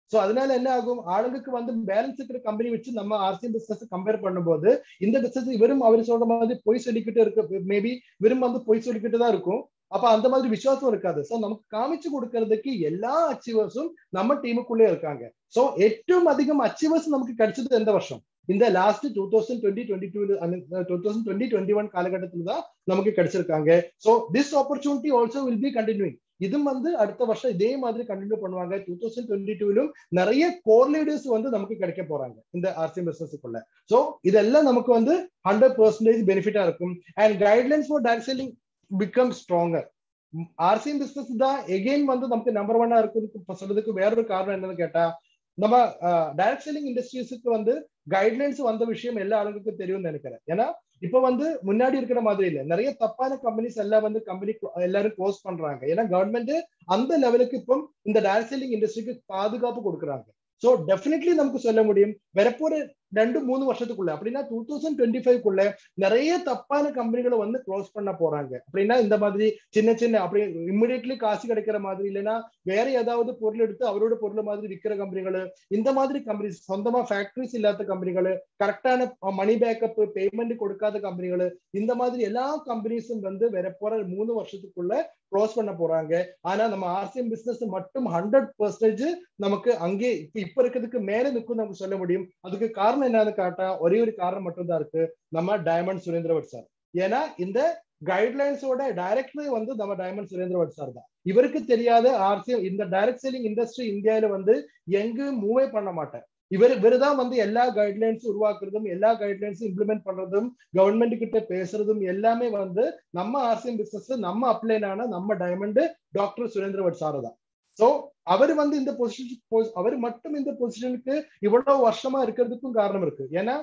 சோ அதனால என்ன ஆகும் ஆளுங்களுக்கு வந்து பேலன்ஸ் இருக்கிற கம்பெனி வச்சு நம்ம ஆர்சிஎம் பிசினஸ் கம்பேர் பண்ணும்போது இந்த பிசினஸ் வெறும் அவர் சொல்ற மாதிரி பொய் சொல்லிக்கிட்டு இருக்கு மேபி வெறும் வந்து பொய் சொல்லிக்கிட்டு தான் இருக்கும் அப்ப அந்த மாதிரி விசுவாசம் இருக்காது சோ நமக்கு காமிச்சு கொடுக்கறதுக்கு எல்லா அச்சீவர்ஸும் நம்ம டீமுக்குள்ளே இருக்காங்க சோ ഏറ്റവും அதிகம் அச்சீவர்ஸ் நமக்கு கிடைச்சது எந்த வருஷம் இந்த last two thousand twenty twenty two two thousand twenty twenty one காலகட்டத்தில் தான் நமக்கு கிடைச்சிருக்காங்க so this opportunity also will be continuing இதும் வந்து அடுத்த வருஷம் இதே மாதிரி கண்டினியூ பண்ணுவாங்க டூ தௌசண்ட் டுவெண்ட்டி டூலும் நிறைய கோர் லீடர்ஸ் வந்து நமக்கு கிடைக்க போறாங்க இந்த ஆர்சிஎம் பிசினஸுக்குள்ள சோ இதெல்லாம் நமக்கு வந்து ஹண்ட்ரட் பர்சன்டேஜ் பெனிஃபிட்டா இருக்கும் and guidelines for direct selling become stronger RCM business தான் எகெயின் வந்து நமக்கு நம்பர் ஒன்னா இருக்கும் சொல்றதுக்கு வேறொரு காரணம் என்னன்னு கேட்டா நம்ம டைரக்ட் செல்லிங் இண்டஸ்ட்ரீஸுக்கு வந்து கைட்லைன்ஸ் வந்த விஷயம் எல்லா ஆளுங்களுக்கும் தெரியும்னு நினைக்கிறேன் ஏன்னா இப்ப வந்து முன்னாடி இருக்கிற மாதிரி இல்ல நிறைய தப்பான கம்பெனிஸ் எல்லாம் வந்து கம்பெனி எல்லாரும் க்ளோஸ் பண்றாங்க ஏன்னா கவர்மெண்ட் அந்த லெவலுக்கு இப்போ இந்த டைரக்ட் செல்லிங் இண்டஸ்ட்ரிக்கு பாதுகாப்பு கொடுக்குறாங்க சோ டெஃபினெட்லி நமக்கு சொல்ல முடியும் வரப்போற ரெண்டு மூணு வருஷத்துக்குள்ள அப்படின்னா டூ தௌசண்ட் டுவெண்ட்டி ஃபைவ்க்குள்ள நிறைய தப்பான கம்பெனிகளை வந்து க்ளோஸ் பண்ண போறாங்க அப்படின்னா இந்த மாதிரி சின்ன சின்ன அப்படி இம்மிடியட்லி காசு கிடைக்கிற மாதிரி இல்லைன்னா வேற ஏதாவது பொருள் எடுத்து அவரோட பொருள் மாதிரி விற்கிற கம்பெனிகள் இந்த மாதிரி கம்பெனிஸ் சொந்தமா ஃபேக்டரிஸ் இல்லாத கம்பெனிகள் கரெக்டான மணி பேக்கப் பேமெண்ட் கொடுக்காத கம்பெனிகள் இந்த மாதிரி எல்லா கம்பெனிஸும் வந்து வரப்போற மூணு வருஷத்துக்குள்ள க்ளோஸ் பண்ண போறாங்க ஆனா நம்ம ஆர்சிஎம் பிசினஸ் மட்டும் ஹண்ட்ரட் பர்சன்டேஜ் நமக்கு அங்கே இப்ப இப்ப இருக்கிறதுக்கு மேல நிற்கும் நமக்கு சொல்ல முடியும் அதுக்கு காரணம் என்னன்னு காட்டா ஒரே ஒரு காரணம் மட்டும்தான் இருக்கு நம்ம டைமண்ட் சுரேந்திரவட் சார் ஏன்னா இந்த கைட்லைன்ஸோட டைரக்டர் வந்து நம்ம டைமண்ட் சுரேந்திரவட் சார் தான் இவருக்கு தெரியாத ஆர்சிஎம் இந்த டைரக்ட் செல்லிங் இண்டஸ்ட்ரி இந்தியாவில வந்து எங்கும் மூவே பண்ண மாட்டேன் இவர் இவர் தான் வந்து எல்லா கைட்லைன்ஸ் உருவாக்குறதும் எல்லா கைட்லைன்ஸும் இம்ப்ளிமெண்ட் பண்றதும் கவர்மெண்ட் கிட்ட பேசுறதும் எல்லாமே வந்து நம்ம ஆர்சிஎம் பிசினஸ் நம்ம அப்ளைன் ஆன நம்ம டைமண்ட் டாக்டர் சுரேந்திரவட் சார் தான் சோ அவர் வந்து இந்த பொசிஷன் அவர் மட்டும் இந்த பொசிஷனுக்கு இவ்வளவு வருஷமா இருக்கிறதுக்கும் காரணம் இருக்கு ஏன்னா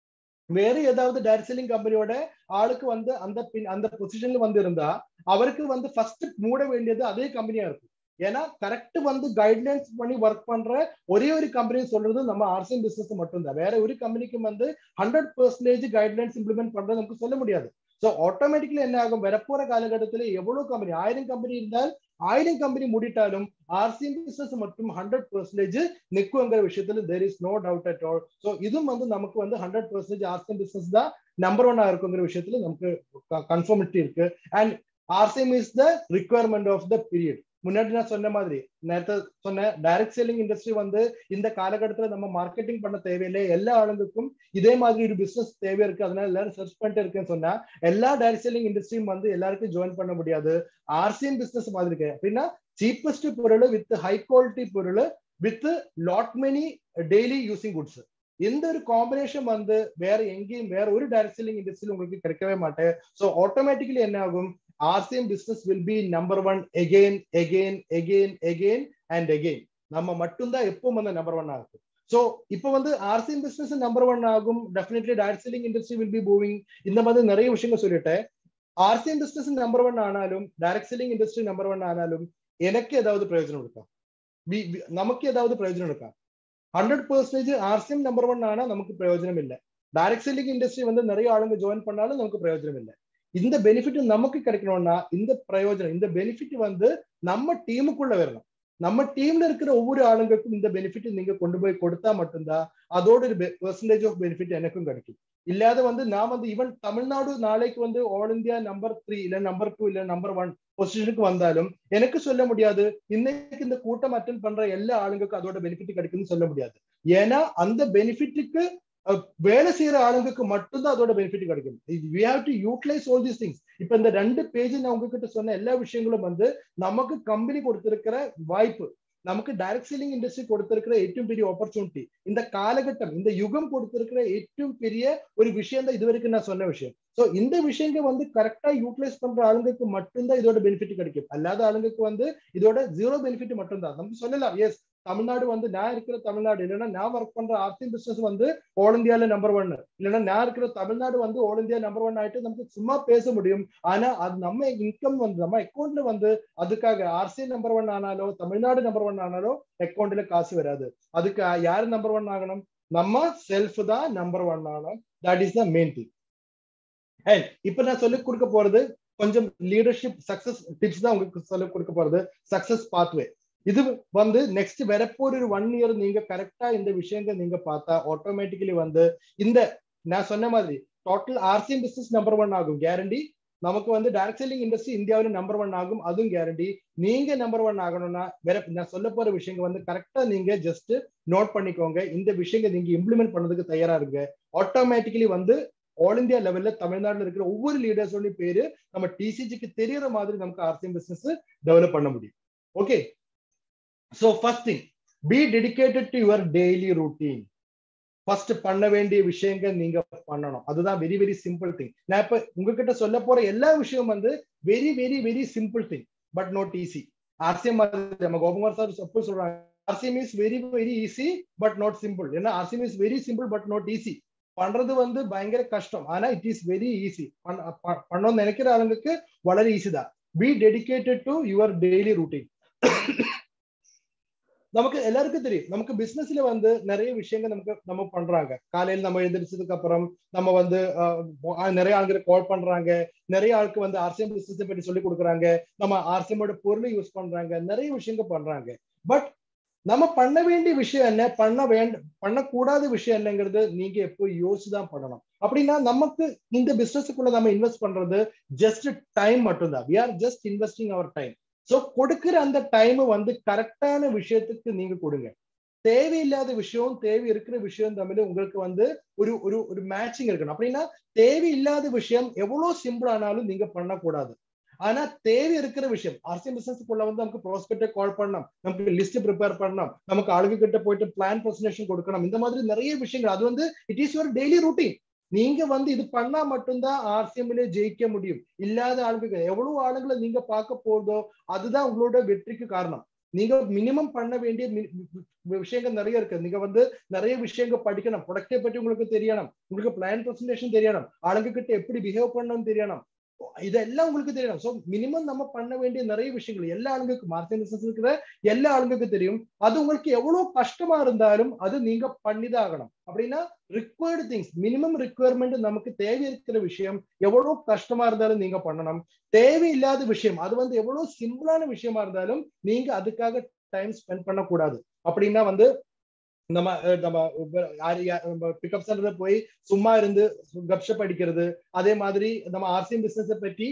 வேற ஏதாவது டைரக்ட் செல்லிங் கம்பெனியோட ஆளுக்கு வந்து அந்த அந்த பொசிஷன்ல வந்து இருந்தா அவருக்கு வந்து ஃபர்ஸ்ட் மூட வேண்டியது அதே கம்பெனியா இருக்கும் ஏன்னா கரெக்ட் வந்து கைட்லைன்ஸ் பண்ணி ஒர்க் பண்ற ஒரே ஒரு கம்பெனி சொல்றது நம்ம ஆர்சிஎம் பிசினஸ் மட்டும்தான் வேற ஒரு கம்பெனிக்கும் வந்து ஹண்ட்ரட் பர்சன்டேஜ் கைட்லைன்ஸ் இம்ப்ளிமெண்ட் பண்றது நமக்கு சொல்ல முடியாது ஸோ ஆட்டோமேட்டிக்கலி என்ன ஆகும் வரப்போற காலகட்டத்தில் எவ்வளவு கம்பெனி ஆயிரம் கம்பெனி இருந்தால் ஆயிரம் கம்பெனி மூடிட்டாலும் ஆர்சிஎம் பிசினஸ் மட்டும் ஹண்ட்ரட் பர்சன்டேஜ் நிற்குங்கிற விஷயத்துல there is no doubt at all so இதுவும் வந்து நமக்கு வந்து ஹண்ட்ரட் பர்சன்டேஜ் ஆர்சிஎம் பிசினஸ் தான் நம்பர் ஒன்னா இருக்குங்கிற விஷயத்துல நமக்கு கன்ஃபார்மிட்டி இருக்கு and RCM is the requirement of the period முன்னாடி நான் சொன்ன மாதிரி நேரத்தை சொன்ன டைரக்ட் செல்லிங் இண்டஸ்ட்ரி வந்து இந்த காலகட்டத்துல நம்ம மார்க்கெட்டிங் பண்ண தேவையில்லை எல்லா ஆளுங்களுக்கும் இதே மாதிரி ஒரு பிசினஸ் தேவை இருக்கு அதனால எல்லாரும் சர்ச் பண்ணிட்டு இருக்குன்னு சொன்னா எல்லா டைரக்ட் செல்லிங் இண்டஸ்ட்ரியும் வந்து எல்லாருக்கும் ஜாயின் பண்ண முடியாது ஆர்சிஎம் பிசினஸ் மாதிரி இருக்கு அப்படின்னா சீப்பஸ்ட் பொருள் வித் ஹை குவாலிட்டி பொருள் with lot many daily using goods எந்த ஒரு காம்பினேஷன் வந்து வேற எங்கேயும் வேற ஒரு டைரக்ட் செல்லிங் இண்டஸ்ட்ரியில் உங்களுக்கு கிடைக்கவே மாட்டேன் ஸோ ஆட்டோமேட்டிக்கலி என்ன ஆகும் RCM business will be number one again, again, again, again and again. நம்ம மட்டும்தான் எப்பவும் வந்து நம்பர் ஒன் ஆகும் ஸோ இப்போ வந்து ஆர்சிஎம் பிசினஸ் நம்பர் ஒன் ஆகும் definitely direct selling industry will be moving இந்த மாதிரி நிறைய விஷயங்கள் சொல்லிட்டேன் ஆர்சிஎம் பிசினஸ் நம்பர் ஒன் ஆனாலும் direct selling industry number one ஆனாலும் எனக்கு ஏதாவது பிரயோஜனம் இருக்கா நமக்கு ஏதாவது பிரயோஜனம் இருக்கா hundred percentage RCM number one ஆனா நமக்கு பிரயோஜனம் இல்லை டைரக்ட் செல்லிங் இண்டஸ்ட்ரி வந்து நிறைய ஆளுங்க ஜாயின் பண்ணாலும் நமக்கு பிரயோஜனம் இல்லை இந்த பெனிஃபிட் நமக்கு கிடைக்கணும்னா இந்த பிரயோஜனம் இந்த பெனிஃபிட் வந்து நம்ம டீமுக்குள்ள வரணும் நம்ம டீம்ல இருக்கிற ஒவ்வொரு ஆளுங்களுக்கும் இந்த பெனிஃபிட் நீங்க கொண்டு போய் கொடுத்தா மட்டும்தான் அதோட ஒரு பெர்சன்டேஜ் ஆஃப் பெனிஃபிட் எனக்கும் கிடைக்கும் இல்லாத வந்து நான் வந்து ஈவன் தமிழ்நாடு நாளைக்கு வந்து ஆல் இந்தியா நம்பர் த்ரீ இல்ல நம்பர் டூ இல்ல நம்பர் ஒன் பொசிஷனுக்கு வந்தாலும் எனக்கு சொல்ல முடியாது இன்னைக்கு இந்த கூட்டம் அட்டன் பண்ற எல்லா ஆளுங்களுக்கும் அதோட பெனிஃபிட் கிடைக்கும்னு சொல்ல முடியாது ஏன்னா அந்த பெனிஃபிட்டுக்கு வேலை செய்யற ஆளுங்களுக்கு மட்டும்தான் அதோட பெனிஃபிட் கிடைக்கும் we have to utilise all these things இப்ப இந்த ரெண்டு பேஜ் நான் உங்ககிட்ட சொன்ன எல்லா விஷயங்களும் வந்து நமக்கு கம்பெனி கொடுத்திருக்கிற வாய்ப்பு நமக்கு டைரக்ட் செல்லிங் இண்டஸ்ட்ரி கொடுத்திருக்கிற ഏറ്റവും பெரிய ஆப்பர்ச்சுனிட்டி இந்த காலகட்டம் இந்த யுகம் கொடுத்திருக்கிற ഏറ്റവും பெரிய ஒரு விஷயம் தான் இது வரைக்கும் நான் சொன்ன விஷயம் சோ இந்த விஷயங்கள் வந்து கரெக்டா யூட்டிலைஸ் பண்ற ஆளுங்களுக்கு மட்டும்தான் இதோட பெனிஃபிட் கிடைக்கும் அல்லாத ஆளுங்களுக்கு வந்து இதோட ஜீரோ பெனிஃபிட் மட்டும்தான் நமக்கு சொல்லலாம் எஸ் தமிழ்நாடு வந்து நான் இருக்கிற தமிழ்நாடு இல்லைன்னா நான் ஒர்க் பண்ற ஆர்த்தி பிசினஸ் வந்து ஆல் இந்தியால நம்பர் ஒன் இல்லைன்னா நான் இருக்கிற தமிழ்நாடு வந்து ஆல் இந்தியா நம்பர் ஒன் ஆயிட்டு நமக்கு சும்மா பேச முடியும் ஆனா அது நம்ம இன்கம் வந்து நம்ம அக்கௌண்ட்ல வந்து அதுக்காக RC number one ஆனாலோ Tamil Nadu number one ஆனாலோ அக்கௌண்ட்ல காசு வராது அதுக்கு யாரு நம்பர் ஒன் ஆகணும் நம்ம செல்ஃப் தான் நம்பர் ஒன் ஆகணும் that is the main thing and இப்ப நான் சொல்லி கொடுக்க போறது கொஞ்சம் லீடர்ஷிப் சக்சஸ் டிப்ஸ் தான் உங்களுக்கு சொல்ல கொடுக்க போறது சக்சஸ் பாத்வே இது வந்து நெக்ஸ்ட் வரப்போற ஒரு ஒன் இயர் நீங்க கரெக்டா இந்த விஷயங்கள் நீங்க பார்த்தா ஆட்டோமேட்டிக்கலி வந்து இந்த நான் சொன்ன மாதிரி total RCM business number one ஆகும் கேரண்டி நமக்கு வந்து டைரக்ட் செல்லிங் இண்டஸ்ட்ரி இந்தியாவில் நம்பர் ஒன் ஆகும் அதுவும் கேரண்டி நீங்க நம்பர் ஒன் ஆகணும்னா வேற நான் சொல்ல போற விஷயங்கள் வந்து கரெக்டா நீங்க ஜஸ்ட் நோட் பண்ணிக்கோங்க இந்த விஷயங்கள் நீங்க இம்ப்ளிமெண்ட் பண்ணதுக்கு தயாரா இருங்க ஆட்டோமேட்டிக்கலி வந்து ஆல் இந்தியா லெவல்ல தமிழ்நாட்டில் இருக்கிற ஒவ்வொரு லீடர்ஸோட பேரு நம்ம டிசிஜிக்கு தெரியற மாதிரி நமக்கு ஆர்சிஎம் பிசினஸ் டெவலப் பண்ண முடியும் okay so first thing be dedicated to your daily routine first பண்ண வேண்டிய விஷயங்கள் நீங்க பண்ணணும் அதுதான் வெரி வெரி சிம்பிள் திங் நான் இப்ப உங்ககிட்ட சொல்ல போற எல்லா விஷயம் வந்து very very very simple thing but not easy RCM நம்ம கோபகுமார் சார் எப்போ சொல்றாங்க RCM is very very easy but not simple ஏன்னா RCM is very simple but not easy பண்றது வந்து பயங்கர கஷ்டம் ஆனா இட் இஸ் வெரி ஈஸி பண்ணணும்னு நினைக்கிற ஆளுங்களுக்கு വളരെ ஈஸி தான் be dedicated to your daily routine நமக்கு எல்லாருக்கும் தெரியும் நமக்கு பிசினஸ்ல வந்து நிறைய விஷயங்கள் நமக்கு நம்ம பண்றாங்க காலையில் நம்ம எழுந்திரிச்சதுக்கு அப்புறம் நம்ம வந்து நிறைய ஆளுங்க கால் பண்றாங்க நிறைய ஆளுக்கு வந்து ஆர்சிஎம் பிசினஸ் பற்றி சொல்லி கொடுக்குறாங்க நம்ம ஆர்சிஎமோட பொருளை யூஸ் பண்றாங்க நிறைய விஷயங்கள் பண்றாங்க பட் நம்ம பண்ண வேண்டிய விஷயம் என்ன பண்ண வேண்ட பண்ணக்கூடாத விஷயம் என்னங்கிறது நீங்க எப்போ யோசிச்சுதான் பண்ணணும் அப்படின்னா நமக்கு இந்த பிசினஸுக்குள்ள நம்ம இன்வெஸ்ட் பண்றது ஜஸ்ட் டைம் மட்டும்தான் we are just investing our time so கொடுக்கிற அந்த டைம் வந்து கரெக்டான விஷயத்துக்கு நீங்க கொடுங்க தேவையில்லாத விஷயம் தேவை இருக்கிற விஷயம் தமிழ் உங்களுக்கு வந்து ஒரு ஒரு ஒரு மேட்சிங் இருக்கணும் அப்படின்னா தேவையில்லாத விஷயம் எவ்வளவு சிம்பிள் ஆனாலும் நீங்க பண்ணக்கூடாது ஆனா தேவை இருக்கிற விஷயம் ஆர்சிஎம் பிசினஸ்க்குள்ள வந்து நமக்கு ப்ராஸ்பெக்டை கால் பண்ணணும் நமக்கு லிஸ்ட் ப்ரிப்பேர் பண்ணணும் நமக்கு ஆளுங்க கிட்ட போயிட்டு பிளான் பிரசன்டேஷன் கொடுக்கணும் இந்த மாதிரி நிறைய விஷயங்கள் அது வந்து it is your daily routine நீங்க வந்து இது பண்ணா மட்டும்தான் ஆர்சிஎம்ல ஜெயிக்க முடியும் இல்லாத ஆளுங்க எவ்வளவு ஆளுங்களை நீங்க பார்க்க போறதோ அதுதான் உங்களோட வெற்றிக்கு காரணம் நீங்க மினிமம் பண்ண வேண்டிய விஷயங்கள் நிறைய இருக்கு நீங்க வந்து நிறைய விஷயங்கள் படிக்கணும் ப்ரொடக்டை பற்றி உங்களுக்கு தெரியணும் உங்களுக்கு பிளான் பிரசன்டேஷன் தெரியணும் ஆளுங்க கிட்ட எப்படி பிஹேவ் பண்ணணும்னு தெரியணும் இதெல்லாம் உங்களுக்கு தெரியணும் ஸோ மினிமம் நம்ம பண்ண வேண்டிய நிறைய விஷயங்கள் எல்லா ஆளுங்களுக்கும் மார்க்கெட் பிசினஸ் இருக்கிற எல்லா ஆளுங்களுக்கும் தெரியும் அது உங்களுக்கு எவ்வளவு கஷ்டமா இருந்தாலும் அது நீங்க பண்ணிதான் ஆகணும் அப்படின்னா ரிக்வயர்டு திங்ஸ் மினிமம் ரிக்குவயர்மெண்ட் நமக்கு தேவை இருக்கிற விஷயம் எவ்வளவு கஷ்டமா இருந்தாலும் நீங்க பண்ணணும் தேவையில்லாத விஷயம் அது வந்து எவ்வளவு சிம்பிளான விஷயமா இருந்தாலும் நீங்க அதுக்காக டைம் ஸ்பெண்ட் பண்ணக்கூடாது அப்படின்னா வந்து நம்ம நம்ம பிக்கப் சென்டர்ல போய் சும்மா இருந்து கப்ஷப் அடிக்கிறது அதே மாதிரி நம்ம ஆர்சிஎம் பிசினஸ் பற்றி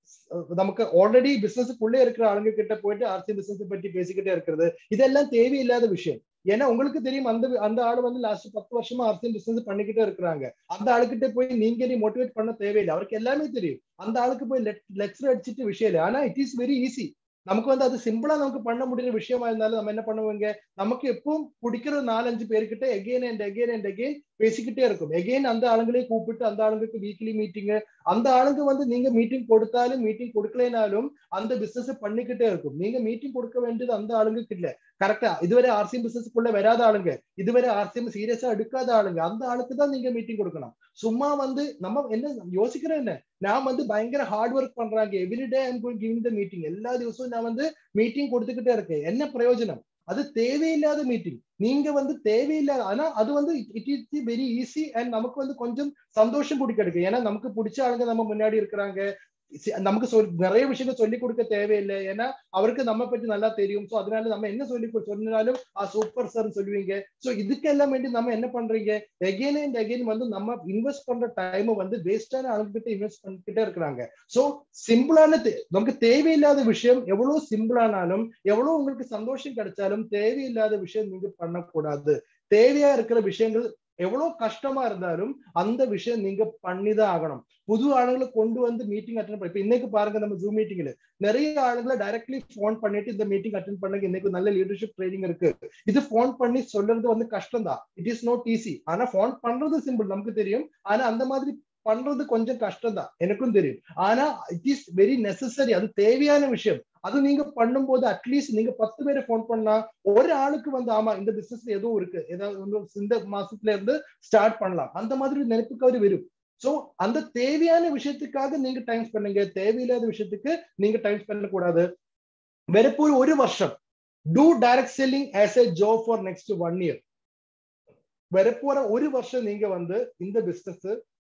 நமக்கு ஆல்ரெடி பிசினஸுக்குள்ளே இருக்கிற ஆளுங்க கிட்ட போயிட்டு ஆர்சிஎம் பிசினஸ் பற்றி பேசிக்கிட்டே இருக்கிறது இதெல்லாம் தேவையில்லாத விஷயம் ஏன்னா உங்களுக்கு தெரியும் அந்த அந்த ஆளு வந்து லாஸ்ட் பத்து வருஷமா ஆர்சிஎம் பிசினஸ் பண்ணிக்கிட்டே இருக்கிறாங்க அந்த ஆளுக்கிட்ட போய் நீங்க நீ மோட்டிவேட் பண்ண தேவையில்லை அவருக்கு எல்லாமே தெரியும் அந்த ஆளுக்கு போய் லெக்சர் அடிச்சுட்டு விஷயம் இல்லை ஆனா இட் இஸ் வெரி ஈஸி நமக்கு வந்து அது சிம்பிளா நமக்கு பண்ண முடியுற விஷயமா இருந்தாலும் நம்ம என்ன பண்ணுவாங்க நமக்கு எப்பவும் பிடிக்கிற நாலஞ்சு பேர்கிட்ட again and again and again பேசிக்கிட்டே இருக்கும் எகெயின் அந்த ஆளுங்களையும் கூப்பிட்டு அந்த ஆளுங்களுக்கு வீக்லி மீட்டிங் அந்த ஆளுங்க வந்து நீங்க மீட்டிங் கொடுத்தாலும் மீட்டிங் கொடுக்கலைனாலும் அந்த பிசினஸ் பண்ணிக்கிட்டே இருக்கும் நீங்க மீட்டிங் கொடுக்க வேண்டியது அந்த ஆளுங்களுக்கு இல்ல கரெக்டா இதுவரை ஆர்சிஎம் பிசினஸ்க்குள்ள வராத ஆளுங்க இதுவரை ஆர்சிஎம் சீரியஸா எடுக்காத ஆளுங்க அந்த ஆளுக்கு தான் நீங்க மீட்டிங் கொடுக்கணும் சும்மா வந்து நம்ம என்ன யோசிக்கிறோம் என்ன நான் வந்து பயங்கர ஹார்ட் ஒர்க் பண்றாங்க everyday I'm going giving the meeting எல்லா திவசமும் நான் வந்து மீட்டிங் கொடுத்துக்கிட்டே இருக்கேன் என்ன பிரயோஜனம் அது தேவையில்லாத மீட்டிங் நீங்க வந்து தேவையில்லாத ஆனா அது வந்து it is very easy and நமக்கு வந்து கொஞ்சம் சந்தோஷம் கூட கிடைக்கும் ஏன்னா நமக்கு பிடிச்ச ஆளுங்க நம்ம முன்னாடி இருக்கிறாங்க நமக்கு சொல் நிறைய விஷயங்கள் சொல்லி கொடுக்க தேவையில்லை ஏன்னா அவருக்கு நம்ம பற்றி நல்லா தெரியும் ஸோ அதனால நம்ம என்ன சொல்லி சொன்னாலும் ஆ சூப்பர் சார் சொல்லுவீங்க ஸோ இதுக்கெல்லாம் வேண்டி நம்ம என்ன பண்றீங்க எகெயின் அண்ட் எகெயின் வந்து நம்ம இன்வெஸ்ட் பண்ற டைம் வந்து வேஸ்டான ஆளுங்கிட்ட இன்வெஸ்ட் பண்ணிக்கிட்டே இருக்கிறாங்க ஸோ சிம்பிளான நமக்கு தேவையில்லாத விஷயம் எவ்வளவு சிம்பிளானாலும் எவ்வளவு உங்களுக்கு சந்தோஷம் கிடைச்சாலும் தேவையில்லாத விஷயம் நீங்க பண்ணக்கூடாது தேவையா இருக்கிற விஷயங்கள் எவ்வளவு கஷ்டமா இருந்தாலும் அந்த விஷயம் நீங்க பண்ணிதான் ஆகணும் புது ஆளுங்களை கொண்டு வந்து மீட்டிங் அட்டன் பண்ண இப்ப இன்னைக்கு பாருங்க நம்ம ஜூம் மீட்டிங்ல நிறைய ஆளுங்களை டைரக்ட்லி போன் பண்ணிட்டு இந்த மீட்டிங் அட்டன் பண்ணுங்க இன்னைக்கு நல்ல லீடர்ஷிப் ட்ரைனிங் இருக்கு இது போன் பண்ணி சொல்றது வந்து கஷ்டம் தான் இட் இஸ் நோட் ஈஸி ஆனா போன் பண்றது சிம்பிள் நமக்கு தெரியும் ஆனா அந்த மாதிரி பண்றது கொஞ்சம் கஷ்டம் தான் எனக்கும் தெரியும் ஆனா இட் இஸ் வெரி நெசசரி அது தேவையான விஷயம் அது நீங்க பண்ணும்போது அட்லீஸ்ட் நீங்க பத்து பேரை போன் பண்ணா ஒரு ஆளுக்கு வந்து ஆமா இந்த பிசினஸ்ல எதுவும் இருக்கு ஏதாவது இந்த மாசத்துல இருந்து ஸ்டார்ட் பண்ணலாம் அந்த மாதிரி நினைப்புக்கு அவர் வரும் சோ அந்த தேவையான விஷயத்துக்காக நீங்க டைம் பண்ணுங்க தேவையில்லாத விஷயத்துக்கு நீங்க டைம் பண்ண கூடாது வெறுப்பூர் ஒரு வருஷம் do direct selling as a job for next one year வரப்போற ஒரு வருஷம் நீங்க வந்து இந்த பிசினஸ்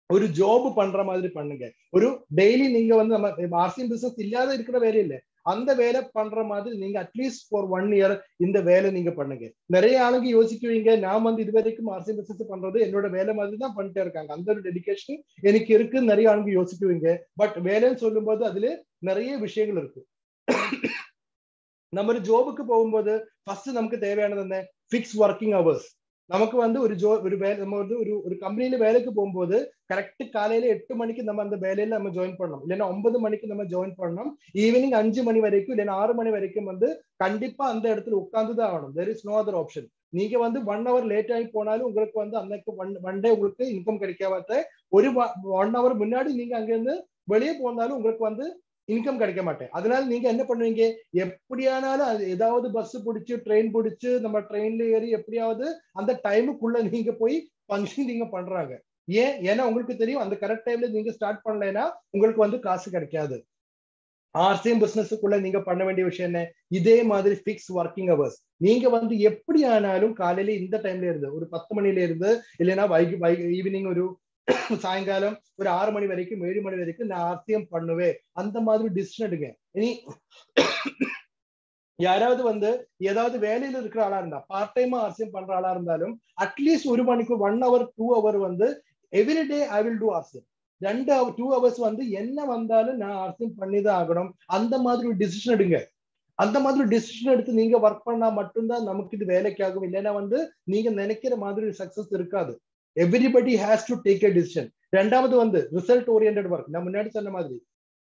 ஒரு ஜாப் பண்ற மாதிரி பண்ணுங்க ஒரு டெய்லி நீங்க வந்து நம்ம ஆர்சிஎம் பிசினஸ் இல்லாத இருக்கிற வேலை இல்லை அந்த வேலை பண்ற மாதிரி நீங்க அட்லீஸ்ட் ஃபார் ஒன் இயர் இந்த வேலை நீங்க பண்ணுங்க நிறைய ஆளுங்க யோசிக்குவீங்க நான் வந்து இது வரைக்கும் ஆர்சிஎம் பிசினஸ் பண்றது என்னோட வேலை மாதிரி தான் பண்ணிட்டே இருக்காங்க அந்த ஒரு டெடிக்கேஷன் எனக்கு இருக்குன்னு நிறைய ஆளுங்க யோசிக்குவீங்க பட் வேலைன்னு சொல்லும்போது அதுல நிறைய விஷயங்கள் இருக்கு நம்ம ஒரு ஜோபுக்கு போகும்போது ஃபர்ஸ்ட் நமக்கு தேவையானது என்ன ஃபிக்ஸ் ஒர்க்கிங் ஹவர்ஸ் நமக்கு வந்து ஒரு ஜோ ஒரு வேலை நம்ம வந்து ஒரு ஒரு கம்பெனில வேலைக்கு போகும்போது கரெக்ட் காலையில எட்டு மணிக்கு நம்ம அந்த வேலையில நம்ம ஜாயின் பண்ணணும் இல்லைன்னா ஒன்பது மணிக்கு நம்ம ஜாயின் பண்ணணும் ஈவினிங் அஞ்சு மணி வரைக்கும் இல்லைன்னா ஆறு மணி வரைக்கும் வந்து கண்டிப்பா அந்த இடத்துல உட்கார்ந்து தான் ஆகணும் there is no other option நீங்க வந்து ஒன் ஹவர் லேட் ஆகி போனாலும் உங்களுக்கு வந்து அன்னைக்கு ஒன் ஒன் டே உங்களுக்கு இன்கம் கிடைக்காத ஒரு ஒன் ஹவர் முன்னாடி நீங்க அங்க இருந்து வெளியே போனாலும் உங்களுக்கு வந்து இன்கம் கிடைக்க மாட்டேன் அதனால நீங்க என்ன பண்ணுவீங்க எப்படியானாலும் அது ஏதாவது பஸ் பிடிச்சு ட்ரெயின் பிடிச்சு நம்ம ட்ரெயின்ல ஏறி எப்படியாவது அந்த டைமுக்குள்ள நீங்க போய் ஃபங்க்ஷன் நீங்க பண்றாங்க ஏன் ஏன்னா உங்களுக்கு தெரியும் அந்த கரெக்ட் டைம்ல நீங்க ஸ்டார்ட் பண்ணலைன்னா உங்களுக்கு வந்து காசு கிடைக்காது ஆர்சிஎம் பிசினஸுக்குள்ள நீங்க பண்ண வேண்டிய விஷயம் என்ன இதே மாதிரி ஃபிக்ஸ் ஒர்க்கிங் ஹவர்ஸ் நீங்க வந்து எப்படி ஆனாலும் காலையில இந்த டைம்ல இருந்து ஒரு பத்து மணில இருந்து இல்லைன்னா வைகி வை ஈவினிங் ஒரு சாயங்காலம் ஒரு ஆறு மணி வரைக்கும் ஏழு மணி வரைக்கும் நான் ஆர்சிஎம் பண்ணுவேன் அந்த மாதிரி டிசிஷன் எடுங்க இனி யாராவது வந்து ஏதாவது வேலையில இருக்கிற ஆளா இருந்தா பார்ட் டைமா ஆர்சிஎம் பண்ற ஆளா இருந்தாலும் அட்லீஸ்ட் ஒரு மணிக்கு ஒன் ஹவர் டூ ஹவர் வந்து everyday I will do RCM ரெண்டு டூ ஹவர்ஸ் வந்து என்ன வந்தாலும் நான் ஆர்சிஎம் பண்ணி தான் ஆகணும் அந்த மாதிரி ஒரு டிசிஷன் எடுங்க அந்த மாதிரி டிசிஷன் எடுத்து நீங்க ஒர்க் பண்ணா மட்டும்தான் நமக்கு இது வேலைக்காகும் இல்லைன்னா வந்து நீங்க நினைக்கிற மாதிரி சக்சஸ் இருக்காது everybody has to take a decision ரெண்டாவது வந்து ரிசல்ட் ஓரியன்ட் ஒர்க் நான் முன்னாடி சொன்ன மாதிரி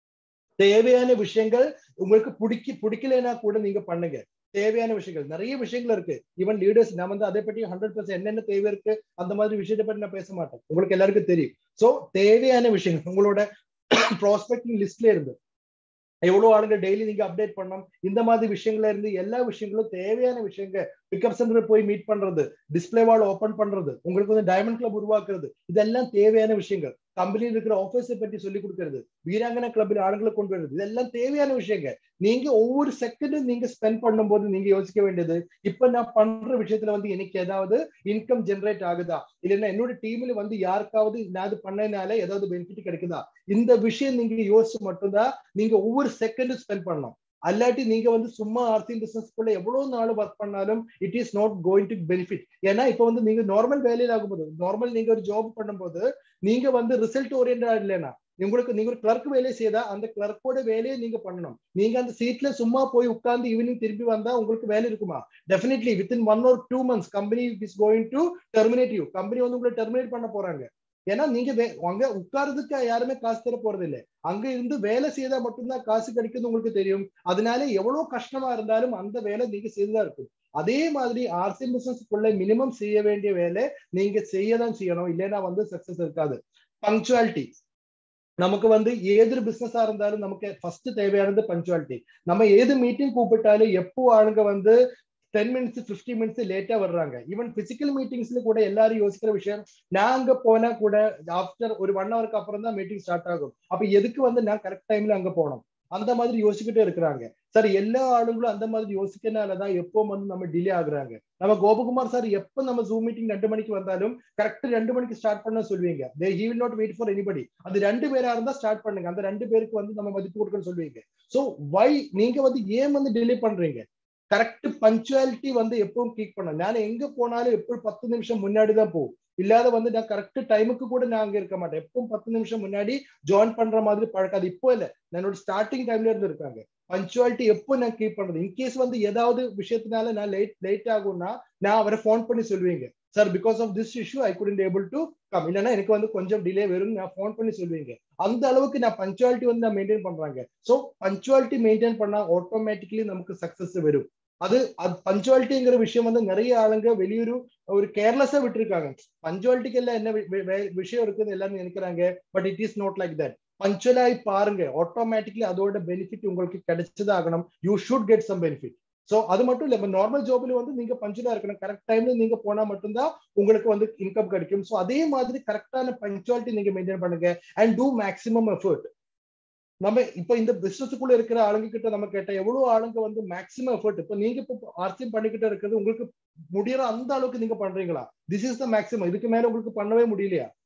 தேவையான விஷயங்கள் உங்களுக்கு பிடிக்க பிடிக்கலைன்னா கூட நீங்க பண்ணுங்க தேவையான விஷயங்கள் நிறைய விஷயங்கள் இருக்கு ஈவன் லீடர்ஸ் நான் வந்து அதை பற்றி ஹண்ட்ரட் பர்சன்ட் என்னென்ன தேவை இருக்கு அந்த மாதிரி விஷயத்தை பற்றி நான் பேச மாட்டேன் உங்களுக்கு எல்லாருக்கும் தெரியும் சோ தேவையான விஷயங்கள் உங்களோட ப்ராஸ்பெக்டிங் லிஸ்ட்ல இருந்து எவ்வளவு ஆளுங்க டெய்லி நீங்க அப்டேட் பண்ணணும் இந்த மாதிரி விஷயங்கள்ல இருந்து எல்லா விஷயங்களும் தேவையான விஷயங்கள் பிக்கப் சென்டர் போய் மீட் பண்றது டிஸ்பிளே வால் ஓபன் பண்றது உங்களுக்கு வந்து டைமண்ட் கிளப் உருவாக்குறது இதெல்லாம் தேவையான விஷயங்கள் கம்பெனியில் இருக்கிற ஆஃபீஸை பற்றி சொல்லி கொடுக்கறது வீராங்கனை கிளப்பில் ஆளுங்களை கொண்டு வருது இதெல்லாம் தேவையான விஷயங்கள் நீங்க ஒவ்வொரு செகண்டும் நீங்க ஸ்பெண்ட் பண்ணும்போது நீங்க யோசிக்க வேண்டியது இப்ப நான் பண்ற விஷயத்துல வந்து எனக்கு ஏதாவது இன்கம் ஜென்ரேட் ஆகுதா இல்லைன்னா என்னோட டீம்ல வந்து யாருக்காவது நான் அது பண்ணனால ஏதாவது பெனிஃபிட் கிடைக்குதா இந்த விஷயம் நீங்க யோசிச்சு மட்டும்தான் நீங்க ஒவ்வொரு செகண்டும் ஸ்பெண்ட் பண்ணணும் அல்லாட்டி நீங்க வந்து சும்மா ஆர்சிங் பிசினஸ்க்குள்ள எவ்வளவு நாள் ஒர்க் பண்ணாலும் it is not going to benefit ஏன்னா இப்ப வந்து நீங்க நார்மல் வேலையில் ஆகும்போது நார்மல் நீங்க ஒரு ஜாப் பண்ணும்போது நீங்க வந்து ரிசல்ட் ஓரியன்டா இல்லைன்னா உங்களுக்கு நீங்க ஒரு கிளர்க் வேலையை செய்தா அந்த கிளர்க்கோட வேலையை நீங்க பண்ணணும் நீங்க அந்த சீட்ல சும்மா போய் உட்கார்ந்து ஈவினிங் திருப்பி வந்தா உங்களுக்கு வேலை இருக்குமா definitely within one or two months company is going to terminate you company வந்து உங்களை டெர்மினேட் பண்ண போறாங்க ஏன்னா நீங்க அங்க உட்கார்றதுக்கு யாருமே காசு தர போறது இல்லை அங்க இருந்து வேலை செய்தா மட்டும்தான் காசு கிடைக்குது உங்களுக்கு தெரியும் அதனால எவ்வளவு கஷ்டமா இருந்தாலும் அந்த வேலை நீங்க செய்துதான் இருக்கும் அதே மாதிரி ஆர்சி பிசினஸ்க்குள்ள மினிமம் செய்ய வேண்டிய வேலை நீங்க செய்யதான் செய்யணும் இல்லைன்னா வந்து சக்சஸ் இருக்காது பங்க்சுவாலிட்டி நமக்கு வந்து ஏതൊരു பிசினஸா இருந்தாலும் நமக்கு ஃபர்ஸ்ட் தேவையானது பங்க்சுவாலிட்டி நம்ம ஏது மீட்டிங் கூப்பிட்டாலும் எப்போ ஆளுங்க வந்து டென் மினிட்ஸ் பிப்டி மினிட்ஸ் லேட்டா வர்றாங்க ஈவன் பிசிக்கல் மீட்டிங்ஸ்ல கூட எல்லாரும் யோசிக்கிற விஷயம் நான் அங்க போனா கூட ஆஃப்டர் ஒரு ஒன் ஹவருக்கு அப்புறம் தான் மீட்டிங் ஸ்டார்ட் ஆகும் அப்ப எதுக்கு வந்து நான் கரெக்ட் டைம்ல அங்க போகணும் அந்த மாதிரி யோசிச்சுக்கிட்டே இருக்கிறாங்க சார் எல்லா ஆளுங்களும் அந்த மாதிரி யோசிக்கனாலதான் எப்போ வந்து நம்ம டிலே ஆகுறாங்க நம்ம கோபகுமார் சார் எப்போ நம்ம ஜூம் மீட்டிங் ரெண்டு மணிக்கு வந்தாலும் கரெக்ட் ரெண்டு மணிக்கு ஸ்டார்ட் பண்ண சொல்லுவீங்க they he will not wait for anybody அது ரெண்டு பேரா இருந்தா ஸ்டார்ட் பண்ணுங்க அந்த ரெண்டு பேருக்கு வந்து நம்ம மதிப்பு கொடுக்கணும்னு சொல்லுவீங்க சோ வை நீங்க வந்து ஏன் வந்து டிலே பண்றீங்க கரெக்ட் பஞ்சுவாலிட்டி வந்து எப்பவும் கீக் பண்ண நான் எங்க போனாலும் எப்பவும் பத்து நிமிஷம் முன்னாடி தான் போகும் இல்லாத வந்து நான் கரெக்ட் டைமுக்கு கூட நான் அங்க இருக்க மாட்டேன் எப்பவும் பத்து நிமிஷம் முன்னாடி ஜாயின் பண்ற மாதிரி பழக்காது இப்போ இல்ல என்னோட ஸ்டார்டிங் டைம்ல இருந்து இருக்காங்க பஞ்சுவாலிட்டி எப்போ நான் கீப் பண்றது இன்கேஸ் வந்து ஏதாவது விஷயத்தினால நான் லேட் லேட் ஆகும்னா நான் அவரை ஃபோன் பண்ணி சொல்லுவீங்க sir because of this issue I couldn't able to come இல்லைன்னா எனக்கு வந்து கொஞ்சம் டிலே வரும் நான் ஃபோன் பண்ணி சொல்லுவீங்க அந்த அளவுக்கு நான் பஞ்சுவாலிட்டி வந்து நான் மெயின்டைன் பண்றாங்க ஸோ பஞ்சுவாலிட்டி மெயின்டைன் பண்ணா ஆட்டோமேட்டிக்கலி நமக்கு சக்சஸ் வரும் அது அது பஞ்சுவாலிட்டிங்கிற விஷயம் வந்து நிறைய ஆளுங்க வெளியூர் ஒரு கேர்லெஸ்ஸா விட்டுருக்காங்க பஞ்சுவாலிட்டிக்கு எல்லாம் என்ன விஷயம் இருக்குன்னு எல்லாரும் நினைக்கிறாங்க but it is not like that பஞ்சுவலாയി பாருங்க ஆட்டோமேட்டிக்லி அதோட பெனிஃபிட் உங்களுக்கு கிடைச்சதாகணும் you should get some benefit so அது மட்டும் இல்ல நார்மல் ஜாப்ல வந்து நீங்க பஞ்சுவலா இருக்கணும் கரெக்ட் டைம்ல நீங்க போனா மட்டும்தான் உங்களுக்கு வந்து இன்கம் கிடைக்கும் சோ அதே மாதிரி கரெக்டான பஞ்சுவாலிட்டி நீங்க மெயின்டைன் பண்ணுங்க அண்ட் டூ மேக்ஸிமம் எஃபர்ட் நம்ம இப்ப இந்த பிசினஸுக்குள்ள இருக்கிற ஆளுங்க கிட்ட நம்ம கேட்ட எவ்வளவு ஆளுங்க வந்து மேக்ஸிமம் எஃபர்ட் இப்ப நீங்க இப்போ ஆர்சியம் பண்ணிக்கிட்டு இருக்கிறது உங்களுக்கு முடியற அந்த அளவுக்கு நீங்க பண்றீங்களா திஸ் இஸ் த மேக்ஸிமம் இதுக்கு மேல உங்களுக்கு பண்ணவே முடியலையா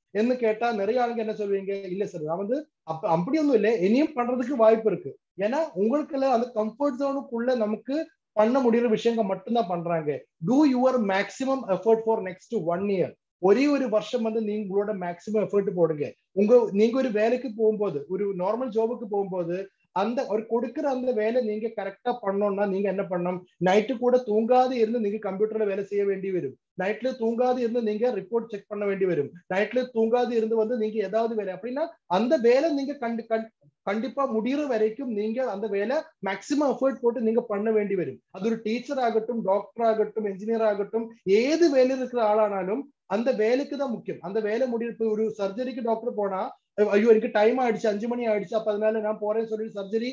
என்று கேட்டா நிறைய ஆளுங்க என்ன சொல்லுவீங்க இல்ல சார் நான் வந்து அப்ப அப்படி ஒன்றும் இல்லை இனியும் பண்றதுக்கு வாய்ப்பு இருக்கு ஏன்னா உங்களுக்கு அந்த கம்ஃபர்ட் ஜோனுக்குள்ள நமக்கு பண்ண முடியுற விஷயங்கள் மட்டும்தான் பண்றாங்க do your maximum effort for next one year ஒரே ஒரு வருஷம் வந்து நீங்க உங்களோட மேக்சிமம் எஃபர்ட் போடுங்க உங்க நீங்க ஒரு வேலைக்கு போகும்போது ஒரு நார்மல் ஜாபுக்கு போகும்போது அந்த ஒரு கொடுக்குற அந்த வேலை நீங்க கரெக்டா பண்ணோம்னா நீங்க என்ன பண்ணணும் நைட்டு கூட தூங்காது இருந்து நீங்க கம்ப்யூட்டர்ல வேலை செய்ய வேண்டி வரும் நைட்ல தூங்காது இருந்து நீங்க ரிப்போர்ட் செக் பண்ண வேண்டி வரும் நைட்ல தூங்காது இருந்து வந்து நீங்க ஏதாவது வேலை அப்படின்னா அந்த வேலை நீங்க கண்டு கண்டிப்பா முடிகிற வரைக்கும் நீங்க அந்த வேலை மேக்சிமம் எஃபர்ட் போட்டு நீங்க பண்ண வேண்டி வரும் அது ஒரு டீச்சர் ஆகட்டும் டாக்டர் ஆகட்டும் என்ஜினியர் ஆகட்டும் ஏது வேலையில் இருக்கிற ஆளானாலும் அந்த வேலைக்கு தான் முக்கியம் அந்த வேலை முடிவு ஒரு சர்ஜரிக்கு டாக்டர் போனா ஐயோ எனக்கு டைம் ஆயிடுச்சு அஞ்சு மணி ஆயிடுச்சு அப்ப அதனால நான் போறேன்னு சொல்லி சர்ஜரி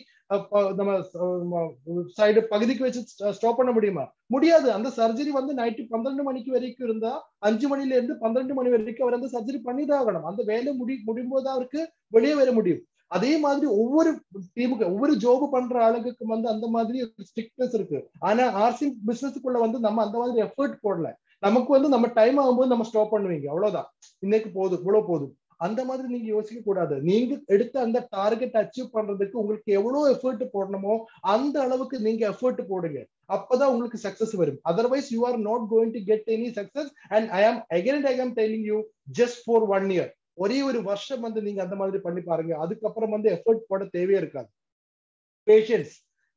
நம்ம சைடு பகுதிக்கு வச்சு ஸ்டாப் பண்ண முடியுமா முடியாது அந்த சர்ஜரி வந்து நைட்டு பன்னிரண்டு மணிக்கு வரைக்கும் இருந்தா அஞ்சு மணில இருந்து பன்னிரண்டு மணி வரைக்கும் அவர் அந்த சர்ஜரி பண்ணிதான் ஆகணும் அந்த வேலை முடி முடியும் போது அவருக்கு வெளியே வர முடியும் அதே மாதிரி ஒவ்வொரு டீமுக்கு ஒவ்வொரு ஜோப் பண்ற ஆளுங்களுக்கு வந்து அந்த மாதிரி ஸ்ட்ரிக்ட்னஸ் இருக்கு ஆனா ஆர்சி பிசினஸுக்குள்ள வந்து நம்ம அந்த மாதிரி எஃபர்ட் போடல நமக்கு வந்து நம்ம டைம் ஆகும்போது நம்ம ஸ்டாப் பண்ணுவீங்க அவ்வளவுதான் இன்னைக்கு போதும் இவ்வளவு போதும் அந்த மாதிரி நீங்க யோசிக்க கூடாது நீங்க எடுத்த அந்த டார்கெட் அச்சீவ் பண்றதுக்கு உங்களுக்கு எவ்வளவு எஃபர்ட் போடணுமோ அந்த அளவுக்கு நீங்க எஃபர்ட் போடுங்க அப்பதான் உங்களுக்கு சக்சஸ் வரும் otherwise you are not going to get any success and I am again I am telling you just for one year ஒரே ஒரு வருஷம் வந்து நீங்க அந்த மாதிரி பண்ணி பாருங்க அதுக்கப்புறம் வந்து எஃபர்ட் போட தேவையே இருக்காது பேஷன்ஸ்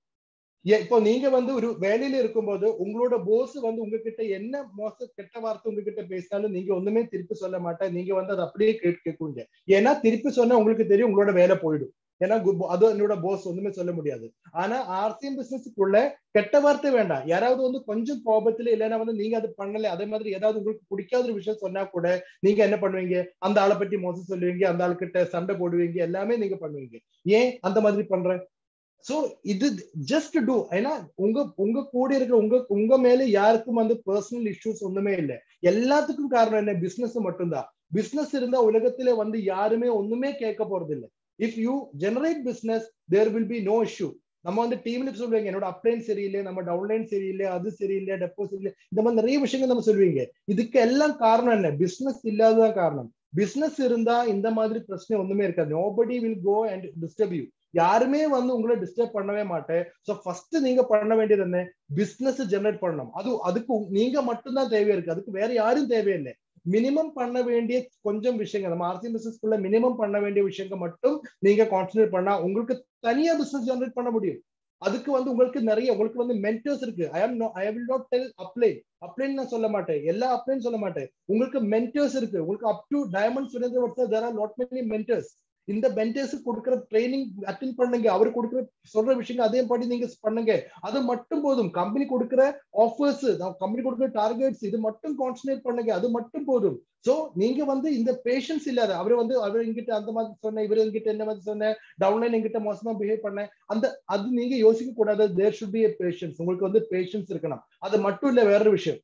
இப்போ நீங்க வந்து ஒரு வேலையில இருக்கும்போது உங்களோட போஸ் வந்து உங்ககிட்ட என்ன மோச கெட்ட வார்த்தை உங்ககிட்ட பேசினாலும் நீங்க ஒண்ணுமே திருப்பி சொல்ல மாட்டேன் நீங்க வந்து அதை அப்படியே கேட்டு கேட்குங்க ஏன்னா திருப்பி சொன்னா உங்களுக்கு தெரியும் உங்களோட வேலை போயிடும் ஏன்னா அது என்னோட போஸ் ஒண்ணுமே சொல்ல முடியாது ஆனா ஆர்சிஎம் பிசினஸுக்குள்ள கெட்ட வார்த்தை வேண்டாம் யாராவது வந்து கொஞ்சம் கோபத்துல இல்லைன்னா வந்து நீங்க அது பண்ணல அதே மாதிரி ஏதாவது உங்களுக்கு பிடிக்காத ஒரு விஷயம் சொன்னா கூட நீங்க என்ன பண்ணுவீங்க அந்த ஆளை பத்தி மோசம் சொல்லுவீங்க அந்த ஆளுக்கிட்ட சண்டை போடுவீங்க எல்லாமே நீங்க பண்ணுவீங்க ஏன் அந்த மாதிரி பண்ற சோ இது ஜஸ்ட் டூ ஏன்னா உங்க உங்க கூட இருக்கிற உங்க உங்க மேல யாருக்கும் வந்து பர்சனல் இஷ்யூஸ் ஒண்ணுமே இல்லை எல்லாத்துக்கும் காரணம் என்ன பிசினஸ் மட்டும்தான் பிசினஸ் இருந்தா உலகத்துல வந்து யாருமே ஒண்ணுமே கேட்க போறது இல்லை if you generate business there will be no issue நம்ம வந்து டீம்ல சொல்லுவாங்க என்னோட அப்ளைன் சரியில்லை நம்ம டவுன்லைன் சரியில்லை அது சரியில்லை டெப்போ சரியில்லை இந்த மாதிரி நிறைய விஷயங்கள் நம்ம சொல்லுவீங்க இதுக்கு எல்லாம் காரணம் என்ன பிசினஸ் இல்லாததான் காரணம் பிசினஸ் இருந்தா இந்த மாதிரி பிரச்சனை ஒண்ணுமே இருக்காது nobody will go and disturb you யாருமே வந்து உங்களை டிஸ்டர்ப் பண்ணவே மாட்டேன் ஸோ ஃபர்ஸ்ட் நீங்க பண்ண வேண்டியது என்ன பிசினஸ் ஜெனரேட் பண்ணணும் அது அதுக்கு நீங்க மட்டும்தான் தேவை இருக்கு அதுக்கு வேற யாரும் தேவையில்லை மினிமம் பண்ண வேண்டிய கொஞ்சம் விஷயங்கள் நம்ம ஆர்சி பிசினஸ்க்குள்ள மினிமம் பண்ண வேண்டிய விஷயங்கள் மட்டும் நீங்க கான்சன்ட்ரேட் பண்ணா உங்களுக்கு தனியா பிசினஸ் ஜெனரேட் பண்ண முடியும் அதுக்கு வந்து உங்களுக்கு நிறைய உங்களுக்கு வந்து மென்டர்ஸ் இருக்கு I am I will not tell apply applying நான் சொல்ல மாட்டேன் எல்லா அப்ளைன் சொல்ல மாட்டேன் உங்களுக்கு மென்டர்ஸ் இருக்கு உங்களுக்கு up to diamond Surendra Vatsa there are not many mentors இந்த மென்டர்ஸ் கொடுக்குற ட்ரைனிங் அட்டென்ட் பண்ணுங்க அவர் கொடுக்குற சொல்ற விஷயங்கள் அதே படி நீங்க பண்ணுங்க அது மட்டும் போதும் கம்பெனி கொடுக்குற ஆஃபர்ஸ் கம்பெனி கொடுக்குற டார்கெட்ஸ் இது மட்டும் கான்சன்ட்ரேட் பண்ணுங்க அது மட்டும் போதும் சோ நீங்க வந்து இந்த பேஷன்ஸ் இல்லாத அவர் வந்து அவர் எங்கிட்ட அந்த மாதிரி சொன்ன இவர் எங்கிட்ட என்ன மாதிரி சொன்ன டவுன்லைன் எங்கிட்ட மோசமா பிஹேவ் பண்ண அந்த அது நீங்க யோசிக்க கூடாது தேர் ஷுட் பி பேஷன்ஸ் உங்களுக்கு வந்து பேஷன்ஸ் இருக்கணும் அது மட்டும் இல்ல வேற விஷயம்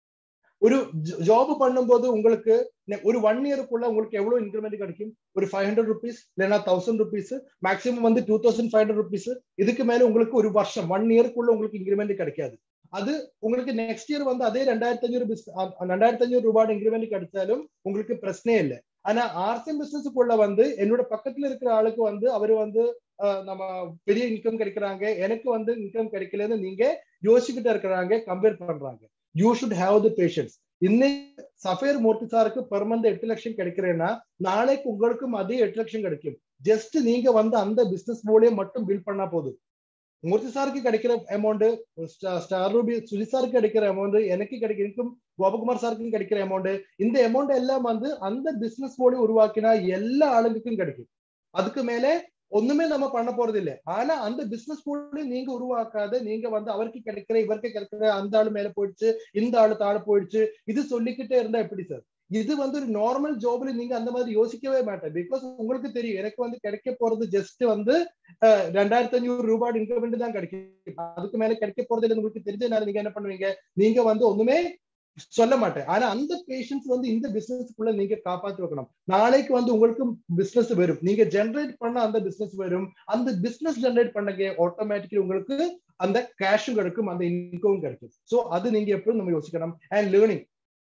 ஒரு ஜாப் பண்ணும்போது உங்களுக்கு ஒரு ஒன் இயருக்குள்ள உங்களுக்கு எவ்வளவு இன்க்ரிமெண்ட் கிடைக்கும் ஒரு ஃபைவ் ஹண்ட்ரட் ருபீஸ் இல்லைன்னா தௌசண்ட் ருபீஸ் மேக்ஸிமம் வந்து two thousand five hundred rupees இதுக்கு மேல உங்களுக்கு ஒரு வருஷம் ஒன் இயருக்குள்ள உங்களுக்கு இன்க்ரிமெண்ட் கிடைக்காது அது உங்களுக்கு நெக்ஸ்ட் இயர் வந்து அதே ரெண்டாயிரத்தி அஞ்சூறு ரெண்டாயிரத்தி அஞ்சூறு ரூபாய் இன்க்ரிமெண்ட் கிடைச்சாலும் உங்களுக்கு பிரச்சனையே இல்லை ஆனா ஆர்சிஎம் பிசினஸுக்குள்ள வந்து என்னோட பக்கத்துல இருக்கிற ஆளுக்கு வந்து அவரு வந்து நம்ம பெரிய இன்கம் கிடைக்கிறாங்க எனக்கு வந்து இன்கம் கிடைக்கலன்னு நீங்க யோசிச்சுக்கிட்டு இருக்கிறாங்க கம்பேர் பண்றாங்க you should have the patience இன்னைக்கு சஃபேர் மூர்த்தி சாருக்கு பெர் மந்த் எட்டு லட்சம் கிடைக்கிறேன்னா நாளைக்கு உங்களுக்கும் அதே எட்டு லட்சம் கிடைக்கும் ஜஸ்ட் நீங்க வந்து அந்த பிசினஸ் மூலியம் மட்டும் பில்ட் பண்ணா போதும் மூர்த்தி சாருக்கு கிடைக்கிற அமௌண்ட் ஸ்டார் ரூபி சுஜி சாருக்கு கிடைக்கிற அமௌண்ட் எனக்கு கிடைக்கிற எனக்கும் கோபகுமார் சாருக்கும் கிடைக்கிற அமௌண்ட் இந்த அமௌண்ட் எல்லாம் வந்து அந்த பிசினஸ் மூலியம் உருவாக்கினா எல்லா ஆளுங்களுக்கும் கிடைக்கும் அதுக்கு மேலே ஒண்ணுமே நம்ம பண்ண போறது இல்லை ஆனா அந்த பிசினஸ் மூலியம் நீங்க உருவாக்காத நீங்க வந்து அவருக்கு கிடைக்கிற இவருக்கு கிடைக்கிற அந்த ஆளு மேல போயிடுச்சு இந்த ஆளு தாழ போயிடுச்சு இது சொல்லிக்கிட்டே இருந்தா எப்படி சார் இது வந்து ஒரு நார்மல் ஜாப்ல நீங்க அந்த மாதிரி யோசிக்கவே மாட்டேன் பிகாஸ் உங்களுக்கு தெரியும் எனக்கு வந்து கிடைக்க போறது ஜஸ்ட் வந்து ரெண்டாயிரத்தி அஞ்சூறு ரூபாய் இன்க்ரிமெண்ட் தான் கிடைக்கும் அதுக்கு மேல கிடைக்க போறது இல்லை உங்களுக்கு தெரிஞ்சதுனால நீங்க என்ன பண்ணுவீங்க நீங்க வந்து ஒண்ணுமே சொல்ல மாட்டேன் ஆனா அந்த பேஷன்ஸ் வந்து இந்த பிசினஸ்க்குள்ள நீங்க காப்பாத்தி வைக்கணும் நாளைக்கு வந்து உங்களுக்கு பிசினஸ் வரும் நீங்க ஜென்ரேட் பண்ண அந்த பிசினஸ் வரும் அந்த பிசினஸ் ஜென்ரேட் பண்ணங்க ஆட்டோமேட்டிக்கலி உங்களுக்கு அந்த கேஷும் கிடைக்கும் அந்த இன்கமும் கிடைக்கும் சோ அது நீங்க எப்பவும் நம்ம யோசிக்கணும் அண்ட் லேர்னிங்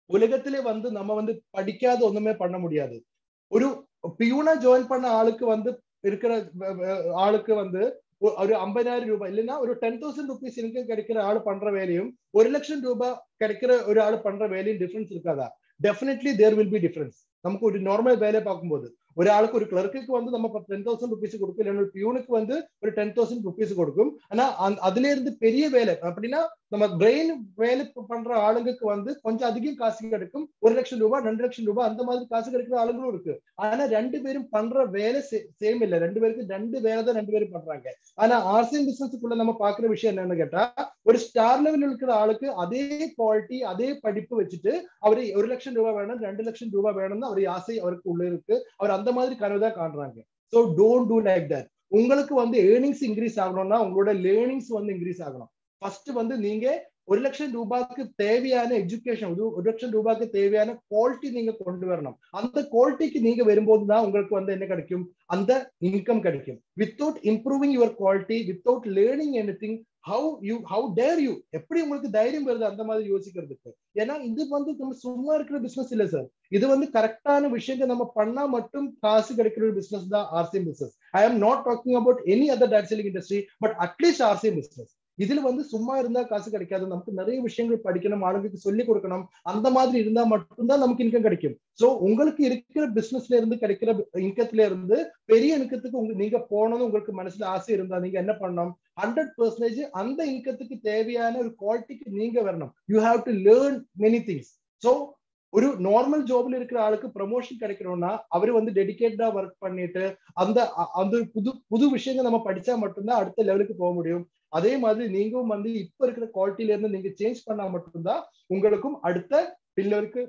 உலகத்திலே வந்து நம்ம வந்து படிக்காத ஒண்ணுமே பண்ண முடியாது ஒரு பியூனா ஜாயின் பண்ண ஆளுக்கு வந்து இருக்கிற ஆளுக்கு வந்து ஒரு ஐம்பதாயிரம் ரூபாய் இல்லைன்னா ஒரு டென் தௌசண்ட் ருபீஸ் இன்கம் கிடைக்கிற ஆள் பண்ற வேலையும் ஒரு லட்சம் ரூபாய் கிடைக்கிற ஒரு ஆள் பண்ற வேலையும் டிஃபரன்ஸ் இருக்காதா definitely there will be difference நமக்கு ஒரு நார்மல் வேலையை பார்க்கும்போது ஒரு ஆளுக்கு ஒரு கிளர்க்கு வந்து நம்ம டென் தௌசண்ட் ருபீஸ் கொடுக்கும் இல்லைன்னா ஒரு பியூனுக்கு வந்து ஒரு டென் தௌசண்ட் ருபீஸ் கொடுக்கும் ஆனா அதுல இருந்து பெரிய வேலை அப்படின்னா நம்ம பிரெயின் வேலை பண்ற ஆளுங்களுக்கு வந்து கொஞ்சம் அதிகம் காசு கிடைக்கும் ஒரு லட்சம் ரூபாய் ரெண்டு லட்சம் ரூபாய் அந்த மாதிரி காசு கிடைக்கிற ஆளுங்களும் இருக்கு ஆனா ரெண்டு பேரும் பண்ற வேலை சேம் இல்ல ரெண்டு பேருக்கு ரெண்டு வேலை தான் ரெண்டு பேரும் பண்றாங்க ஆனா ஆர்சிஎம் பிசினஸ்க்குள்ள நம்ம பாக்குற விஷயம் என்னன்னு கேட்டா ஒரு ஸ்டார் லெவலில் இருக்கிற ஆளுக்கு அதே குவாலிட்டி அதே படிப்பு வச்சுட்டு அவரு ஒரு லட்சம் ரூபாய் வேணும் ரெண்டு லட்சம் ரூபாய் வேணும்னு அவர் ஆசை அவருக்கு உள்ள இருக்கு அவர் அந்த மாதிரி கனவு தான் காண்றாங்க so don't do like that உங்களுக்கு வந்து ஏர்னிங்ஸ் இன்க்ரீஸ் ஆகணும்னா உங்களோட லேர்னிங்ஸ் வந்து இன்க்ரீஸ் ஆகணும் ஃபர்ஸ்ட் வந்து நீங்க ஒரு லட்சம் ரூபாய்க்கு தேவையான எஜுகேஷன் ஒரு லட்சம் ரூபாய்க்கு தேவையான குவாலிட்டி நீங்க கொண்டு வரணும் அந்த குவாலிட்டிக்கு நீங்க வரும்போது தான் உங்களுக்கு வந்து என்ன கிடைக்கும் அந்த இன்கம் கிடைக்கும் without improving your quality without learning any thing how you how dare you எப்படி உங்களுக்கு தைரியம் வருது அந்த மாதிரி யோசிக்கிறதுக்கு ஏன்னா இது வந்து நம்ம சும்மா இருக்கிற பிசினஸ் இல்ல சார் இது வந்து கரெக்டான விஷயத்தை நம்ம பண்ணா மட்டும் காசு கிடைக்கிற ஒரு பிசினஸ் தான் RCM business I am not talking about any other that selling industry but at least RCM business இதுல வந்து சும்மா இருந்தா காசு கிடைக்காது நமக்கு நிறைய விஷயங்கள் படிக்கணும் ஆளுங்களுக்கு சொல்லி கொடுக்கணும் அந்த மாதிரி இருந்தா மட்டும்தான் நமக்கு இன்கம் கிடைக்கும் சோ உங்களுக்கு இருக்கிற பிசினஸ்ல இருந்து கிடைக்கிற இன்கத்துல இருந்து பெரிய இன்கத்துக்கு உங்க நீங்க போனதும் உங்களுக்கு மனசுல ஆசை இருந்தா நீங்க என்ன பண்ணணும் ஹண்ட்ரட் பர்சன்டேஜ் அந்த இன்கத்துக்கு தேவையான ஒரு குவாலிட்டிக்கு நீங்க வரணும் you have to learn many things so ஒரு நார்மல் ஜாப்ல இருக்கிற ஆளுக்கு ப்ரமோஷன் கிடைக்கணும்னா அவர் வந்து டெடிக்கேட்டடா ஒர்க் பண்ணிட்டு அந்த அந்த புது புது விஷயங்கள் நம்ம படிச்சா மட்டும்தான் அடுத்த லெவலுக்கு போக முடியும் அதே மாதிரி நீங்களும் வந்து இப்ப இருக்கிற குவாலிட்டில இருந்து நீங்க சேஞ்ச் பண்ணா மட்டும்தான் உங்களுக்கும் அடுத்த பில்லருக்கு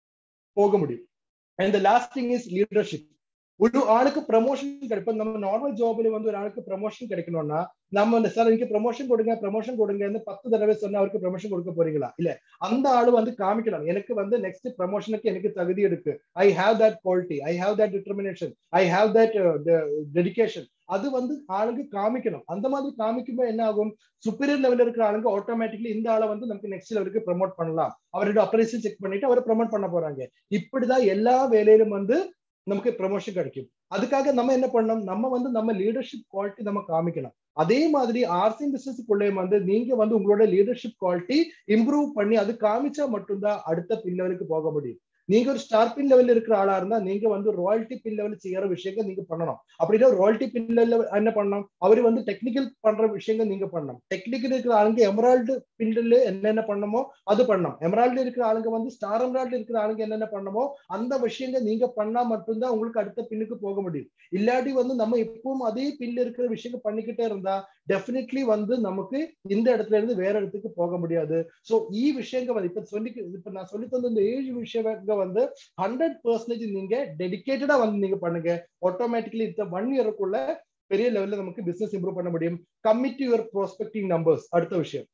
போக முடியும் and last thing is leadership ஒரு ஆளுக்கு ப்ரமோஷன் கிடைக்கும் நம்ம நார்மல் ஜாப்ல வந்து ஒரு ஆளுக்கு ப்ரமோஷன் கிடைக்கணும்னா நம்ம இந்த சார் எனக்கு ப்ரமோஷன் கொடுங்க ப்ரமோஷன் கொடுங்கன்னு பத்து தடவை சொன்னா அவருக்கு ப்ரமோஷன் கொடுக்க போறீங்களா இல்ல அந்த ஆளு வந்து காமிக்கலாம் எனக்கு வந்து நெக்ஸ்ட் ப்ரமோஷனுக்கு எனக்கு தகுதி இருக்கு I have that quality I have that determination I have that dedication அது வந்து ஆளுங்க காமிக்கணும் அந்த மாதிரி காமிக்கும்போது என்ன ஆகும் சுப்பீரியர் லெவலில் இருக்கிற ஆளுங்க ஆட்டோமேட்டிக்லி இந்த ஆளை வந்து நமக்கு நெக்ஸ்ட் லெவலுக்கு ப்ரமோட் பண்ணலாம் அவரோட அப்ரைசல் செக் பண்ணிட்டு அவரை ப்ரமோட் பண்ண போறாங்க இப்படிதான் எல்லா வேலையிலும் வந்து நமக்கு ப்ரமோஷன் கிடைக்கும் அதுக்காக நம்ம என்ன பண்ணணும் நம்ம வந்து நம்ம லீடர்ஷிப் குவாலிட்டி நம்ம காமிக்கணும் அதே மாதிரி ஆர்சிங் பிசினஸ்க்குள்ளே வந்து நீங்க வந்து உங்களோட லீடர்ஷிப் குவாலிட்டி இம்ப்ரூவ் பண்ணி அது காமிச்சா மட்டும்தான் அடுத்த பின் லெவலுக்கு போக முடியும் நீங்க ஒரு ஸ்டார் பின் லெவல் இருக்கிற ஆளா இருந்தா நீங்க வந்து ராயல்டி பின் லெவல் செய்யற விஷயங்கள் நீங்க பண்ணணும் அப்படின்னா ராயல்டி பின் லெவல் என்ன பண்ணணும் அவரு வந்து டெக்னிக்கல் பண்ற விஷயங்கள் நீங்க பண்ணணும் டெக்னிக்கல் இருக்கிற ஆளுங்க எமரால்டு பின்ல என்னென்ன பண்ணணுமோ அது பண்ணணும் எமரால்டு இருக்கிற ஆளுங்க வந்து ஸ்டார் எமரால்டு இருக்கிற ஆளுங்க என்னென்ன பண்ணணுமோ அந்த விஷயங்கள் நீங்க பண்ணா மட்டும்தான் உங்களுக்கு அடுத்த பின்னுக்கு போக முடியும் இல்லாட்டி வந்து நம்ம எப்பவும் அதே பின்ல இருக்கிற விஷயங்கள் பண்ணிக்கிட்டே இருந்தா டெஃபினெட்லி வந்து நமக்கு இந்த இடத்துல இருந்து வேற இடத்துக்கு போக முடியாது சோ ஈ விஷயங்கள் வந்து இப்ப சொல்லி இப்ப நான் சொல்லி தந்த இந்த ஏழு விஷயங்க வந்து ஹண்ட்ரட் பர்சன்டேஜ் நீங்க டெடிக்கேட்டடா வந்து நீங்க பண்ணுங்க ஆட்டோமேட்டிக்கலி இந்த ஒன் இயருக்குள்ள பெரிய லெவல்ல நமக்கு பிசினஸ் இம்ப்ரூவ் பண்ண முடியும் கம்மிட் யுவர் ப்ராஸ்பெக்டிங் நம்பர்ஸ் அடுத்த விஷயம்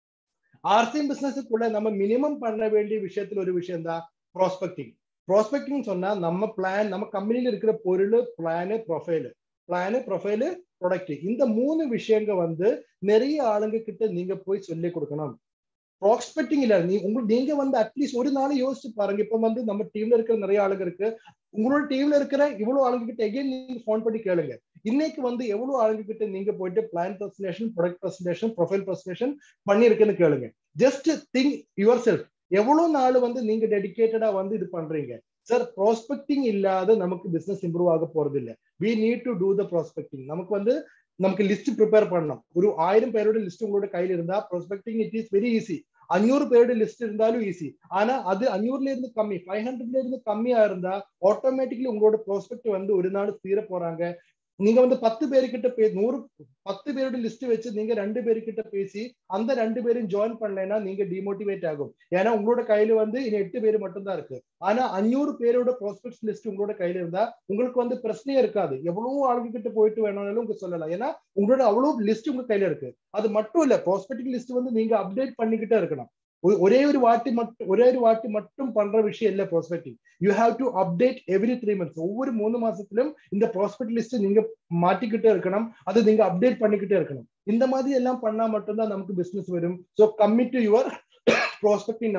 ஆர்சிஎம் பிசினஸுக்குள்ள நம்ம மினிமம் பண்ண வேண்டிய விஷயத்துல ஒரு விஷயம் தான் ப்ராஸ்பெக்டிங் ப்ராஸ்பெக்டிங் சொன்னா நம்ம பிளான் நம்ம கம்பெனில இருக்கிற பொருள் plan profile plan profile product இந்த மூணு விஷயங்க வந்து நிறைய ஆளுங்க கிட்ட நீங்க போய் சொல்லி கொடுக்கணும் ப்ராஸ்பெக்டிங் இல்ல நீ உங்களுக்கு நீங்க வந்து அட்லீஸ்ட் ஒரு நாள் யோசிச்சு பாருங்க இப்ப வந்து நம்ம டீம்ல இருக்கிற நிறைய ஆளுங்க இருக்கு உங்களோட டீம்ல இருக்கிற இவ்வளவு ஆளுங்க கிட்ட எகைன் நீங்க ஃபோன் பண்ணி கேளுங்க இன்னைக்கு வந்து எவ்வளவு ஆளுங்க கிட்ட நீங்க போயிட்டு plan presentation product presentation profile presentation பண்ணிருக்குன்னு கேளுங்க ஜஸ்ட் திங்க் யுவர் செல்ஃப் எவ்வளவு நாள் வந்து நீங்க டெடிக்கேட்டடா வந்து இது பண்றீங்க சார் ப்ராஸ்பெக்டிங் இல்லாத நமக்கு பிசினஸ் இம்ப்ரூவ் ஆக போறது இல்ல we need to do the prospecting நமக்கு வந்து நமக்கு லிஸ்ட் ப்ரிப்பேர் பண்ணணும் ஒரு ஆயிரம் பேரோட லிஸ்ட் உங்களோட கையில இருந்தா prospecting it is very easy அஞ்சூறு பேரோட லிஸ்ட் இருந்தாலும் ஈஸி ஆனா அது அஞ்சூறுல இருந்து கம்மி ஃபைவ் ஹண்ட்ரட்ல இருந்து கம்மியா இருந்தா ஆட்டோமேட்டிக்லி உங்களோட ப்ராஸ்பெக்ட் வந்து ஒரு நாள் தீர போறாங்க நீங்க வந்து பத்து பேருக்கிட்ட பே நூறு பத்து பேரோட லிஸ்ட் வச்சு நீங்க ரெண்டு பேருக்கிட்ட பேசி அந்த ரெண்டு பேரும் ஜாயின் பண்ணலைன்னா நீங்க டிமோட்டிவேட் ஆகும் ஏன்னா உங்களோட கையில வந்து இனி எட்டு பேர் மட்டும்தான் இருக்கு ஆனா அஞ்சூறு பேரோட ப்ராஸ்பெக்ட் லிஸ்ட் உங்களோட கையில இருந்தா உங்களுக்கு வந்து பிரச்சனையே இருக்காது எவ்வளவு ஆளுங்க கிட்ட போயிட்டு வேணாலும் உங்களுக்கு சொல்லலாம் ஏன்னா உங்களோட அவ்வளவு லிஸ்ட் உங்க கையில இருக்கு அது மட்டும் இல்ல ப்ராஸ்பெக்டிங் லிஸ்ட் வந்து நீங்க அப்டேட் பண்ணிக்கிட்டே இருக்கணும் ஒரே ஒரு வாட்டி மட்டும் ஒரே ஒரு வாட்டி மட்டும் பண்ற விஷயம் இல்ல prospecting you have to update every three months ஒவ்வொரு மூணு மாசத்திலும் இந்த ப்ராஸ்பெக்ட் லிஸ்ட் நீங்க மாட்டிக்கிட்டே இருக்கணும் அது நீங்க அப்டேட் பண்ணிக்கிட்டே இருக்கணும் இந்த மாதிரி எல்லாம் பண்ணா மட்டும்தான் நமக்கு பிசினஸ் வரும் so commit to your prospecting numbers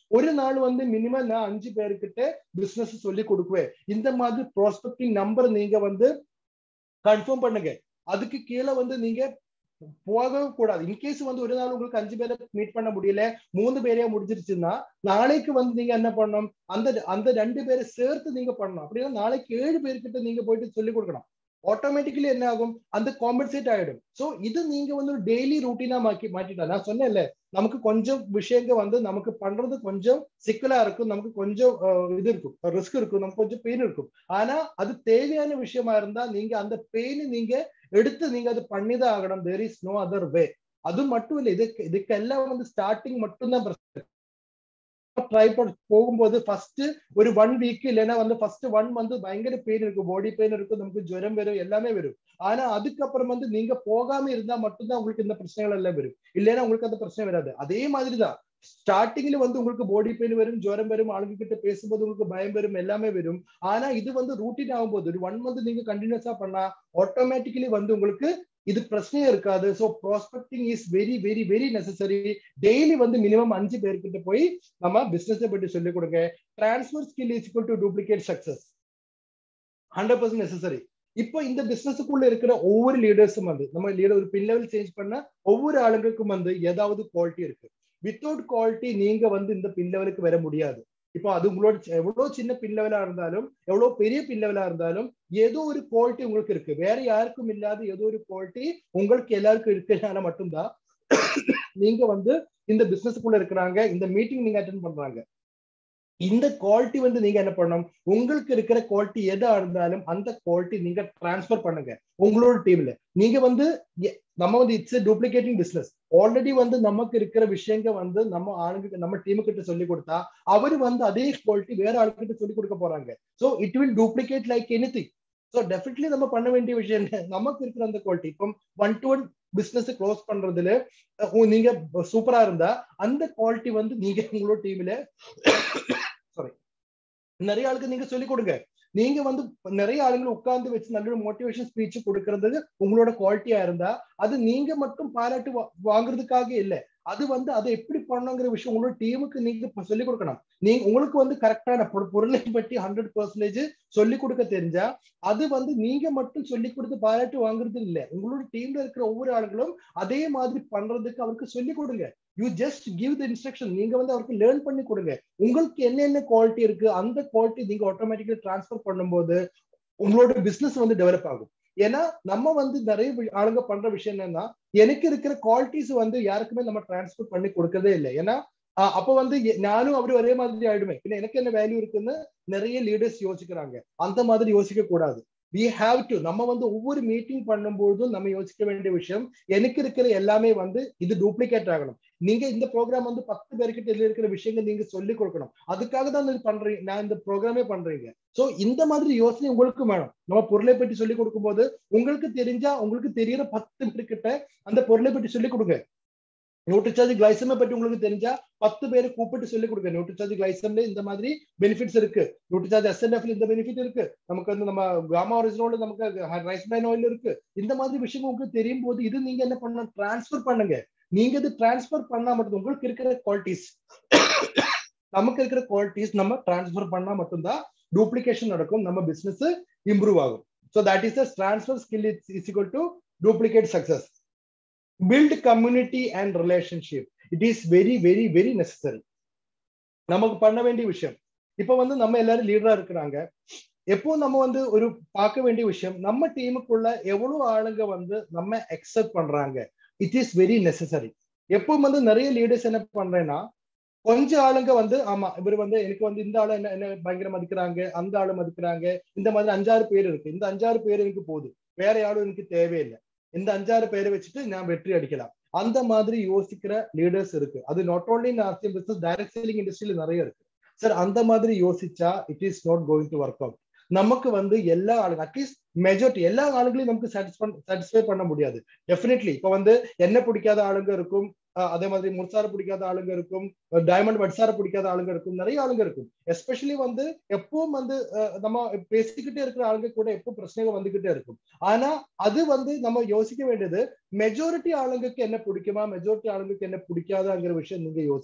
ஒரு நாள் வந்து மினிமம் நான் அஞ்சு பேருக்கிட்ட பிசினஸ் சொல்லி கொடுக்குவேன் இந்த மாதிரி ப்ராஸ்பெக்டிங் நம்பர் நீங்க வந்து கன்ஃபார்ம் பண்ணுங்க அதுக்கு கீழே வந்து நீங்க போகவே கூடாது இன்கேஸ் வந்து ஒரு நாள் உங்களுக்கு அஞ்சு பேரை மீட் பண்ண முடியல மூணு பேரையா முடிஞ்சிருச்சுன்னா நாளைக்கு வந்து நீங்க என்ன பண்ணணும் அந்த அந்த ரெண்டு பேரை சேர்த்து நீங்க பண்ணணும் அப்படின்னா நாளைக்கு ஏழு பேர்கிட்ட நீங்க போயிட்டு சொல்லி கொடுக்கணும் ஆட்டோமேட்டிக்கலி என்ன ஆகும் அந்த காம்பன்சேட் ஆயிடும் சோ இது நீங்க வந்து ஒரு டெய்லி ரூட்டீனா மாக்கி மாட்டிட்டா நான் சொன்னேன்ல நமக்கு கொஞ்சம் விஷயங்கள் வந்து நமக்கு பண்றது கொஞ்சம் சிக்கலா இருக்கும் நமக்கு கொஞ்சம் இது இருக்கும் ரிஸ்க் இருக்கும் நமக்கு கொஞ்சம் பெயின் இருக்கும் ஆனா அது தேவையான விஷயமா இருந்தா நீங்க அந்த பெயின் நீங்க எடுத்து நீங்க அது பண்ணிதான் ஆகணும் there is no other way அது மட்டும் இல்லை இதுக்கு இதுக்கெல்லாம் வந்து ஸ்டார்டிங் மட்டும்தான் பிரச்சனை ட்ரை பண்ண போகும்போது ஃபர்ஸ்ட் ஒரு ஒன் வீக் இல்லைன்னா வந்து ஃபர்ஸ்ட் ஒன் மந்த் பயங்கர பெயின் இருக்கும் பாடி பெயின் இருக்கும் நமக்கு ஜுரம் வரும் எல்லாமே வரும் ஆனா அதுக்கப்புறம் வந்து நீங்க போகாம இருந்தா மட்டும்தான் உங்களுக்கு இந்த பிரச்சனைகள் எல்லாம் வரும் இல்லைன்னா உங்களுக்கு அந்த பிரச்சனை வராது அதே மாதிரிதான் ஸ்டார்டிங்ல வந்து உங்களுக்கு பாடி பெயின் வரும் ஜுரம் வரும் ஆளுங்க கிட்ட பேசும்போது உங்களுக்கு பயம் வரும் எல்லாமே வரும் ஆனா இது வந்து ரூட்டீன் ஆகும்போது ஒரு ஒன் மந்த் நீங்க கண்டினியூஸா பண்ணா ஆட்டோமேட்டிக்கலி வந்து உங்களுக்கு இது பிரச்சனையே இருக்காது so prospecting is very very very necessary daily வந்து மினிமம் அஞ்சு பேர்கிட்ட போய் நம்ம பிசினஸை பற்றி சொல்லிக் கொடுங்க transfer skill is to duplicate success hundred percent necessary இப்போ இந்த பிசினஸுக்குள்ள இருக்கிற ஒவ்வொரு லீடர்ஸும் வந்து நம்ம லீடர் ஒரு பின் லெவல் சேஞ்ச் பண்ண ஒவ்வொரு ஆளுங்களுக்கும் வந்து ஏதாவது குவாலிட்டி இருக்கு வித்தவுட் குவாலிட்டி நீங்க வந்து இந்த பின் லெவலுக்கு வர முடியாது இப்போ அது உங்களோட எவ்வளவு சின்ன பின் லெவலா இருந்தாலும் எவ்வளவு பெரிய பின் லெவலா இருந்தாலும் ஏதோ ஒரு குவாலிட்டி உங்களுக்கு இருக்கு வேற யாருக்கும் இல்லாத ஏதோ ஒரு குவாலிட்டி உங்களுக்கு எல்லாருக்கும் இருக்கிறதுனால மட்டும்தான் நீங்க வந்து இந்த பிசினஸ்க்குள்ள இருக்கிறாங்க இந்த மீட்டிங் நீங்க அட்டன் பண்றாங்க இந்த குவாலிட்டி வந்து நீங்க என்ன பண்ணணும் உங்களுக்கு இருக்கிற குவாலிட்டி எதா இருந்தாலும் அந்த குவாலிட்டி நீங்க டிரான்ஸ்பர் பண்ணுங்க உங்களோட டீம்ல நீங்க வந்து நம்ம வந்து இட்ஸ் டூப்ளிகேட்டிங் பிசினஸ் ஆல்ரெடி வந்து நமக்கு இருக்கிற விஷயங்க வந்து நம்ம ஆளுங்க நம்ம டீமு கிட்ட சொல்லி கொடுத்தா அவரு வந்து அதே குவாலிட்டி வேற ஆளுகிட்ட சொல்லி கொடுக்க போறாங்க so it will duplicate like any thing so definitely நம்ம பண்ண வேண்டிய விஷயம் நமக்கு இருக்கிற அந்த குவாலிட்டி இப்போ one to one business close பண்றதுல நீங்க சூப்பரா இருந்தா அந்த குவாலிட்டி வந்து நீங்க உங்களோட டீம்ல சாரி நிறைய ஆளுக்கு நீங்க சொல்லிக் கொடுங்க நீங்க வந்து நிறைய ஆளுங்களை உட்கார்ந்து வச்சு நல்ல மோட்டிவேஷன் ஸ்பீச் கொடுக்கறது உங்களோட குவாலிட்டியா இருந்தா அது நீங்க மட்டும் பாராட்டு வாங்குறதுக்காக இல்லை அது வந்து அதை எப்படி பண்ணணுங்கிற விஷயம் உங்களோட டீமுக்கு நீங்க சொல்லிக் கொடுக்கணும் நீங்க உங்களுக்கு வந்து கரெக்டான பொருளை பற்றி ஹண்ட்ரட் பர்சன்டேஜ் சொல்லிக் கொடுக்க தெரிஞ்சா அது வந்து நீங்க மட்டும் சொல்லிக் கொடுத்து பாராட்டு வாங்குறது இல்லை உங்களோட டீம்ல இருக்கிற ஒவ்வொரு ஆளுங்களும் அதே மாதிரி பண்றதுக்கு அவருக்கு சொல்லிக் கொடுங்க you just give the instruction நீங்க வந்து அவருக்கு லேர்ன் பண்ணி கொடுங்க உங்களுக்கு என்னென்ன குவாலிட்டி இருக்கு அந்த குவாலிட்டி நீங்க ஆட்டோமேட்டிக்கலி டிரான்ஸ்ஃபர் பண்ணும்போது உங்களோட பிசினஸ் வந்து டெவலப் ஆகும் ஏன்னா நம்ம வந்து நிறைய ஆளுங்க பண்ற விஷயம் என்னன்னா எனக்கு இருக்கிற குவாலிட்டிஸ் வந்து யாருக்குமே நம்ம டிரான்ஸ்பர் பண்ணி கொடுக்கறதே இல்லை ஏன்னா அப்ப வந்து நானும் அவரு ஒரே மாதிரி ஆயிடுமே இல்லை எனக்கு என்ன வேல்யூ இருக்குன்னு நிறைய லீடர்ஸ் யோசிக்கிறாங்க அந்த மாதிரி யோசிக்க கூடாது வி ஹாவ் டு நம்ம வந்து ஒவ்வொரு மீட்டிங் பண்ணும்போதும் நம்ம யோசிக்க வேண்டிய விஷயம் எனக்கு இருக்கிற எல்லாமே வந்து இது டூப்ளிகேட் ஆகணும் நீங்க இந்த ப்ரோக்ராம் வந்து பத்து பேர்கிட்ட இருக்கிற விஷயங்கள் நீங்க சொல்லி கொடுக்கணும் அதுக்காக தான் இது பண்றீங்க நான் இந்த ப்ரோக்ராமே பண்றீங்க சோ இந்த மாதிரி யோசனை உங்களுக்கு வேணும் நம்ம பொருளை பற்றி சொல்லி கொடுக்கும் போது உங்களுக்கு தெரிஞ்சா உங்களுக்கு தெரியற பத்து பேர்கிட்ட அந்த பொருளை பற்றி சொல்லி கொடுங்க நியூட்ரிசார்ஜ் கிளைசமை பற்றி உங்களுக்கு தெரிஞ்சா பத்து பேரை கூப்பிட்டு சொல்லி கொடுங்க நியூட்ரிசார்ஜ் கிளைசம்ல இந்த மாதிரி பெனிஃபிட்ஸ் இருக்கு நியூட்ரிசார்ஜ் எஸ்என்எஃப்ல இந்த பெனிஃபிட் இருக்கு நமக்கு வந்து நம்ம காமா ஒரிஜினோட நமக்கு ரைஸ் பிரைன் ஆயில் இருக்கு இந்த மாதிரி விஷயம் உங்களுக்கு தெரியும் போது இது நீங்க என்ன பண்ணணும் டிரான்ஸ்ஃபர் பண்ணுங்க நீங்க இது டிரான்ஸ்ஃபர் பண்ணா மட்டும் உங்களுக்கு இருக்கிற குவாலிட்டிஸ் நமக்கு இருக்கிற குவாலிட்டிஸ் நம்ம டிரான்ஸ்ஃபர் பண்ணா மட்டும்தான் டூப்ளிகேஷன் நடக்கும் நம்ம பிசினஸ் இம்ப்ரூவ் ஆகும் so that is transfer skill is is to duplicate success build community and relationship it is very very very necessary நமக்கு பண்ண வேண்டிய விஷயம் இப்ப வந்து நம்ம எல்லாரும் லீடரா இருக்கிறாங்க எப்போ நம்ம வந்து ஒரு பார்க்க வேண்டிய விஷயம் நம்ம டீமுக்குள்ள எவ்வளவு ஆளுங்க வந்து நம்ம அக்செப்ட் பண்றாங்க இட் இஸ் வெரி நெசசரி எப்போ வந்து நிறைய லீடர்ஸ் என்ன பண்றேன்னா கொஞ்சம் ஆளுங்க வந்து ஆமா இவர் வந்து எனக்கு வந்து இந்த ஆளு என்ன என்ன பயங்கர மதிக்கிறாங்க அந்த ஆளு மதிக்கிறாங்க இந்த மாதிரி அஞ்சாறு பேர் இருக்கு இந்த அஞ்சாறு பேர் எனக்கு போதும் வேற யாரும் எனக்கு தேவையில்லை இந்த அஞ்சாறு பேரை வச்சுட்டு நான் வெற்றி அடிக்கலாம் அந்த மாதிரி யோசிக்கிற லீடர்ஸ் இருக்கு அது not only in RCM business direct selling இண்டஸ்ட்ரியில நிறைய இருக்கு சார் அந்த மாதிரி யோசிச்சா it is not going to work out நமக்கு வந்து எல்லா ஆளுங்க அட்லீஸ்ட் மெஜாரிட்டி எல்லா ஆளுங்களையும் நமக்கு சாட்டிஸ்ஃபை சாட்டிஸ்ஃபை பண்ண முடியாது டெஃபினெட்லி இப்போ வந்து என்ன பிடிக்காத ஆளுங்க இருக்கும் அதே மாதிரி முர்சார பிடிக்காத ஆளுங்க இருக்கும் டைமண்ட் வட்சார பிடிக்காத ஆளுங்க இருக்கும் நிறைய ஆளுங்க இருக்கும் எஸ்பெஷலி வந்து எப்பவும் வந்து நம்ம பேசிக்கிட்டே இருக்கிற ஆளுங்க கூட எப்பவும் பிரச்சனைகள் வந்துகிட்டே இருக்கும் ஆனா அது வந்து நம்ம யோசிக்க வேண்டியது மெஜாரிட்டி ஆளுங்களுக்கு என்ன பிடிக்குமா மெஜாரிட்டி ஆளுங்களுக்கு என்ன பிடிக்காதாங்கிற விஷயம் நீங்க யோசிக்கணும்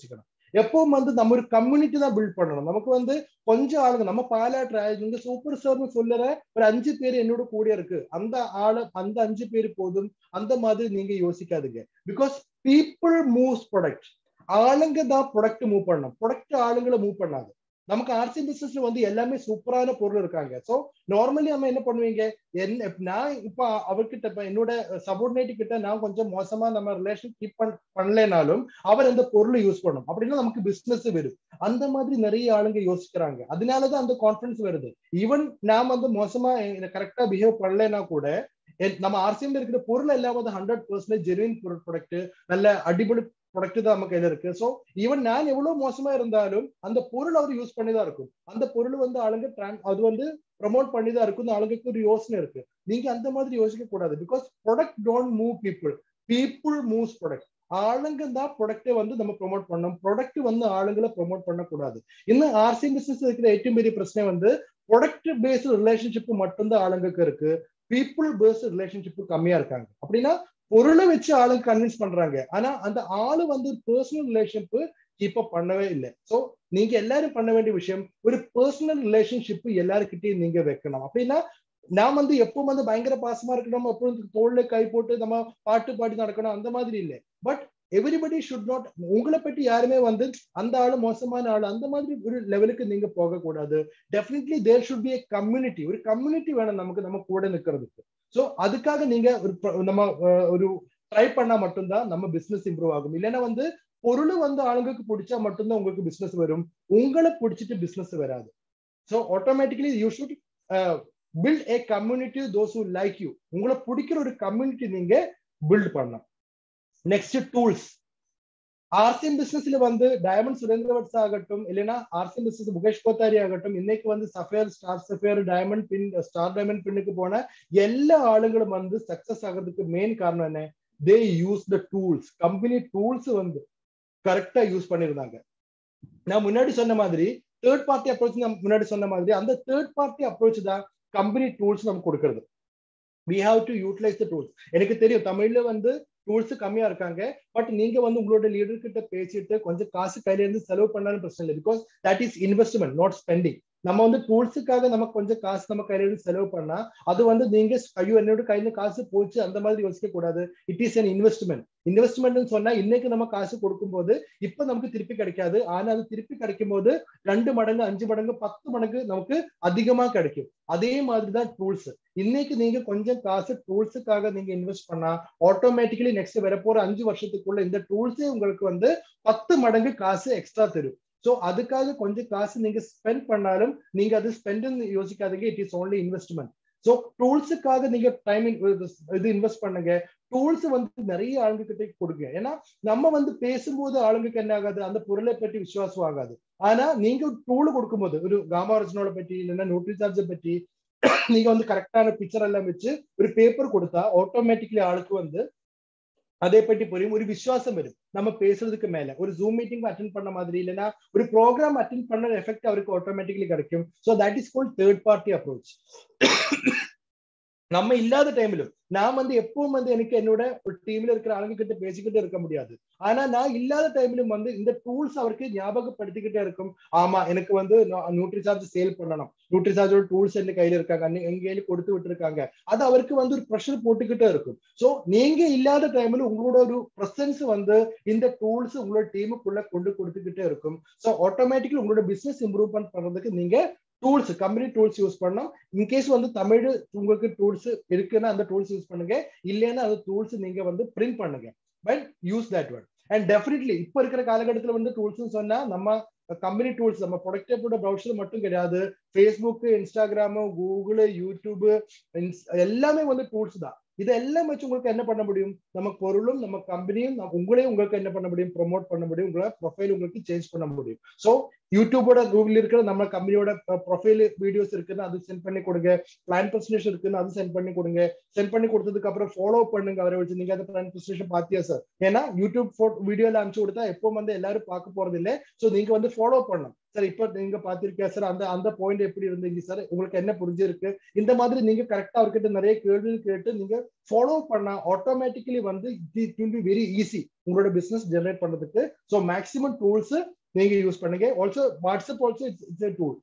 எப்பவும் வந்து நம்ம ஒரு கம்யூனிட்டி தான் பில்ட் பண்ணணும் நமக்கு வந்து கொஞ்சம் ஆளுங்க நம்ம பாலாட்டு இங்க சூப்பர் ஸ்டார்னு சொல்லுற ஒரு அஞ்சு பேர் என்னோட கூட இருக்கு அந்த ஆளு அந்த அஞ்சு பேர் போதும் அந்த மாதிரி நீங்க யோசிக்காதீங்க பிகாஸ் பீப்புள் மூவ்ஸ் ப்ராடக்ட் ஆளுங்க தான் ப்ராடக்ட் மூவ் பண்ணணும் ப்ராடக்ட் ஆளுங்களை மூவ் பண்ணாது நமக்கு ஆர்சி பிசினஸ்ல வந்து எல்லாமே சூப்பரான பொருள் இருக்காங்க சோ நார்மலி நம்ம என்ன பண்ணுவீங்க என்ன நான் இப்ப அவர்கிட்ட இப்ப என்னோட சபோர்டினேட் கிட்ட நான் கொஞ்சம் மோசமா நம்ம ரிலேஷன் கீப் பண்ணலைனாலும் அவர் அந்த பொருளை யூஸ் பண்ணும் அப்படின்னா நமக்கு பிசினஸ் வரும் அந்த மாதிரி நிறைய ஆளுங்க யோசிக்கிறாங்க அதனாலதான் அந்த கான்பிடன்ஸ் வருது ஈவன் நான் வந்து மோசமா கரெக்டா பிஹேவ் பண்ணலைன்னா கூட நம்ம ஆர்சிஎம் இருக்கிற பொருள் எல்லாம் வந்து ஹண்ட்ரட் பர்சன்டேஜ் ஜெனுவின் ப்ராடக்ட் நல்ல அடிப்படை ப்ராடக்ட் தான் நம்ம கையில இருக்கு ஸோ ஈவன் நான் எவ்வளவு மோசமா இருந்தாலும் அந்த பொருள் அவர் யூஸ் பண்ணி தான் இருக்கும் அந்த பொருள் வந்து ஆளுங்க அது வந்து ப்ரமோட் பண்ணி தான் இருக்கும் ஆளுங்களுக்கு ஒரு யோசனை இருக்கு நீங்க அந்த மாதிரி யோசிக்க கூடாது because product don't move people people moves product ஆளுங்க தான் ப்ராடக்டை வந்து நம்ம ப்ரொமோட் பண்ணணும் ப்ராடக்ட் வந்து ஆளுங்களை ப்ரொமோட் பண்ணக்கூடாது இன்னும் ஆர்சி பிசினஸ் இருக்கிற ഏറ്റവും பெரிய பிரச்சனை வந்து ப்ராடக்ட் பேஸ்ட் ரிலேஷன்ஷிப் மட்டும்தான் ஆளுங்களுக்கு இருக்கு பீப்புள் பேஸ்ட் ரிலேஷன்ஷிப் கம்மியா இருக்காங்க அப்படின்னா பொருளை வச்சு ஆளுங்க கன்வின்ஸ் பண்றாங்க ஆனா அந்த ஆளு வந்து பர்சனல் ரிலேஷன்ஷிப் கீப் அப் பண்ணவே இல்லை சோ நீங்க எல்லாரும் பண்ண வேண்டிய விஷயம் ஒரு பர்சனல் ரிலேஷன்ஷிப் எல்லாருக்கிட்டையும் நீங்க வைக்கணும் அப்படின்னா நான் வந்து எப்பவும் வந்து பயங்கர பாசமா இருக்கணும் எப்பவும் தோல்ல கை போட்டு நம்ம பாட்டு பாடி நடக்கணும் அந்த மாதிரி இல்லை பட் எவ்ரிபடி ஷுட் நாட் உங்களை பற்றி யாருமே வந்து அந்த ஆளு மோசமான ஆளு அந்த மாதிரி ஒரு லெவலுக்கு நீங்க போக கூடாது definitely there should be a community ஒரு கம்யூனிட்டி வேணும் நமக்கு நம்ம கூட நிக்கிறதுக்கு ஸோ அதுக்காக நீங்க ஒரு நம்ம ஒரு ட்ரை பண்ணா மட்டும்தான் நம்ம பிசினஸ் இம்ப்ரூவ் ஆகும் இல்லைன்னா வந்து பொருள் வந்து ஆளுங்களுக்கு பிடிச்சா மட்டும்தான் உங்களுக்கு பிசினஸ் வரும் உங்களை பிடிச்சிட்டு பிசினஸ் வராது so automatically you should build a community those who like you உங்களை பிடிக்கிற ஒரு கம்யூனிட்டி நீங்க பில்ட் பண்ணலாம் நெக்ஸ்ட் டூல்ஸ் ஆர்சிஎம் பிசினஸ்ல வந்து டைமண்ட் சுரேந்திரவட்ஸ் ஆகட்டும் இல்லைன்னா ஆர்சிஎம் பிசினஸ் முகேஷ் கோத்தாரி ஆகட்டும் இன்னைக்கு வந்து sapphire star sapphire diamond pin star diamond பின்னுக்கு போன எல்லா ஆளுங்களும் வந்து சக்சஸ் ஆகிறதுக்கு மெயின் காரணம் என்ன they use the tools company tools வந்து கரெக்டா யூஸ் பண்ணிருந்தாங்க நான் முன்னாடி சொன்ன மாதிரி தேர்ட் பார்ட்டி அப்ரோச் நான் முன்னாடி சொன்ன மாதிரி அந்த தேர்ட் பார்ட்டி அப்ரோச் தான் கம்பெனி டூல்ஸ் நம்ம கொடுக்கறது we have to utilise the tools எனக்கு தெரியும் தமிழ்ல வந்து டூல்ஸ் கம்மியா இருக்காங்க பட் நீங்க வந்து உங்களோட லீடர் கிட்ட பேசிட்டு கொஞ்சம் காசு கையில இருந்து செலவு பண்ணாலும் பிரச்சனை இல்லை because that is investment not spending நம்ம வந்து டூல்ஸுக்காக நமக்கு கொஞ்சம் காசு நம்ம கையில இருந்து செலவு பண்ணா அது வந்து நீங்க ஐயோ என்னோட கையில காசு போச்சு அந்த மாதிரி யோசிக்க கூடாது it is an investment investment சொன்னா இன்னைக்கு நம்ம காசு கொடுக்கும் போது இப்ப நமக்கு திருப்பி கிடைக்காது ஆனா அது திருப்பி கிடைக்கும் போது ரெண்டு மடங்கு அஞ்சு மடங்கு பத்து மடங்கு நமக்கு அதிகமா கிடைக்கும் அதே மாதிரிதான் டூல்ஸ் இன்னைக்கு நீங்க கொஞ்சம் காசு டூல்ஸுக்காக நீங்க இன்வெஸ்ட் பண்ணா ஆட்டோமேட்டிக்கலி நெக்ஸ்ட் வரப்போற அஞ்சு வருஷத்துக்குள்ள இந்த டூல்ஸே உங்களுக்கு வந்து பத்து மடங்கு காசு எக்ஸ்ட்ரா தரும் ஸோ அதுக்காக கொஞ்சம் காசு நீங்க ஸ்பெண்ட் பண்ணாலும் நீங்க அது ஸ்பெண்ட் யோசிக்காதீங்க it is only investment so டூல்ஸுக்காக நீங்க டைம் இது இன்வெஸ்ட் பண்ணுங்க டூல்ஸ் வந்து நிறைய ஆளுங்க கிட்ட கொடுங்க ஏன்னா நம்ம வந்து பேசும்போது ஆளுங்களுக்கு என்ன ஆகாது அந்த பொருளை பற்றி விசுவாசம் ஆகாது ஆனா நீங்க டூல் கொடுக்கும்போது ஒரு காமாரஜனோட பற்றி இல்லைன்னா நியூட்ரி சார்ஜை பற்றி நீங்க வந்து கரெக்டான பிக்சர் எல்லாம் வச்சு ஒரு பேப்பர் கொடுத்தா ஆட்டோமேட்டிக்லி ஆளுக்கு வந்து அதை பற்றி புரியும் ஒரு விசுவாசம் வரும் நம்ம பேசுறதுக்கு மேல ஒரு ஜூம் மீட்டிங் அட்டன் பண்ண மாதிரி இல்லைன்னா ஒரு ப்ரோக்ராம் அட்டன் பண்ண எஃபெக்ட் அவருக்கு ஆட்டோமேட்டிக்லி கிடைக்கும் so that is called third party approach நம்ம இல்லாத டைம்லும் நான் வந்து எப்பவும் வந்து எனக்கு என்னோட ஒரு டீம்ல இருக்கிற ஆளுங்க கிட்ட பேசிக்கிட்டு இருக்க முடியாது ஆனா நான் இல்லாத டைம்லும் வந்து இந்த டூல்ஸ் அவருக்கு ஞாபகப்படுத்திக்கிட்டே இருக்கும் ஆமா எனக்கு வந்து நியூட்ரி சார்ஜ் சேல் பண்ணணும் நியூட்ரி சார்ஜோட டூல்ஸ் என் கையில இருக்காங்க எங்க கையில கொடுத்து விட்டுருக்காங்க அது அவருக்கு வந்து ஒரு ப்ரெஷர் போட்டுக்கிட்டே இருக்கும் சோ நீங்க இல்லாத டைம்ல உங்களோட ஒரு ப்ரெசன்ஸ் வந்து இந்த டூல்ஸ் உங்களோட டீமுக்குள்ள கொண்டு கொடுத்துக்கிட்டே இருக்கும் சோ ஆட்டோமேட்டிக்கலி உங்களோட பிசினஸ் இம்ப்ரூவ்மெண்ட் பண்றதுக்கு நீங்க டூல்ஸ் கம்பெனி டூல்ஸ் யூஸ் பண்ணலாம் இன்கேஸ் வந்து தமிழ் உங்களுக்கு டூல்ஸ் இருக்குன்னா அந்த டூல்ஸ் யூஸ் பண்ணுங்க இல்லைன்னா அந்த டூல்ஸ் நீங்க வந்து பிரிண்ட் பண்ணுங்க but use that one and definitely இப்போ இருக்கிற காலகட்டத்தில் வந்து டூல்ஸ் சொன்னா நம்ம கம்பெனி டூல்ஸ் நம்ம ப்ரொடக்டோட ப்ரௌசர் மட்டும் கிடையாது ஃபேஸ்புக் இன்ஸ்டாகிராமு கூகுள் யூடியூப் எல்லாமே வந்து டூல்ஸ் தான் இதெல்லாம் வச்சு உங்களுக்கு என்ன பண்ண முடியும் நம்ம பொருளும் நம்ம கம்பெனியும் உங்களையும் உங்களுக்கு என்ன பண்ண முடியும் ப்ரொமோட் பண்ண முடியும் உங்களை ப்ரொஃபைல் உங்களுக்கு சேஞ்ச் பண்ண முடியும் ஸோ யூடியூபோட கூகுள் இருக்கிற நம்ம கம்பெனியோட ப்ரொஃபைல் வீடியோஸ் இருக்குன்னு அது சென்ட் பண்ணி கொடுங்க பிளான் பிரசன்டேஷன் இருக்குன்னு அது சென்ட் பண்ணி கொடுங்க சென்ட் பண்ணி கொடுத்ததுக்கு அப்புறம் ஃபாலோ பண்ணுங்க அவரை வச்சு நீங்க அந்த பிளான் பிரசன்டேஷன் பாத்தியா சார் ஏன்னா யூடியூப் வீடியோல அனுப்பிச்சு கொடுத்தா எப்போ வந்து எல்லாரும் பார்க்க போறது இல்லை ஸோ நீங்க வந்து ஃபாலோ பண்ணணும் சார் இப்ப நீங்க பாத்திருக்கீங்க சார் அந்த அந்த பாயிண்ட் எப்படி இருந்தீங்க சார் உங்களுக்கு என்ன புரிஞ்சிருக்கு இந்த மாதிரி நீங்க கரெக்டா அவர்கிட்ட நிறைய கேள்வி கேட்டு நீங்க ஃபாலோ பண்ணா ஆட்டோமேட்டிக்கலி வந்து it will be very easy உங்களோட பிசினஸ் ஜெனரேட் பண்றதுக்கு ஸோ மேக்ஸிமம் டூல்ஸ் நீங்க யூஸ் பண்ணுங்க also WhatsApp also it's a tool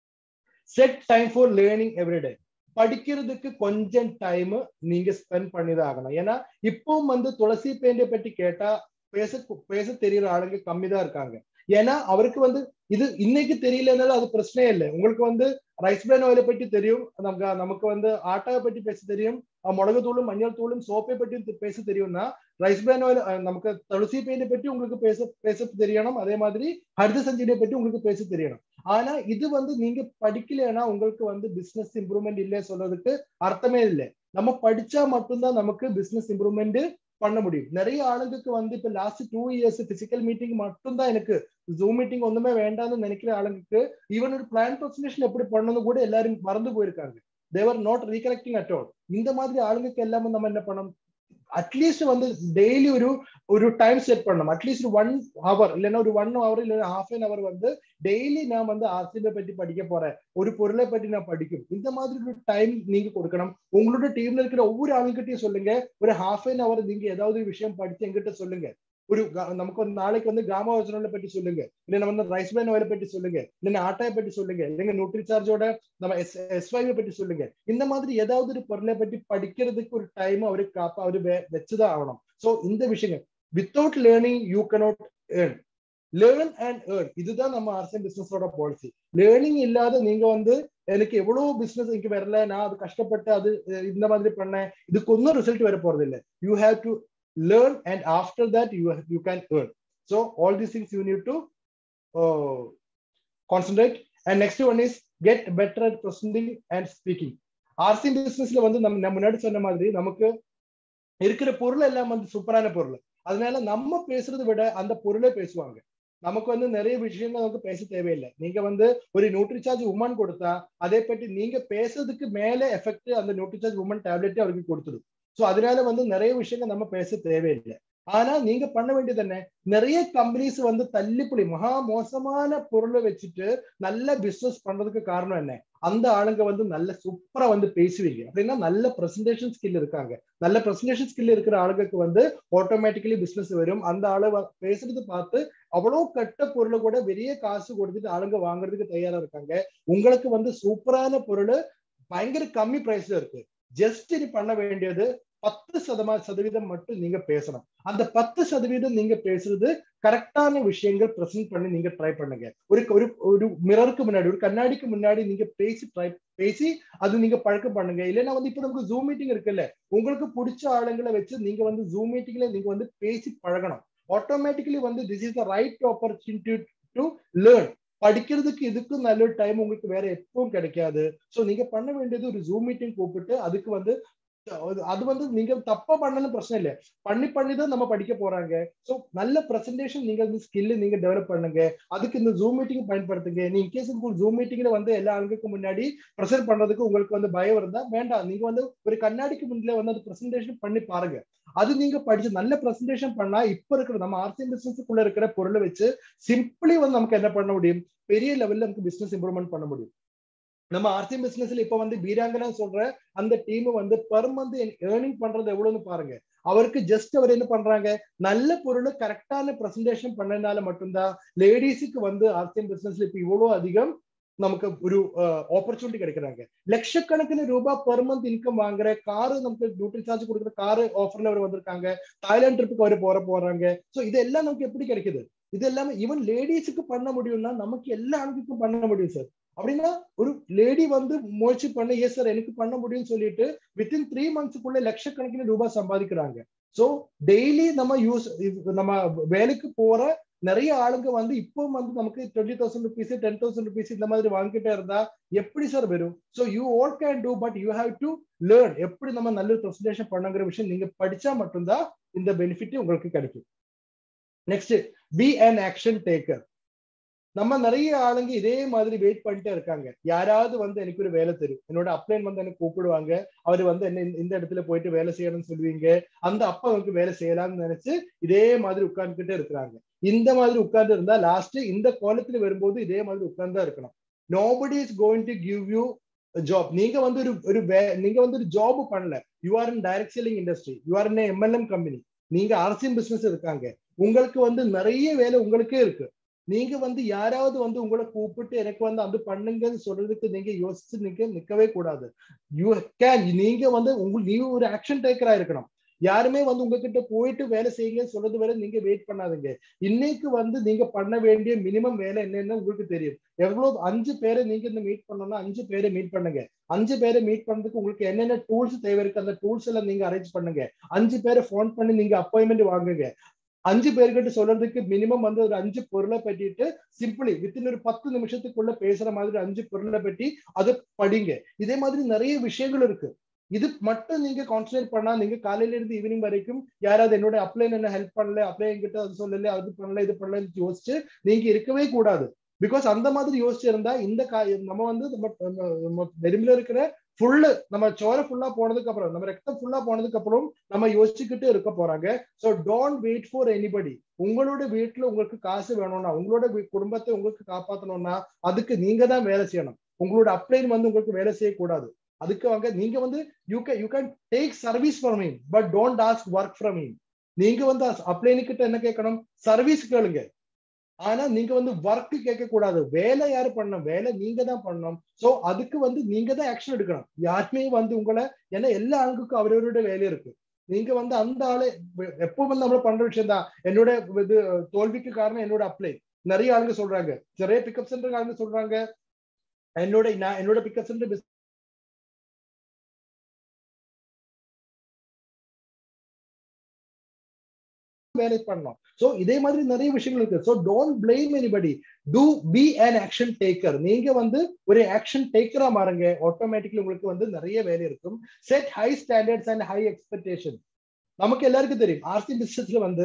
set time for learning everyday படிக்கிறதுக்கு கொஞ்சம் டைம் நீங்க ஸ்பெண்ட் பண்ணிதான் ஆகணும் ஏன்னா இப்பவும் வந்து துளசி பேண்டை பற்றி கேட்டா பேச பேச தெரியற ஆளுங்க கம்மி தான் இருக்காங்க ஏன்னா அவருக்கு வந்து இது இன்னைக்கு தெரியலனாலும் அது பிரச்சனையே இல்லை உங்களுக்கு வந்து ரைஸ் பிரான் ஆயிலை பற்றி தெரியும் நமக்கு நமக்கு வந்து ஆட்டாவை பற்றி பேச தெரியும் மிளகு தூளும் மஞ்சள் தூளும் சோப்பை பற்றி பேச தெரியும்னா ரைஸ் பிரான் ஆயில் நமக்கு துளசி பெயினை பற்றி உங்களுக்கு பேச பேச தெரியணும் அதே மாதிரி ஹரித சஞ்சீனை பற்றி உங்களுக்கு பேச தெரியணும் ஆனா இது வந்து நீங்க படிக்கலைன்னா உங்களுக்கு வந்து பிசினஸ் இம்ப்ரூவ்மெண்ட் இல்லை சொல்றதுக்கு அர்த்தமே இல்லை நம்ம படிச்சா மட்டும்தான் நமக்கு பிசினஸ் இம்ப்ரூவ்மெண்ட் பண்ண முடியும் நிறைய ஆளுங்களுக்கு வந்து இப்ப last two years physical meeting மட்டும்தான் எனக்கு ஜூம் மீட்டிங் ஒண்ணுமே வேண்டாம்னு நினைக்கிற ஆளுங்களுக்கு ஈவன் ஒரு பிளான் ப்ரெசன்டேஷன் எப்படி பண்ணணும் கூட எல்லாரும் மறந்து போயிருக்காங்க they are not recollecting at all இந்த மாதிரி ஆளுங்களுக்கு எல்லாமே நம்ம என்ன பண்ணணும் அட்லீஸ்ட் வந்து டெய்லி ஒரு ஒரு டைம் செட் பண்ணணும் அட்லீஸ்ட் ஒன் ஹவர் இல்லைன்னா ஒரு ஒன் ஹவர் இல்லைன்னா ஹாஃப் அன் ஹவர் வந்து டெய்லி நான் வந்து ஆர்சிபை பற்றி படிக்க போறேன் ஒரு பொருளை பற்றி நான் படிக்கும் இந்த மாதிரி ஒரு டைம் நீங்க கொடுக்கணும் உங்களோட டீம்ல இருக்கிற ஒவ்வொரு ஆளுங்கிட்டையும் சொல்லுங்க ஒரு ஹாஃப் அன் ஹவர் நீங்க ஏதாவது விஷயம் படிச்சு எங்கிட்ட சொல்லுங்க ஒரு நமக்கு வந்து நாளைக்கு வந்து காமா யோஜனாவை பற்றி சொல்லுங்க இல்லைன்னா வந்து ரைஸ் பேன் ஆயிலை பற்றி சொல்லுங்க இல்லைன்னா ஆட்டாயை பற்றி சொல்லுங்க இல்லைங்க நியூட்ரி சார்ஜோட நம்ம எஸ் எஸ்வைவை பற்றி சொல்லுங்க இந்த மாதிரி ஏதாவது ஒரு பொருளை பற்றி படிக்கிறதுக்கு ஒரு டைம் அவரு காப்பா அவரு வச்சுதான் ஆகணும் ஸோ இந்த விஷயங்கள் without learning you cannot earn learn and earn இதுதான் நம்ம ஆர்சன் பிசினஸோட பாலிசி லேர்னிங் இல்லாத நீங்க வந்து எனக்கு எவ்வளவு பிசினஸ் எனக்கு வரல நான் அது கஷ்டப்பட்டு அது இந்த மாதிரி பண்ணேன் இதுக்கு ஒன்றும் ரிசல்ட் வர போறது இல்லை you have to learn and after that you you can earn so all these things you need to uh, concentrate and next one is get better at presenting and speaking RC பிசினஸ்ல வந்து நம்ம முன்னாடி சொன்ன மாதிரி நமக்கு இருக்கிற பொருள் எல்லாம் வந்து சூப்பரான பொருள் அதனால நம்ம பேசுறதை விட அந்த பொருளே பேசுவாங்க நமக்கு வந்து நிறைய விஷயங்கள் நமக்கு பேச தேவையில்லை நீங்க வந்து ஒரு நியூட்ரிசார்ஜ் உமன் கொடுத்தா அதே பற்றி நீங்க பேசுறதுக்கு மேல எஃபெக்ட் அந்த நியூட்ரிசார்ஜ் உமன் டேப்லெட்டே அவருக்கு கொடுத்துடும் ஸோ அதனால வந்து நிறைய விஷயங்கள் நம்ம பேச தேவையில்லை ஆனா நீங்க பண்ண வேண்டியது என்ன நிறைய கம்பெனிஸ் வந்து தள்ளிப்புளி மகா மோசமான பொருளை வச்சுட்டு நல்ல பிசினஸ் பண்றதுக்கு காரணம் என்ன அந்த ஆளுங்க வந்து நல்ல சூப்பரா வந்து பேசுவீங்க அப்படின்னா நல்ல பிரசன்டேஷன் ஸ்கில் இருக்காங்க நல்ல பிரசன்டேஷன் ஸ்கில் இருக்கிற ஆளுங்களுக்கு வந்து ஆட்டோமேட்டிக்கலி பிசினஸ் வரும் அந்த ஆளு பேசுறது பார்த்து அவ்வளவு கட்ட பொருளை கூட பெரிய காசு கொடுத்துட்டு ஆளுங்க வாங்குறதுக்கு தயாரா இருக்காங்க உங்களுக்கு வந்து சூப்பரான பொருள் பயங்கர கம்மி பிரைஸ்ல இருக்கு ஜஸ்ட் நீ பண்ண வேண்டியது பத்து சதமா சதவீதம் மட்டும் நீங்க பேசணும் அந்த பத்து சதவீதம் நீங்க பேசுறது கரெக்டான விஷயங்கள் ப்ரெசென்ட் பண்ணி நீங்க ட்ரை பண்ணுங்க ஒரு ஒரு ஒரு மிரருக்கு முன்னாடி ஒரு கண்ணாடிக்கு முன்னாடி நீங்க பேசி ட்ரை பேசி அது நீங்க பழக்கம் பண்ணுங்க இல்லைன்னா வந்து இப்ப நமக்கு ஜூம் மீட்டிங் இருக்குல்ல உங்களுக்கு பிடிச்ச ஆளுங்களை வச்சு நீங்க வந்து ஜூம் மீட்டிங்ல நீங்க வந்து பேசி பழகணும் ஆட்டோமேட்டிக்கலி வந்து this is the right opportunity to learn படிக்கிறதுக்கு இதுக்கும் நல்ல டைம் உங்களுக்கு வேற எப்பவும் கிடைக்காது ஸோ நீங்க பண்ண வேண்டியது ஒரு ஜூம் மீட்டிங் கூப்பிட்டு அதுக்கு வந்து அது வந்து நீங்க தப்பா பண்ணணும் பிரச்சனை இல்லை பண்ணி பண்ணி தான் நம்ம படிக்க போறாங்க ஸோ நல்ல பிரசன்டேஷன் நீங்க வந்து ஸ்கில் நீங்க டெவலப் பண்ணுங்க அதுக்கு இந்த ஜூம் மீட்டிங் பயன்படுத்துங்க நீ இன்கேஸ் உங்களுக்கு ஜூம் மீட்டிங்ல வந்து எல்லா ஆளுங்களுக்கு முன்னாடி ப்ரெசென்ட் பண்றதுக்கு உங்களுக்கு வந்து பயம் இருந்தா வேண்டாம் நீங்க வந்து ஒரு கண்ணாடிக்கு முன்னாடி வந்து அது பிரசன்டேஷன் பண்ணி பாருங்க அது நீங்க படிச்சு நல்ல பிரசன்டேஷன் பண்ணா இப்ப இருக்கிற நம்ம ஆர்சிஎம் பிசினஸ்க்குள்ள இருக்கிற பொருளை வச்சு சிம்பிளி வந்து நமக்கு என்ன பண்ண முடியும் பெரிய லெவல்ல நமக்கு பிசினஸ் இம்ப்ரூவ்மெண்ட் பண்ண முடியும் நம்ம ஆர்சிஎம் பிசினஸ்ல இப்ப வந்து பீராங்கனா சொல்ற அந்த டீம் வந்து பெர் மந்த் ஏர்னிங் பண்றது எவ்வளவுன்னு பாருங்க அவருக்கு ஜஸ்ட் அவர் என்ன பண்றாங்க நல்ல பொருள் கரெக்டான பிரசன்டேஷன் பண்ணனால மட்டும்தான் லேடிஸுக்கு வந்து ஆர்சிஎம் பிசினஸ்ல இப்ப இவ்வளவு அதிகம் நமக்கு ஒரு ஆப்பர்ச்சுனிட்டி கிடைக்கிறாங்க லட்சக்கணக்கிന് ரூபாய் பெர் மந்த் இன்கம் வாங்குற காரு நமக்கு டியூட்டி சார்ஜ் கொடுக்குற காரு ஆஃபர்ல அவர் வந்திருக்காங்க தாய்லாந்து ட்ரிப்புக்கு அவர் போற போறாங்க ஸோ இதெல்லாம் நமக்கு எப்படி கிடைக்குது இது எல்லாமே ஈவன் லேடிஸுக்கு பண்ண முடியும்னா நமக்கு எல்லா ஆண்களுக்கும் பண்ண முடியும் சார் அப்படின்னா ஒரு லேடி வந்து முயற்சி பண்ண ஏ சார் எனக்கு பண்ண முடியும்னு சொல்லிட்டு வித்தின் த்ரீ மந்த்ஸுக்குள்ள லட்சக்கணக்கிന് ரூபாய் சம்பாதிக்கிறாங்க ஸோ டெய்லி நம்ம யூஸ் நம்ம வேலைக்கு போற நிறைய ஆளுங்க வந்து இப்போ வந்து நமக்கு twenty thousand rupees ten thousand rupees இந்த மாதிரி வாங்கிட்டே இருந்தா எப்படி சார் வரும் so you all can do but you have to learn எப்படி நம்ம நல்ல ப்ரெசன்டேஷன் பண்ணுங்கிற விஷயம் நீங்க படிச்சா மட்டும்தான் இந்த பெனிஃபிட் உங்களுக்கு கிடைக்கும் next be an action taker நம்ம நிறைய ஆளுங்க இதே மாதிரி வெயிட் பண்ணிட்டே இருக்காங்க யாராவது வந்து எனக்கு ஒரு வேலை தரும் என்னோட அப்ளைன் வந்து எனக்கு கூப்பிடுவாங்க அவர் வந்து என்ன இந்த இடத்துல போயிட்டு வேலை செய்யணும்னு சொல்லுவீங்க அந்த அப்பா அவருக்கு வேலை செய்யலாம்னு நினைச்சு இதே மாதிரி உட்கார்ந்துகிட்டே இருக்கிறாங்க இந்த மாதிரி உட்கார்ந்து இருந்தா லாஸ்ட் இந்த கோலத்துல வரும்போது இதே மாதிரி உட்கார்ந்தா இருக்கணும் nobody is going to give you job நீங்க வந்து ஒரு ஒரு நீங்க வந்து ஒரு ஜாப் பண்ணல you are in direct selling industry you are in MLM company நீங்க அரசின் பிசினஸ் இருக்காங்க உங்களுக்கு வந்து நிறைய வேலை உங்களுக்கே இருக்கு நீங்க வந்து யாராவது வந்து உங்களை கூப்பிட்டு எனக்கு வந்து அது பண்ணுங்கன்னு சொல்றதுக்கு நீங்க யோசிச்சு நீங்க நிக்கவே கூடாது யூ கேன் நீங்க வந்து உங்க நீ ஒரு ஆக்ஷன் டேக்கரா இருக்கணும் யாருமே வந்து உங்ககிட்ட போயிட்டு வேலை செய்யுங்கன்னு சொல்றது வரை நீங்க வெயிட் பண்ணாதீங்க இன்னைக்கு வந்து நீங்க பண்ண வேண்டிய மினிமம் வேலை என்னன்னு உங்களுக்கு தெரியும் எவ்வளவு அஞ்சு பேரை நீங்க இந்த மீட் பண்ணணும்னா அஞ்சு பேரை மீட் பண்ணுங்க அஞ்சு பேரை மீட் பண்ணதுக்கு உங்களுக்கு என்னென்ன டூல்ஸ் தேவை இருக்கு அந்த டூல்ஸ் எல்லாம் நீங்க அரேஞ்ச் பண்ணுங்க அஞ்சு பேரை ஃபோன் பண்ணி நீங்க அப்பாயின்மெண்ட் வாங்குங்க அஞ்சு பேர்கிட்ட சொல்றதுக்கு மினிமம் வந்து ஒரு அஞ்சு பொருளை பற்றிட்டு சிம்பிளி வித்தின் ஒரு பத்து நிமிஷத்துக்குள்ள பேசுற மாதிரி அஞ்சு பொருளை பற்றி அதை படிங்க இதே மாதிரி நிறைய விஷயங்கள் இருக்கு இது மட்டும் நீங்க கான்சன்ட்ரேட் பண்ணா நீங்க காலையில இருந்து ஈவினிங் வரைக்கும் யாராவது என்னோட அப்ளைன் என்ன ஹெல்ப் பண்ணல அப்ளைன் கிட்ட அது சொல்லல அது பண்ணல இது பண்ணல யோசிச்சு நீங்க இருக்கவே கூடாது பிகாஸ் அந்த மாதிரி யோசிச்சு இருந்தா இந்த கா நம்ம வந்து நம்ம நெருமில இருக்கிற ஃபுல்லு நம்ம சோர ஃபுல்லா போனதுக்கு அப்புறம் நம்ம ரத்தம் ஃபுல்லா போனதுக்கு அப்புறம் நம்ம யோசிச்சுக்கிட்டு இருக்க போறாங்க so don't wait for anybody உங்களோட வீட்டுல உங்களுக்கு காசு வேணும்னா உங்களோட குடும்பத்தை உங்களுக்கு காப்பாற்றணும்னா அதுக்கு நீங்க தான் வேலை செய்யணும் உங்களோட அப்ளைன் வந்து உங்களுக்கு வேலை செய்யக்கூடாது அதுக்கு வாங்க நீங்க வந்து you can you can take service from him but don't ask work from him நீங்க வந்து அப்ளைனு கிட்ட என்ன கேட்கணும் சர்வீஸ் கேளுங்க ஆனா நீங்க வந்து ஒர்க் கேட்க கூடாது வேலை யாரு பண்ணணும் வேலை நீங்க தான் பண்ணணும் சோ அதுக்கு வந்து நீங்க தான் ஆக்ஷன் எடுக்கணும் யாருமே வந்து உங்களை ஏன்னா எல்லா ஆளுக்கும் அவரவரோட வேலை இருக்கு நீங்க வந்து அந்த ஆளு எப்பவும் நம்ம பண்ற விஷயம் தான் என்னோட இது தோல்விக்கு காரணம் என்னோட அப்ளை நிறைய ஆளுங்க சொல்றாங்க நிறைய பிக்கப் சென்டர் ஆளுங்க சொல்றாங்க என்னோட நான் என்னோட பிக்கப் சென்டர் வேலை பண்ணலாம் சோ இதே மாதிரி நிறைய விஷயங்கள் இருக்கு so don't blame anybody to be an action taker நீங்க வந்து ஒரு ஆக்ஷன் டேக்கரா மாறுங்க ஆட்டோமேட்டிக்லி உங்களுக்கு வந்து நிறைய வேலை இருக்கும் set high standards and high expectation நமக்கு எல்லாருக்கும் தெரியும் ஆர்சி பிசினஸ்ல வந்து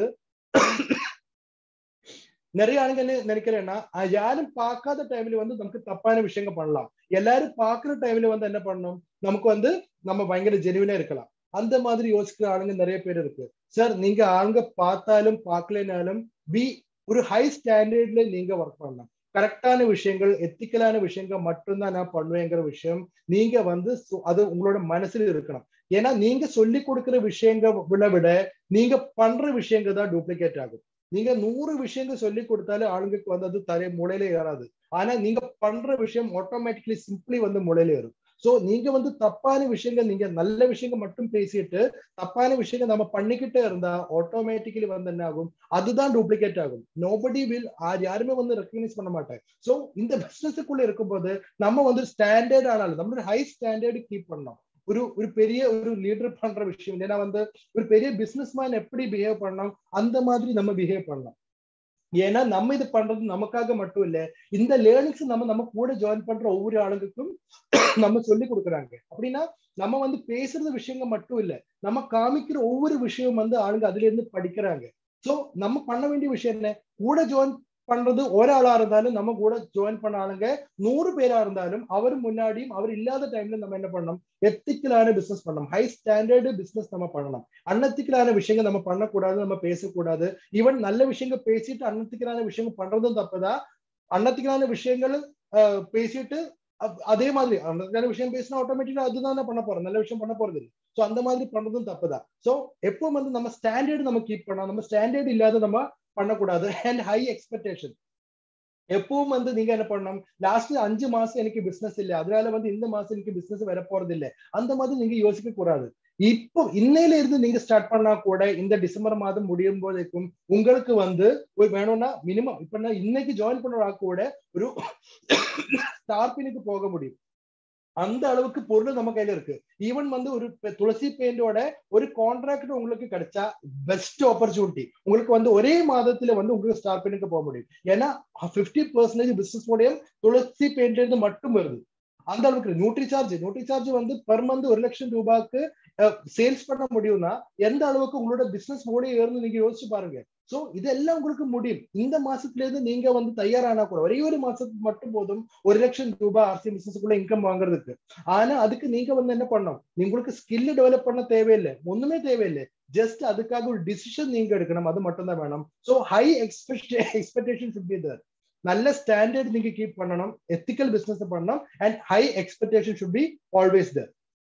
நிறைய ஆளுங்க என்ன நினைக்கிறேன்னா யாரும் பார்க்காத டைம்ல வந்து நமக்கு தப்பான விஷயங்கள் பண்ணலாம் எல்லாரும் பாக்குற டைம்ல வந்து என்ன பண்ணணும் நமக்கு வந்து நம்ம பயங்கர ஜெனுவினா இருக்கலாம் அந்த மாதிரி யோசிக்கிற ஆளுங்க நிறைய பேர் இருக்கு சார் நீங்க ஆளுங்க பார்த்தாலும் பார்க்கலனாலும் பி ஒரு ஹை ஸ்டாண்டர்ட்ல நீங்க ஒர்க் பண்ணலாம் கரெக்டான விஷயங்கள் எத்திக்கலான விஷயங்கள் மட்டும்தான் நான் பண்ணுவேங்கிற விஷயம் நீங்க வந்து அது உங்களோட மனசுல இருக்கணும் ஏன்னா நீங்க சொல்லி கொடுக்குற விஷயங்களை விட நீங்க பண்ற விஷயங்கள் தான் டூப்ளிகேட் ஆகும் நீங்க நூறு விஷயங்கள் சொல்லி கொடுத்தாலும் ஆளுங்களுக்கு வந்து அது தரை மூளையில ஏறாது ஆனா நீங்க பண்ற விஷயம் ஆட்டோமேட்டிக்லி சிம்பிளி வந்து மூளையில ஏறும் சோ நீங்க வந்து தப்பான விஷயங்கள் நீங்க நல்ல விஷயங்கள் மட்டும் பேசிட்டு தப்பான விஷயங்கள் நம்ம பண்ணிக்கிட்டே இருந்தா ஆட்டோமேட்டிக்கலி வந்து என்ன ஆகும் அதுதான் டூப்ளிகேட் ஆகும் நோபடி வில் யாருமே வந்து ரெக்கக்னைஸ் பண்ண மாட்டாங்க சோ இந்த பிசினஸுக்குள்ள இருக்கும்போது நம்ம வந்து ஸ்டாண்டர்ட் ஆனாலும் நம்ம ஹை ஸ்டாண்டர்டு கீப் பண்ணோம் ஒரு ஒரு பெரிய ஒரு லீடர் பண்ற விஷயம் ஏன்னா வந்து ஒரு பெரிய பிசினஸ் மேன் எப்படி பிஹேவ் பண்ணோம் அந்த மாதிரி நம்ம பிஹேவ் பண்ணோம் ஏன்னா நம்ம இது பண்றது நமக்காக மட்டும் இல்ல இந்த லேர்னிங்ஸ் நம்ம நம்ம கூட ஜாயின் பண்ற ஒவ்வொரு ஆளுங்களுக்கும் நம்ம சொல்லி கொடுக்குறாங்க அப்படின்னா நம்ம வந்து பேசுறது விஷயங்கள் மட்டும் இல்ல நம்ம காமிக்கிற ஒவ்வொரு விஷயம் வந்து ஆளுங்க அதுல இருந்து படிக்கிறாங்க சோ நம்ம பண்ண வேண்டிய விஷயம் என்ன கூட ஜாயின் பண்றது ஒராளா இருந்தாலும் நம்ம கூட ஜாயின் பண்ண ஆளுங்க நூறு பேரா இருந்தாலும் அவர் முன்னாடியும் அவர் இல்லாத டைம்ல நம்ம என்ன பண்ணணும் எத்திக்கலான பிசினஸ் பண்ணணும் ஹை ஸ்டாண்டர்டு பிசினஸ் நம்ம பண்ணணும் அன்னத்திக்கலான விஷயங்கள் நம்ம பண்ணக்கூடாது நம்ம பேசக்கூடாது ஈவன் நல்ல விஷயங்கள் பேசிட்டு அன்னத்திக்கலான விஷயங்கள் பண்றதும் தப்புதான் அன்னத்திக்கலான விஷயங்கள் பேசிட்டு அதே மாதிரி அன்னத்திக்கலான விஷயம் பேசினா ஆட்டோமேட்டிக்கா அதுதான் பண்ண போறோம் நல்ல விஷயம் பண்ண போறது இல்லை ஸோ அந்த மாதிரி பண்றதும் தப்புதான் ஸோ எப்போ வந்து நம்ம ஸ்டாண்டர்டு நம்ம கீப் பண்ணோம் நம்ம ஸ்டாண்டர்ட் இல்லாத நம்ம பண்ணக்கூடாது அண்ட் ஹை எக்ஸ்பெக்டேஷன் எப்பவும் வந்து நீங்க என்ன பண்ணணும் லாஸ்ட் அஞ்சு மாசம் எனக்கு பிசினஸ் இல்லை அதனால வந்து இந்த மாசம் எனக்கு பிசினஸ் வர போறது இல்லை அந்த மாதிரி நீங்க யோசிக்க கூடாது இப்போ இன்னையில இருந்து நீங்க ஸ்டார்ட் பண்ணா கூட இந்த டிசம்பர் மாதம் முடியும் போதைக்கும் உங்களுக்கு வந்து ஒரு வேணும்னா மினிமம் இப்ப நான் இன்னைக்கு ஜாயின் பண்ண கூட ஒரு ஸ்டார்பினுக்கு போக முடியும் அந்த அளவுக்கு பொருள் நம்ம கையில இருக்கு ஈவன் வந்து ஒரு துளசி பெயிண்டோட ஒரு கான்ட்ராக்ட் உங்களுக்கு கிடைச்சா பெஸ்ட் ஆப்பர்ச்சுனிட்டி உங்களுக்கு வந்து ஒரே மாதத்துல வந்து உங்களுக்கு ஸ்டார் பெயினுக்கு போக முடியும் ஏன்னா பிப்டி பர்சன்டேஜ் பிசினஸ் மூலியம் துளசி பெயிண்ட் இருந்து மட்டும் வருது அந்த அளவுக்கு நியூட்ரி சார்ஜ் நியூட்ரி சார்ஜ் வந்து பெர் மந்த் ஒரு லட்சம் ரூபாய்க்கு சேல்ஸ் பண்ண முடியும்னா எந்த அளவுக்கு உங்களோட பிசினஸ் மூலியம் ஏறுன்னு நீங்க யோசிச்சு பாருங்க சோ இதெல்லாம் உங்களுக்கு முடியும் இந்த மாசத்துல இருந்து நீங்க வந்து தயாரானா கூட ஒரே ஒரு மாசத்துக்கு மட்டும் போதும் ஒரு லட்சம் ரூபாய் ஆர்சி பிசினஸ்க்குள்ள இன்கம் வாங்குறதுக்கு ஆனா அதுக்கு நீங்க வந்து என்ன பண்ணணும் உங்களுக்கு ஸ்கில் டெவலப் பண்ண தேவையில்லை ஒண்ணுமே தேவையில்லை ஜஸ்ட் அதுக்காக ஒரு டிசிஷன் நீங்க எடுக்கணும் அது மட்டும் தான் வேணும் so high expect expectation should be there நல்ல ஸ்டாண்டர்ட் நீங்க கீப் பண்ணணும் எத்திக்கல் பிசினஸ் பண்ணணும் and high expectation should be always there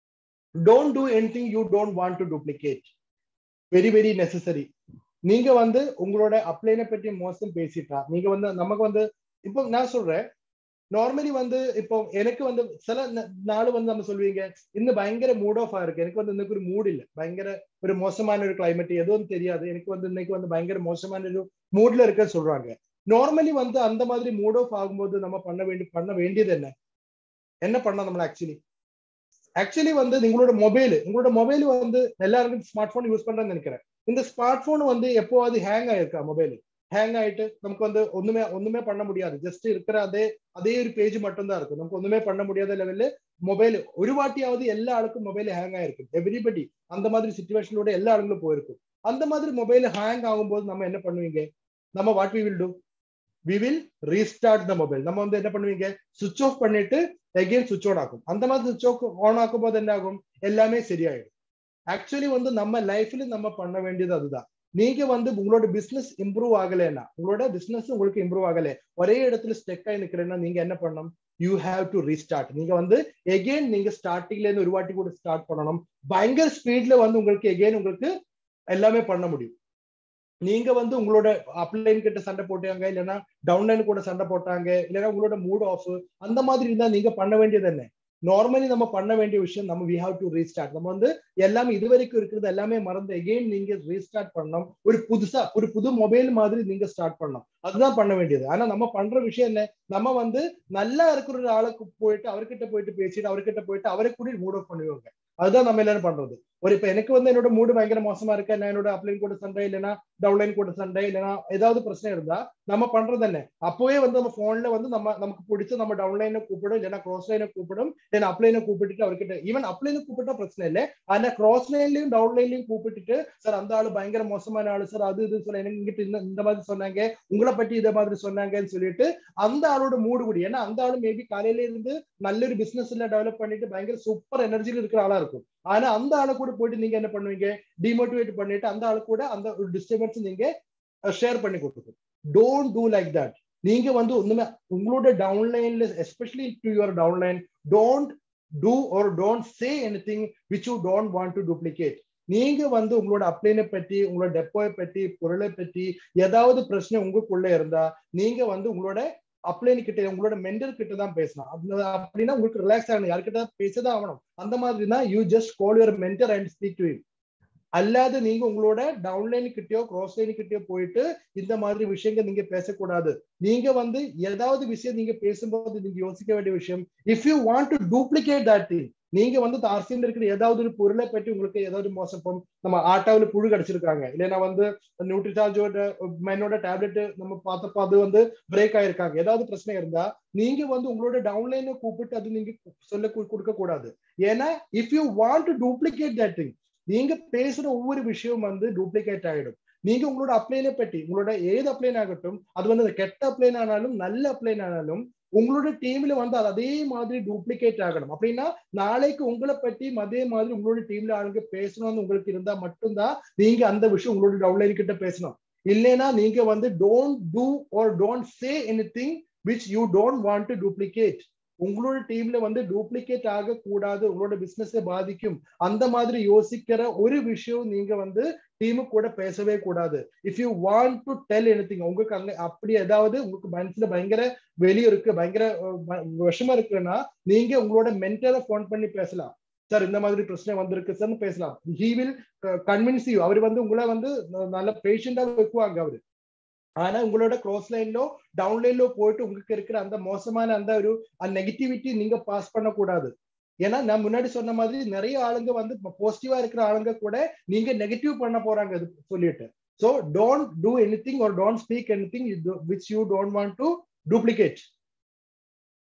don't do anything you don't want to duplicate very very necessary நீங்க வந்து உங்களோட அப்ளைனை பற்றி மோசம் பேசிட்டா நீங்க வந்து நமக்கு வந்து இப்போ நான் சொல்றேன் நார்மலி வந்து இப்போ எனக்கு வந்து சில நாள் வந்து நம்ம சொல்லுவீங்க இன்னும் பயங்கர மூட் ஆஃப் இருக்கு எனக்கு வந்து இன்னைக்கு ஒரு மூட் இல்ல பயங்கர ஒரு மோசமான ஒரு கிளைமேட் எதுவும் தெரியாது எனக்கு வந்து இன்னைக்கு வந்து பயங்கர மோசமான ஒரு மூட்ல இருக்க சொல்றாங்க நார்மலி வந்து அந்த மாதிரி மூட் ஆஃப் ஆகும்போது நம்ம பண்ண வேண்டி பண்ண வேண்டியது என்ன என்ன பண்ணலாம் நம்ம ஆக்சுவலி ஆக்சுவலி வந்து உங்களோட மொபைல் உங்களோட மொபைல் வந்து எல்லாருக்கும் ஸ்மார்ட் போன் யூஸ் பண்றேன்னு நினைக்கிறேன் இந்த ஸ்மார்ட் போன் வந்து எப்போவாது ஹேங் ஆயிருக்கா மொபைல் ஹேங் ஆயிட்டு நமக்கு வந்து ஒண்ணுமே ஒண்ணுமே பண்ண முடியாது ஜஸ்ட் இருக்கிற அதே அதே ஒரு பேஜ் மட்டும் தான் இருக்கும் நமக்கு ஒண்ணுமே பண்ண முடியாத லெவல்ல மொபைல் ஒரு வாட்டியாவது எல்லா ஆளுக்கும் மொபைல் ஹேங் ஆயிருக்கு எவ்ரிபடி அந்த மாதிரி சுச்சுவேஷனோட எல்லா ஆளுங்களும் போயிருக்கும் அந்த மாதிரி மொபைல் ஹேங் ஆகும்போது நம்ம என்ன பண்ணுவீங்க நம்ம what we will do we will restart the mobile நம்ம வந்து என்ன பண்ணுவீங்க சுவிச் ஆஃப் பண்ணிட்டு எகெயின் சுவிச் ஆன் ஆகும் அந்த மாதிரி சுவிச் ஆஃப் ஆன் ஆகும் போது என்ன ஆகும் எல்லாமே சரியாயிடும் ஆக்சுவலி வந்து நம்ம லைஃப்ல நம்ம பண்ண வேண்டியது அதுதான் நீங்க வந்து உங்களோட பிசினஸ் இம்ப்ரூவ் ஆகலைன்னா உங்களோட பிசினஸ் உங்களுக்கு இம்ப்ரூவ் ஆகல ஒரே இடத்துல ஸ்டெக் ஆகி நிக்கிறேன்னா நீங்க என்ன பண்ணணும் யூ ஹாவ் டு ரீஸ்டார்ட் நீங்க வந்து எகெயின் நீங்க ஸ்டார்டிங்ல இருந்து ஒரு வாட்டி கூட ஸ்டார்ட் பண்ணணும் பயங்கர ஸ்பீட்ல வந்து உங்களுக்கு எகெயின் உங்களுக்கு எல்லாமே பண்ண முடியும் நீங்க வந்து உங்களோட அப்லைன் கிட்ட சண்டை போட்டாங்க இல்லைன்னா டவுன்லைன் கூட சண்டை போட்டாங்க இல்லைன்னா உங்களோட மூட் ஆஃப் அந்த மாதிரி இருந்தா நீங்க பண்ண வேண்டியது என்ன நார்மலி நம்ம பண்ண வேண்டிய விஷயம் நம்ம வி ஹாவ் டு ரீஸ்டார்ட் நம்ம வந்து எல்லாமே இது வரைக்கும் இருக்கிறது எல்லாமே மறந்து எகெயின் நீங்க ரீஸ்டார்ட் பண்ணணும் ஒரு புதுசா ஒரு புது மொபைல் மாதிரி நீங்க ஸ்டார்ட் பண்ணணும் அதுதான் பண்ண வேண்டியது ஆனா நம்ம பண்ற விஷயம் என்ன நம்ம வந்து நல்லா இருக்கிற ஒரு ஆளுக்கு போயிட்டு அவர்கிட்ட போயிட்டு பேசிட்டு அவர்கிட்ட போயிட்டு அவரை கூட மூட் ஆஃப் பண்ணுவாங்க அதுதான் நம்ம எல்லாரும் பண்றது ஒரு இப்ப எனக்கு வந்து என்னோட மூடு பயங்கர மோசமா இருக்கு நான் என்னோட அப்ளைன் கூட சண்டை இல்லைன்னா டவுன்லைன் கூட சண்டை இல்லைன்னா ஏதாவது பிரச்சனை இருந்தா நம்ம பண்றது என்ன அப்பவே வந்து நம்ம போன்ல வந்து நம்ம நமக்கு பிடிச்ச நம்ம டவுன்லைனை கூப்பிடும் இல்லைன்னா கிராஸ் லைனை கூப்பிடும் இல்லைன்னா அப்ளைனை கூப்பிட்டுட்டு அவர்கிட்ட ஈவன் அப்ளைனை கூப்பிட்டா பிரச்சனை இல்லை ஆனா கிராஸ் லைன்லயும் டவுன்லைன்லயும் கூப்பிட்டுட்டு சார் அந்த ஆளு பயங்கர மோசமான ஆளு சார் அது இது சொல்ல எனக்கு இங்கிட்ட இந்த இந்த மாதிரி சொன்னாங்க உங்களை பற்றி இதை மாதிரி சொன்னாங்கன்னு சொல்லிட்டு அந்த ஆளோட மூடு கூடி ஏன்னா அந்த ஆளு மேபி காலையில இருந்து நல்ல ஒரு பிசினஸ்ல டெவலப் பண்ணிட்டு பயங்கர சூப்பர் எனர்ஜியில் இருக்கிற ஆளா இருக்கும் ஆனா அந்த ஆளை கூட போயிட்டு நீங்க என்ன பண்ணுவீங்க டிமோட்டிவேட் பண்ணிட்டு அந்த ஆளு கூட அந்த ஒரு டிஸ்டர்பன்ஸ் நீங்க ஷேர் பண்ணி கொடுக்கும் டோன்ட் டூ லைக் தட் நீங்க வந்து ஒண்ணுமே உங்களோட டவுன்லைன்ல especially to your downline don't do or don't say anything which you don't want to duplicate நீங்க வந்து உங்களோட அப்ளைனை பற்றி உங்களோட டெப்போயை பற்றி பொருளை பற்றி ஏதாவது பிரச்சனை உங்களுக்குள்ள இருந்தா நீங்க வந்து உங்களோட அப்ளைன் கிட்ட உங்களோட மென்டல் கிட்ட தான் பேசணும் அப்படின்னா உங்களுக்கு ரிலாக்ஸ் ஆகணும் யார்கிட்ட பேசதான் ஆகணும் அந்த மாதிரி தான் you just call your mentor and speak to அல்லாத நீங்க உங்களோட டவுன்லைன் கிட்டயோ கிராஸ் லைன் கிட்டயோ போயிட்டு இந்த மாதிரி விஷயங்கள் நீங்க பேசக்கூடாது நீங்க வந்து ஏதாவது விஷயம் நீங்க பேசும்போது நீங்க யோசிக்க வேண்டிய விஷயம் if you want to duplicate that thing நீங்க வந்து தார்சியில் இருக்கிற ஏதாவது ஒரு பொருளை பற்றி உங்களுக்கு ஏதாவது மோசப்போம் நம்ம ஆட்டாவில் புழு கடிச்சிருக்காங்க இல்லைன்னா வந்து நியூட்ரிசார்ஜோட மெனோட டேப்லெட் நம்ம பார்த்தப்போ அது வந்து பிரேக் ஆயிருக்காங்க ஏதாவது பிரச்சனை இருந்தா நீங்க வந்து உங்களோட டவுன்லைனை கூப்பிட்டு அது நீங்க சொல்ல கொடுக்க கூடாது ஏன்னா if you want to duplicate that thing நீங்க பேசுற ஒவ்வொரு விஷயம் வந்து டூப்ளிகேட் ஆயிடும் நீங்க உங்களோட அப்ளைனை பற்றி உங்களோட ஏது அப்ளைன் ஆகட்டும் அது வந்து கெட்ட அப்ளைன் ஆனாலும் நல்ல அப்ளைன் ஆனாலும் உங்களோட டீம்ல வந்து அது அதே மாதிரி டூப்ளிகேட் ஆகணும் அப்படின்னா நாளைக்கு உங்களை பற்றி அதே மாதிரி உங்களோட டீம்ல ஆளுங்க பேசணும்னு உங்களுக்கு இருந்தா மட்டும்தான் நீங்க அந்த விஷயம் உங்களோட டவுன்லைன் கிட்ட பேசணும் இல்லைன்னா நீங்க வந்து don't do or don't say anything which you don't want to duplicate உங்களோட டீம்ல வந்து டூப்ளிகேட் ஆக கூடாது உங்களோட பிசினஸ் பாதிக்கும் அந்த மாதிரி யோசிக்கிற ஒரு விஷயம் நீங்க வந்து டீமு கூட பேசவே கூடாது if you want to tell any உங்களுக்கு அங்க அப்படி ஏதாவது உங்களுக்கு மனசுல பயங்கர வெளியே இருக்கு பயங்கர விஷமா இருக்குன்னா நீங்க உங்களோட மென்டரை போன் பண்ணி பேசலாம் சார் இந்த மாதிரி பிரச்சனை வந்திருக்கு சார்னு பேசலாம் ஹி வில் கன்வின்ஸ் யூ அவர் வந்து உங்களை வந்து நல்ல பேஷண்டா வைக்குவாங்க அவரு ஆனா உங்களோட க்ரோஸ் லைன்லோ டவுன்லைன்லோ போயிட்டு உங்களுக்கு இருக்கிற அந்த மோசமான அந்த ஒரு நெகட்டிவிட்டி நீங்க பாஸ் பண்ணக்கூடாது ஏன்னா நான் முன்னாடி சொன்ன மாதிரி நிறைய ஆளுங்க வந்து பாசிட்டிவா இருக்கிற ஆளுங்க கூட நீங்க நெகட்டிவ் பண்ண போறாங்க அது சொல்லிட்டு so don't do anything or don't speak anything which you don't want to duplicate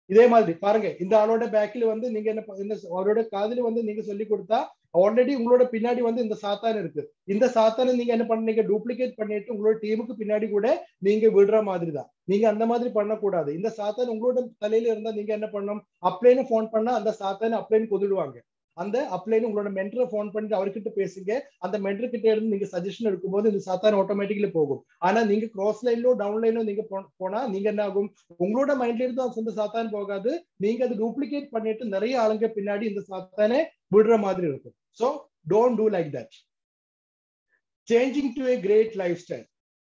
இதே மாதிரி பாருங்க இந்த ஆளோட பேக்கில் வந்து நீங்க என்ன ப- இந்த அவரோட காதுல வந்து நீங்க சொல்லி கொடுத்தா ஆல்ரெடி உங்களோட பின்னாடி வந்து இந்த சாத்தான் இருக்கு இந்த சாத்தானை நீங்க என்ன பண்ணீங்க டூப்ளிகேட் பண்ணிட்டு உங்களோட டீமுக்கு பின்னாடி கூட நீங்க விடுற மாதிரி தான் நீங்க அந்த மாதிரி பண்ணக்கூடாது இந்த சாத்தான் உங்களோட தலையில இருந்தா நீங்க என்ன பண்ணணும் அப்ளைன்னு ஃபோன் பண்ணா அந்த சாத்தானை அப்ளைன்னு கொதிடுவாங்க அந்த அப்ளைன்னு உங்களோட மென்டரை ஃபோன் பண்ணிட்டு அவர்கிட்ட பேசுங்க அந்த மென்டர் கிட்ட இருந்து நீங்க சஜஷன் எடுக்கும்போது இந்த சாத்தான் ஆட்டோமேட்டிக்கலி போகும் ஆனா நீங்க கிராஸ் லைன்லோ டவுன் லைன்லோ நீங்க போ- போனா நீங்க என்ன ஆகும் உங்களோட மைண்ட்ல இருந்து அந்த சொந்த சாத்தான் போகாது நீங்க அது டூப்ளிகேட் பண்ணிட்டு நிறைய ஆளுங்க பின்னாடி இந்த சாத்தானே விடுற மாதிரி இருக்கும் so don't do like that changing to a great lifestyle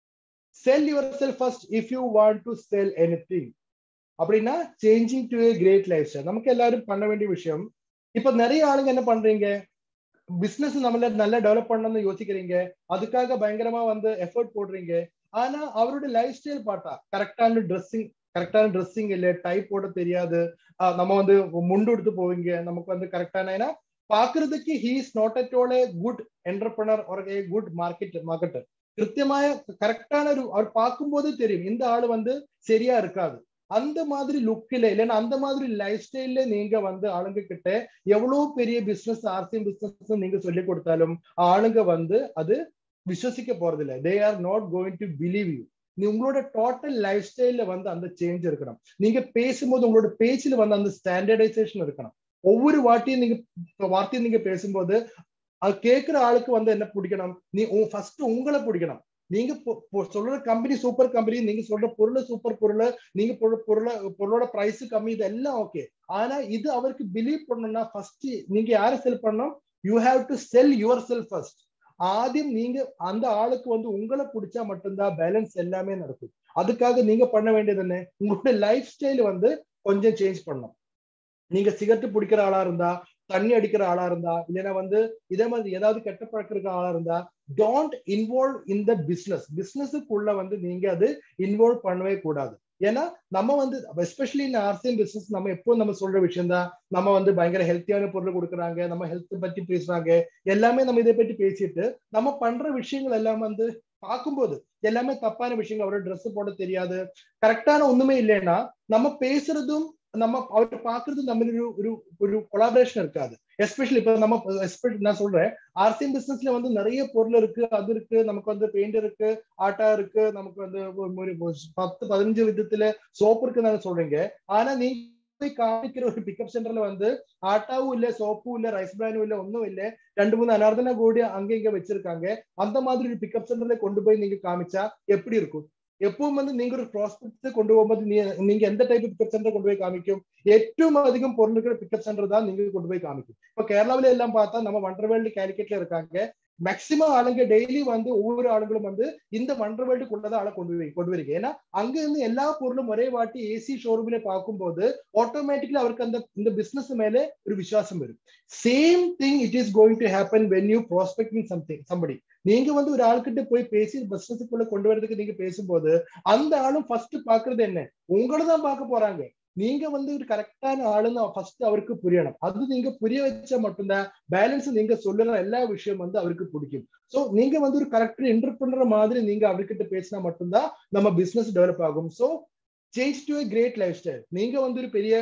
sell yourself first if you want to sell anything அப்படின்னா changing to a great lifestyle நமக்கு எல்லாரும் பண்ண வேண்டிய விஷயம் இப்ப நிறைய ஆளுங்க என்ன பண்றீங்க பிசினஸ் நம்மள நல்லா டெவலப் பண்ணணும்னு யோசிக்கிறீங்க அதுக்காக பயங்கரமா வந்து எஃபர்ட் போடுறீங்க ஆனா அவரோட லைஃப் ஸ்டைல் பார்த்தா கரெக்டான ட்ரெஸ்ஸிங் கரெக்டான ட்ரெஸ்ஸிங் இல்ல டை போட தெரியாது ஆஹ் நம்ம வந்து முண்டு எடுத்து போவீங்க நமக்கு வந்து கரெக்டான ஏன்னா பாக்குறதுக்கு he is not at all a good entrepreneur ஒரு ஏ குட் மார்க்கெட் மார்க்கெட்டர் கிருத்தியമായ கரெக்டான ஒரு அவர் பார்க்கும்போது தெரியும் இந்த ஆளு வந்து சரியா இருக்காது அந்த மாதிரி லுக்கில இல்லைன்னா அந்த மாதிரி லைஃப் ஸ்டைல்ல நீங்க வந்து ஆளுங்க கிட்ட எவ்வளவு பெரிய பிசினஸ் ஆர்சிஎம் பிசினஸ் நீங்க சொல்லி கொடுத்தாலும் ஆளுங்க வந்து அது விശ്വസിக்க போறதில்ல they are not going to believe you நீ உங்களோட டோட்டல் லைஃப் ஸ்டைல்ல வந்து அந்த சேஞ்ச் இருக்கணும் நீங்க பேசும்போது உங்களோட பேச்சில் வந்து அந்த ஸ்டாண்டர்டைசேஷன் இருக்கணும் ஒவ்வொரு வாட்டியும் நீங்க வார்த்தையும் நீங்க பேசும்போது அது கேட்கிற ஆளுக்கு வந்து என்ன பிடிக்கணும் நீ ஃபர்ஸ்ட் உங்களை பிடிக்கணும் நீங்க பொ- பொ- சொல்ற கம்பெனி சூப்பர் கம்பெனி நீங்க சொல்ற பொருள் சூப்பர் பொருள் நீங்க பொருள் பொருளை பொருளோட பிரைஸ் கம்மி இது எல்லாம் ஓகே ஆனா இது அவருக்கு பிலீவ் பண்ணணும்னா ஃபர்ஸ்ட் நீங்க யாரை செல் பண்ணணும் you have to sell yourself first ஆദ്യം நீங்க அந்த ஆளுக்கு வந்து உங்களை பிடிச்சா மட்டும்தான் பேலன்ஸ் எல்லாமே நடக்கும் அதுக்காக நீங்க பண்ண வேண்டியது என்ன உங்களுடைய லைஃப் ஸ்டைல் வந்து கொஞ்சம் சேஞ்ச் பண்ணணும் நீங்க சிகரெட் பிடிக்கிற ஆளா இருந்தா தண்ணி அடிக்கிற ஆளா இருந்தா இல்லைன்னா வந்து இதே மாதிரி ஏதாவது கெட்ட பழக்கிற ஆளா இருந்தா don't involve in the business பிசினஸுக்குள்ள வந்து நீங்க அது இன்வால்வ் பண்ணவே கூடாது ஏன்னா நம்ம வந்து எஸ்பெஷலி இந்த ஆர்சிஎம் பிசினஸ் நம்ம எப்போ நம்ம சொல்ற விஷயம் தான் நம்ம வந்து பயங்கர ஹெல்த்தியான பொருள் கொடுக்குறாங்க நம்ம ஹெல்த் பத்தி பேசுறாங்க எல்லாமே நம்ம இதை பத்தி பேசிட்டு நம்ம பண்ற விஷயங்கள் எல்லாம் வந்து பார்க்கும்போது எல்லாமே தப்பான விஷயங்கள் அவரோட ட்ரெஸ் போட தெரியாது கரெக்டான ஒண்ணுமே இல்லைன்னா நம்ம பேசுறதும் நம்ம அவர் பாக்குறதும் நம்ம ஒரு ஒரு ஒரு கொலாபரேஷன் இருக்காது எஸ்பெஷலி இப்ப நம்ம எஸ்பெஷலி நான் சொல்றேன் ஆர்சிஎம் பிசினஸ்ல வந்து நிறைய பொருள் இருக்கு அது இருக்கு நமக்கு வந்து பெயிண்ட் இருக்கு ஆட்டா இருக்கு நமக்கு வந்து ஒரு பத்து பதினஞ்சு விதத்துல சோப்பு இருக்கு நான் சொல்றீங்க ஆனா நீங்க போய் காமிக்கிற ஒரு பிக்கப் சென்டர்ல வந்து ஆட்டாவும் இல்ல சோப்பும் இல்ல ரைஸ் பிரானும் இல்ல ஒன்றும் இல்ல ரெண்டு மூணு அனார்தனா கூடி அங்க இங்க வச்சிருக்காங்க அந்த மாதிரி ஒரு பிக்கப் சென்டர்ல கொண்டு போய் நீங்க காமிச்சா எப்படி இருக்கும் எப்பவும் வந்து நீங்க ஒரு ப்ராஸ்பெக்ட் கொண்டு போகும்போது நீ- நீங்க எந்த டைப் பிக்கப் சென்டர் கொண்டு போய் காமிக்கும் ഏറ്റവും അധികം പൊരുൾ இருக்கிற பிக்கப் சென்டர் தான் நீங்க கொண்டு போய் காமிக்கும் இப்ப கேரளாவில எல்லாம் பார்த்தா நம்ம வண்டர் வேர்ல்டு கேலிக்கெட்ல இருக்காங்க மேக்சிமம் ஆளுங்க டெய்லி வந்து ஒவ்வொரு ஆளுங்களும் வந்து இந்த வண்டர் வேர்ல்டுக்குள்ளதான் ஆளை கொண்டு போய் கொண்டு வரீங்க ஏன்னா அங்க இருந்து எல்லா பொருளும் ஒரே வாட்டி ஏசி ஷோரூம்ல பார்க்கும்போது ஆட்டோமேட்டிக்கலி அவருக்கு அந்த இந்த பிசினஸ் மேல ஒரு விசுவாசம் வரும் same thing it is going to happen when you prospecting something somebody நீங்க வந்து ஒரு ஆள்கிட்ட போய் பேசி பிசினஸுக்குள்ள கொண்டு வரதுக்கு நீங்க பேசும்போது அந்த ஆளும் ஃபர்ஸ்ட் பாக்குறது என்ன உங்களை தான் பார்க்க போறாங்க நீங்க வந்து ஒரு கரெக்டான ஆளுன்னு ஃபர்ஸ்ட் அவருக்கு புரியணும் அது நீங்க புரிய வச்சா மட்டும்தான் பேலன்ஸ் நீங்க சொல்லுற எல்லா விஷயம் வந்து அவருக்கு பிடிக்கும் சோ நீங்க வந்து ஒரு கரெக்டர் என்டர்பிரனர் மாதிரி நீங்க அவர்கிட்ட பேசினா மட்டும்தான் நம்ம பிசினஸ் டெவலப் ஆகும் so change to a great lifestyle நீங்க வந்து ஒரு பெரிய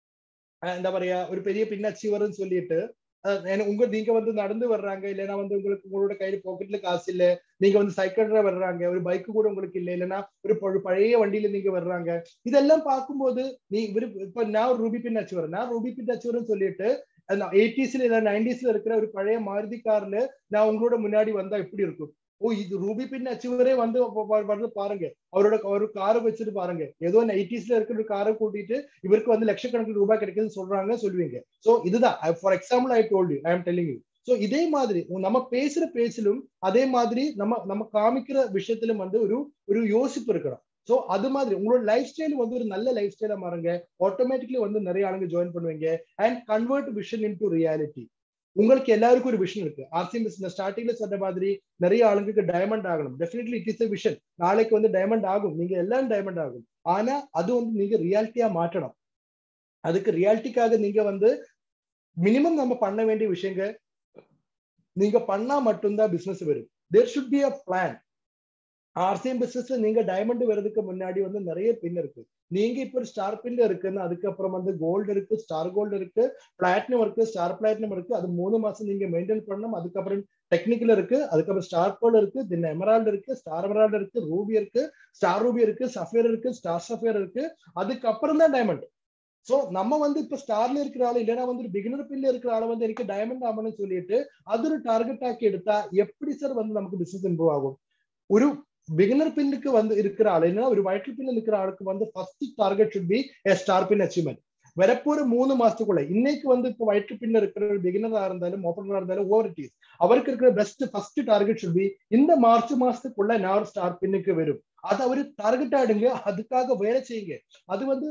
அஹ், എന്താ പറയാ ஒரு பெரிய பின் அச்சீவர்னு சொல்லிட்டு அஹ், ஏன்னா உங்க நீங்க வந்து நடந்து வர்றாங்க இல்லைன்னா வந்து உங்களுக்கு உங்களோட கையில பாக்கெட்ல காசு இல்ல நீங்க வந்து சைக்கிள்ல வர்றாங்க ஒரு பைக் கூட உங்களுக்கு இல்ல இல்லைன்னா ஒரு ப- பழைய வண்டியில நீங்க வர்றாங்க இதெல்லாம் பார்க்கும்போது நீ இவரு இப்ப நான் ஒரு ரூபி பின் அச்சுவர் நான் ரூபி பின் அச்சுவர்னு சொல்லிட்டு எயிட்டிஸ்ல இல்ல நைன்டிஸ்ல இருக்கிற ஒரு பழைய மாருதி கார்ல நான் உங்களோட முன்னாடி வந்தா எப்படி இருக்கும் ஓ இது ரூபி பின் அச்சுவரே வந்து வ- வ- வந்து பாருங்க அவரோட ஒரு காரை வச்சுட்டு பாருங்க ஏதோ எயிட்டிஸ்ல இருக்கிற ஒரு காரை கூட்டிட்டு இவருக்கு வந்து லட்சக்கணக்கில் ரூபாய் கிடைக்குதுன்னு சொல்றாங்க சொல்லுவீங்க சோ இதுதான் for example I told you I am telling you so இதே மாதிரி நம்ம பேசுற பேச்சிலும் அதே மாதிரி நம்ம நம்ம காமிக்கிற விஷயத்திலும் வந்து ஒரு ஒரு யோசிப்பு இருக்கணும் சோ அது மாதிரி உங்களோட லைஃப் ஸ்டைல் வந்து ஒரு நல்ல லைஃப் ஸ்டைலா மாறுங்க ஆட்டோமேட்டிக்லி வந்து நிறைய ஆளுங்க ஜாயின் பண்ணுவீங்க and convert vision into reality உங்களுக்கு எல்லாருக்கும் ஒரு விஷன் இருக்கு ஆர்சிஎம் பிசினஸ் ஸ்டார்டிங்ல சொன்ன மாதிரி நிறைய ஆளுங்களுக்கு டைமண்ட் ஆகணும் definitely it is a vision நாளைக்கு வந்து டைமண்ட் ஆகும் நீங்க எல்லாம் டைமண்ட் ஆகும் ஆனா அது வந்து நீங்க ரியாலிட்டியா மாற்றணும் அதுக்கு ரியாலிட்டிக்காக நீங்க வந்து மினிமம் நம்ம பண்ண வேண்டிய விஷயங்க நீங்க பண்ணா மட்டும்தான் பிசினஸ் வரும் there should be a plan RCM business நீங்க டைமண்ட் வர்றதுக்கு முன்னாடி வந்து நிறைய பின் இருக்கு நீங்க இப்ப ஒரு ஸ்டார் பின் இருக்குன்னு அதுக்கப்புறம் வந்து கோல்டு இருக்கு ஸ்டார் கோல்டு இருக்கு பிளாட்டினம் இருக்கு ஸ்டார் பிளாட்டினம் இருக்கு அது மூணு மாசம் நீங்க மெயின்டைன் பண்ணணும் அதுக்கப்புறம் டெக்னிக்கல் இருக்கு அதுக்கப்புறம் ஸ்டார் கோல்டு இருக்கு தென் எமரால்டு இருக்கு ஸ்டார் எமரால்டு இருக்கு ரூபி இருக்கு ஸ்டார் ரூபி இருக்கு சஃபியர் இருக்கு ஸ்டார் சஃபியர் இருக்கு அதுக்கப்புறம் தான் டைமண்ட் சோ நம்ம வந்து இப்ப ஸ்டார்ல இருக்கிற ஆள் இல்லைன்னா வந்து ஒரு பிகினர் பின்ல இருக்கிற ஆளை வந்து எனக்கு டைமண்ட் ஆகணும்னு சொல்லிட்டு அது ஒரு டார்கெட் ஆக்கி எடுத்தா எப்படி சார் வந்து நமக்கு பிசினஸ் இம்ப்ரூவ் ஆகும் ஒரு பிகினர் பின்னுக்கு வந்து இருக்கிற ஆள் என்ன ஒரு வயிற்று பின்ல இருக்கிற ஆளுக்கு வந்து first target should be a star pin achievement வரப்போற மூணு மாசத்துக்குள்ள இன்னைக்கு வந்து இப்போ வயிற்று பின்ன இருக்கிற ஒரு பிகினரா இருந்தாலும் ஓப்பனரா இருந்தாலும் ஓவர் இட் அவருக்கு இருக்கிற best first target should be இந்த மார்ச் மாசத்துக்குள்ள நான் ஒரு ஸ்டார் பின்னுக்கு வரும் அதை அவரு டார்கெட் ஆடுங்க அதுக்காக வேலை செய்யுங்க அது வந்து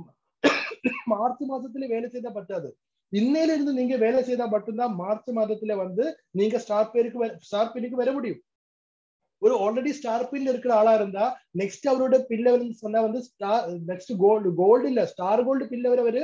மார்ச் மாசத்துல வேலை செய்தா பத்தாது இன்னையில இருந்து நீங்க வேலை செய்தா மட்டும்தான் மார்ச் மாதத்துல வந்து நீங்க ஸ்டார் பேருக்கு ஸ்டார் பின்னுக்கு வர முடியும் ஒரு ஆல்ரெடி ஸ்டார் பின் இருக்கிற ஆளா இருந்தா நெக்ஸ்ட் அவரோட பின் லெவல் சொன்னா வந்து ஸ்டார் நெக்ஸ்ட் கோல்டு கோல்டு இல்ல ஸ்டார் கோல்டு பின் லெவல் அவரு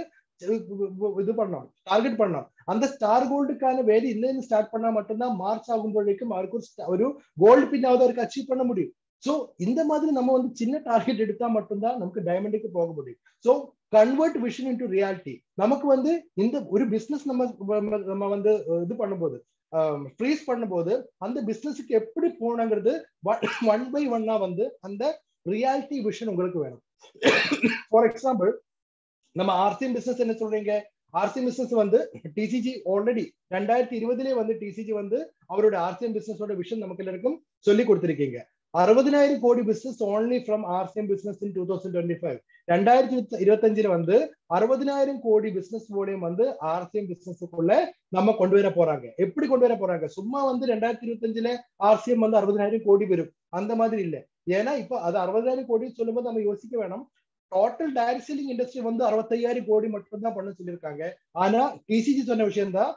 இது பண்ணோம் டார்கெட் பண்ணோம் அந்த ஸ்டார் கோல்டுக்கான வேலை இன்னும் ஸ்டார்ட் பண்ணா மட்டும்தான் மார்ச் ஆகும்போதைக்கும் அவருக்கு ஒரு கோல்டு பின்னாவது அவருக்கு அச்சீவ் பண்ண முடியும் சோ இந்த மாதிரி நம்ம வந்து சின்ன டார்கெட் எடுத்தா மட்டும்தான் நமக்கு டைமண்டுக்கு போக முடியும் so convert vision into reality நமக்கு வந்து இந்த ஒரு பிசினஸ் நம்ம நம்ம வந்து இது பண்ணும்போது ஃப்ரீஸ் பண்ணும்போது அந்த பிசினஸுக்கு எப்படி போனங்கிறது ஒன் பை ஒன்னா வந்து அந்த ரியாலிட்டி விஷன் உங்களுக்கு வேணும் ஃபார் எக்ஸாம்பிள் நம்ம ஆர்சிஎம் பிசினஸ் என்ன சொல்றீங்க ஆர்சிஎம் பிசினஸ் வந்து டிசிஜி ஆல்ரெடி ரெண்டாயிரத்தி இருபதுலயே வந்து டிசிஜி வந்து அவரோட ஆர்சிஎம் பிசினஸோட விஷன் நமக்கு எல்லாருக்கும் சொல்லி கொடுத்திருக்கீங்க அறுபதினாயிரம் கோடி business only from RCM business in two thousand twenty five ரெண்டாயிரத்தி இருபத்தஞ்சுல வந்து அறுபதினாயிரம் கோடி பிசினஸ் மூலியம் வந்து ஆர்சிஎம் பிசினஸுக்குள்ள நம்ம கொண்டு வர போறாங்க எப்படி கொண்டு வர போறாங்க சும்மா வந்து ரெண்டாயிரத்தி இருபத்தஞ்சுல ஆர்சிஎம் வந்து அறுபதினாயிரம் கோடி வரும் அந்த மாதிரி இல்ல ஏன்னா இப்ப அது அறுபதாயிரம் கோடி சொல்லும்போது நம்ம யோசிக்க வேணும் டோட்டல் டைரக்ட் செல்லிங் இண்டஸ்ட்ரி வந்து அறுபத்தையாயிரம் கோடி மட்டும் தான் பண்ண சொல்லியிருக்காங்க ஆனா டிசிஜி சொன்ன விஷயம் தான்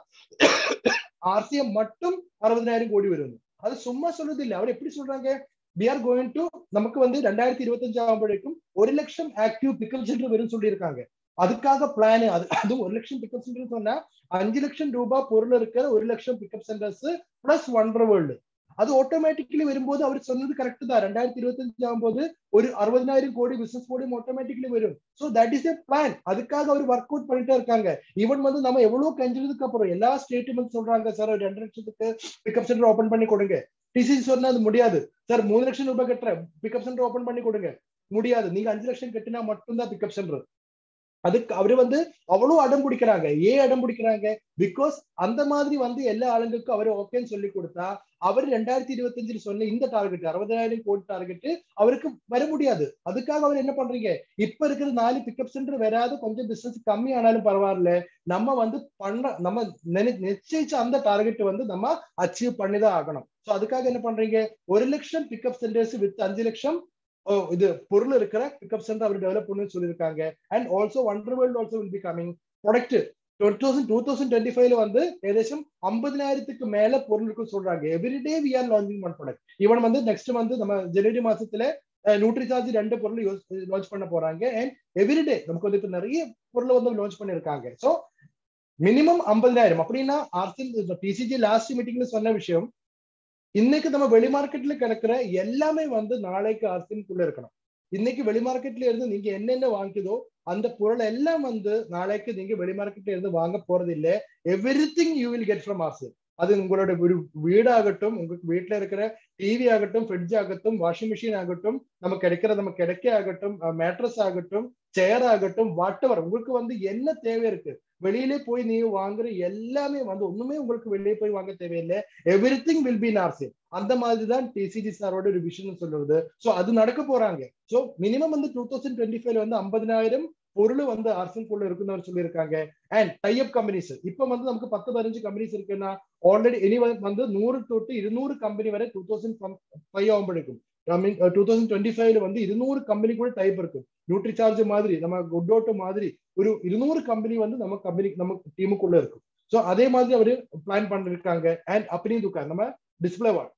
ஆர்சிஎம் மட்டும் அறுபதாயிரம் கோடி வரும் அது சும்மா சொல்றது இல்லை அவர் எப்படி சொல்றாங்க வி ஆர் கோயிங் டு நமக்கு வந்து ரெண்டாயிரத்தி இருபத்தஞ்சு ஆகும்போதைக்கும் ஒரு லட்சம் ஆக்டிவ் பிக்கப் சென்டர் வரும் சொல்லியிருக்காங்க அதுக்காக பிளான் அது அதுவும் ஒரு லட்சம் பிக்கப் சென்டர் சொன்னா அஞ்சு லட்சம் ரூபாய் பொருள் இருக்கிற ஒரு லட்சம் பிக்கப் சென்டர்ஸ் பிளஸ் ஒன்றரை வேர்ல்டு அது ஆட்டோமேட்டிக்கலி வரும்போது அவர் சொன்னது கரெக்ட் தான் ரெண்டாயிரத்தி இருபத்தஞ்சு ஆகும்போது ஒரு அறுபதாயிரம் கோடி பிசினஸ் போடியும் ஆட்டோமேட்டிக்கலி வரும் so that is a plan அதுக்காக அவர் ஒர்க் அவுட் பண்ணிட்டே இருக்காங்க ஈவன் வந்து நம்ம எவ்வளவு கஞ்சதுக்கு அப்புறம் எல்லா ஸ்டேட்டும் வந்து சொல்றாங்க சார் ரெண்டு லட்சத்துக்கு பிக்கப் சென்டர் ஓபன் பண்ணி கொடுங்க டிசிசி சொன்னா அது முடியாது சார் மூணு லட்சம் ரூபாய் கட்டுறேன் பிக்கப் சென்டர் ஓபன் பண்ணி கொடுங்க முடியாது நீங்க அஞ்சு லட்சம் கட்டினா மட்டும்தான் பிக்கப் சென்டர் அதுக்கு அவரு வந்து அவ்வளவு அடம் பிடிக்கிறாங்க ஏன் அடம் பிடிக்கிறாங்க பிகாஸ் அந்த மாதிரி வந்து எல்லா ஆளுங்களுக்கும் அவர் ஓகேன்னு சொல்லி கொடுத்தா அவர் ரெண்டாயிரத்தி இருபத்தஞ்சுல சொன்ன இந்த டார்கெட் அறுபதாயிரம் கோடி டார்கெட் அவருக்கு வர முடியாது அதுக்காக அவர் என்ன பண்றீங்க இப்ப இருக்கிற நாலு பிக்கப் சென்டர் வராது கொஞ்சம் பிசினஸ் கம்மி ஆனாலும் பரவாயில்ல நம்ம வந்து பண்ண நம்ம நிச்சயிச்ச அந்த டார்கெட் வந்து நம்ம அச்சீவ் பண்ணிதான் ஆகணும் சோ அதுக்காக என்ன பண்றீங்க ஒரு லட்சம் பிக்கப் சென்டர்ஸ் வித் அஞ்சு லட்சம் இது பொருள் இருக்கிற பிக்கப் சென்டர் அவர் டெவலப் பண்ணு சொல்லியிருக்காங்க and also wonder world also will be coming product two thousand two thousand twenty ஃபைவ்ல வந்து ஏதாச்சும் ஐம்பதினாயிரத்துக்கு மேல பொருள் இருக்கு சொல்றாங்க everyday we are launching one product இவன் வந்து நெக்ஸ்ட் வந்து நம்ம ஜனவரி மாசத்துல நியூட்ரி சார்ஜ் ரெண்டு பொருள் லான்ச் பண்ண போறாங்க அண்ட் எவ்ரிடே நமக்கு வந்து இப்ப நிறைய பொருளை வந்து லான்ச் பண்ணிருக்காங்க ஸோ மினிமம் ஐம்பதாயிரம் அப்படின்னா ஆர்சிஎல் டிசிஜி லாஸ்ட் மீட்டிங்ல சொன்ன விஷயம் இன்னைக்கு நம்ம வெளி மார்க்கெட்ல கிடக்குற எல்லாமே வந்து நாளைக்கு ஆர்சிஎம்குள்ள இருக்கணும் இன்னைக்கு வெளி மார்க்கெட்ல இருந்து நீங்க என்னென்ன வாங்கிதோ அந்த பொருள் எல்லாம் வந்து நாளைக்கு நீங்க வெளி மார்க்கெட்ல இருந்து வாங்க போறது இல்லை everything you will get from RCL அது உங்களோட ஒரு வீடாகட்டும் உங்களுக்கு வீட்டுல இருக்கிற டிவி ஆகட்டும் ஃப்ரிட்ஜ் ஆகட்டும் வாஷிங் மிஷின் ஆகட்டும் நம்ம கிடைக்கிற நம்ம கிடைக்க ஆகட்டும் மேட்ரஸ் ஆகட்டும் சேர் ஆகட்டும் வாட்டவர் உங்களுக்கு வந்து என்ன தேவை இருக்கு வெளியிலே போய் நீங்க வாங்குற எல்லாமே வந்து ஒண்ணுமே உங்களுக்கு வெளியே போய் வாங்க தேவையில்லை எவ்ரி திங் வில் பி நார்சி அந்த மாதிரி தான் டிசிஜி சாரோட ஒரு விஷயம் சொல்றது சோ அது நடக்க போறாங்க சோ மினிமம் வந்து டூ தௌசண்ட் டுவெண்ட்டி ஃபைவ்ல வந்து ஐம்பதினாயிரம் பொருள் வந்து அரசுக்குள்ள இருக்குன்னு சொல்லியிருக்காங்க அண்ட் டைப் கம்பெனிஸ் இப்ப வந்து நமக்கு பத்து பதினஞ்சு கம்பெனிஸ் இருக்குன்னா ஆல்ரெடி இனி வந்து நூறு தொட்டு இருநூறு கம்பெனி வரை டூ தௌசண்ட் ஃபைவ் ஆகும்போது மீன் டூ தௌசண்ட் டுவெண்ட்டி ஃபைவ்ல வந்து இருநூறு கம்பெனி கூட டைப் இருக்கு நியூட்ரி சார்ஜ் மாதிரி நம்ம குட்டோட்டோ மாதிரி ஒரு இருநூறு கம்பெனி வந்து நம்ம கம்பெனி நம்ம டீமுக்குள்ள இருக்கும் ஸோ அதே மாதிரி அவரு பிளான் பண்ணிருக்காங்க அண்ட் அப்படின்னு துக்கார் நம்ம டிஸ்பிளே வால்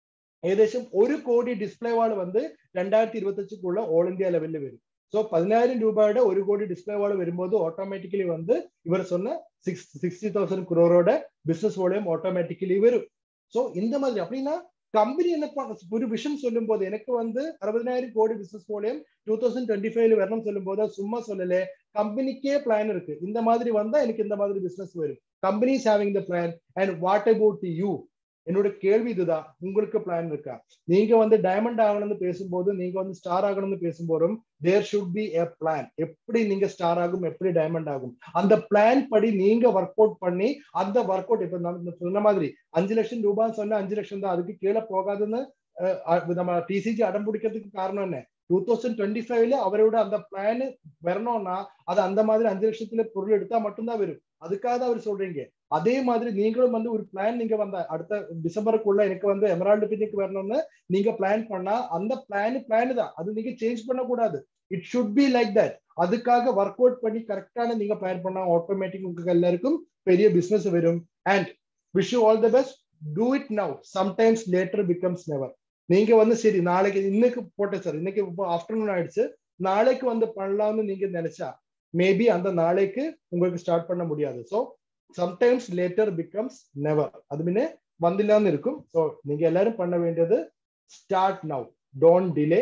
ஏകദേശം ഒരു കോടി ഡിസ്പ്ലേ വാൾ வந்து ரெண்டாயிரத்தி இருபத்தஞ்சுக்குள்ள ഓൾ ഇന്ത്യ ലെവലിൽ വരും ஸோ பதினாயிரம் ரூபாயோட ஒரு கோடி டிஸ்பிளே வால் வரும்போது ஆட்டோமேட்டிக்கலி வந்து இவர் சொன்ன சிக்ஸ் சிக்ஸ்டி தௌசண்ட் குரோரோட பிசினஸ் வால்யூம் ஆட்டோமேட்டிக்கலி வரும் ஸோ இந்த மாதிரி அப்படின்னா கம்பெனி என்ன பண்ண ஒரு விஷயம் சொல்லும் போது எனக்கு வந்து அறுபதாயிரம் கோடி பிசினஸ் மூலியம் டூ தௌசண்ட் டுவெண்ட்டி ஃபைவ்ல வரணும் சொல்லும் போது சும்மா சொல்லல கம்பெனிக்கே பிளான் இருக்கு இந்த மாதிரி வந்தா எனக்கு இந்த மாதிரி பிசினஸ் வரும் company having the plan and what about you என்னோட கேள்வி இதுதான் உங்களுக்கு பிளான் இருக்கா நீங்க வந்து டைமண்ட் ஆகணும்னு பேசும்போது நீங்க வந்து ஸ்டார் ஆகணும்னு பேசும்போதும் there should be a plan எப்படி நீங்க ஸ்டார் ஆகும் எப்படி டைமண்ட் ஆகும் அந்த பிளான் படி நீங்க ஒர்க் அவுட் பண்ணி அந்த ஒர்க் அவுட் இப்ப நம்ம சொன்ன மாதிரி அஞ்சு லட்சம் ரூபான்னு சொன்னா அஞ்சு லட்சம் தான் அதுக்கு கீழே போகாதுன்னு நம்ம டிசிஜி அடம் பிடிக்கிறதுக்கு காரணம் என்ன டூ தௌசண்ட் டுவெண்ட்டி ஃபைவ்ல அவரோட அந்த பிளான் வரணும்னா அது அந்த மாதிரி அஞ்சு லட்சத்துல பொருள் எடுத்தா மட்டும்தான் வரும் அதுக்காக தான் அவர் சொல்றீங்க அதே மாதிரி நீங்களும் வந்து ஒரு பிளான் நீங்க வந்த அடுத்த டிசம்பருக்குள்ள எனக்கு வந்து எமரால்டு பின்னுக்கு வரணும்னு நீங்க பிளான் பண்ணா அந்த பிளான் பிளான் தான் அது நீங்க சேஞ்ச் பண்ணக்கூடாது it should be like that அதுக்காக ஒர்க் அவுட் பண்ணி கரெக்டான நீங்க பிளான் பண்ணா ஆட்டோமேட்டிக் உங்களுக்கு எல்லாருக்கும் பெரிய பிசினஸ் வரும் and wish you all the best do it now sometimes later becomes never நீங்க வந்து சரி நாளைக்கு இன்னைக்கு போட்டேன் சார் இன்னைக்கு இப்போ ஆஃப்டர்நூன் ஆயிடுச்சு நாளைக்கு வந்து பண்ணலாம்னு நீங்க நினைச்சா மேபி அந்த நாளைக்கு உங்களுக்கு ஸ்டார்ட் பண்ண முடியாது so sometimes later becomes never அது முன்னே வந்தில்லான்னு இருக்கும் ஸோ நீங்க எல்லாரும் பண்ண வேண்டியது ஸ்டார்ட் நவ் டோன்ட் டிலே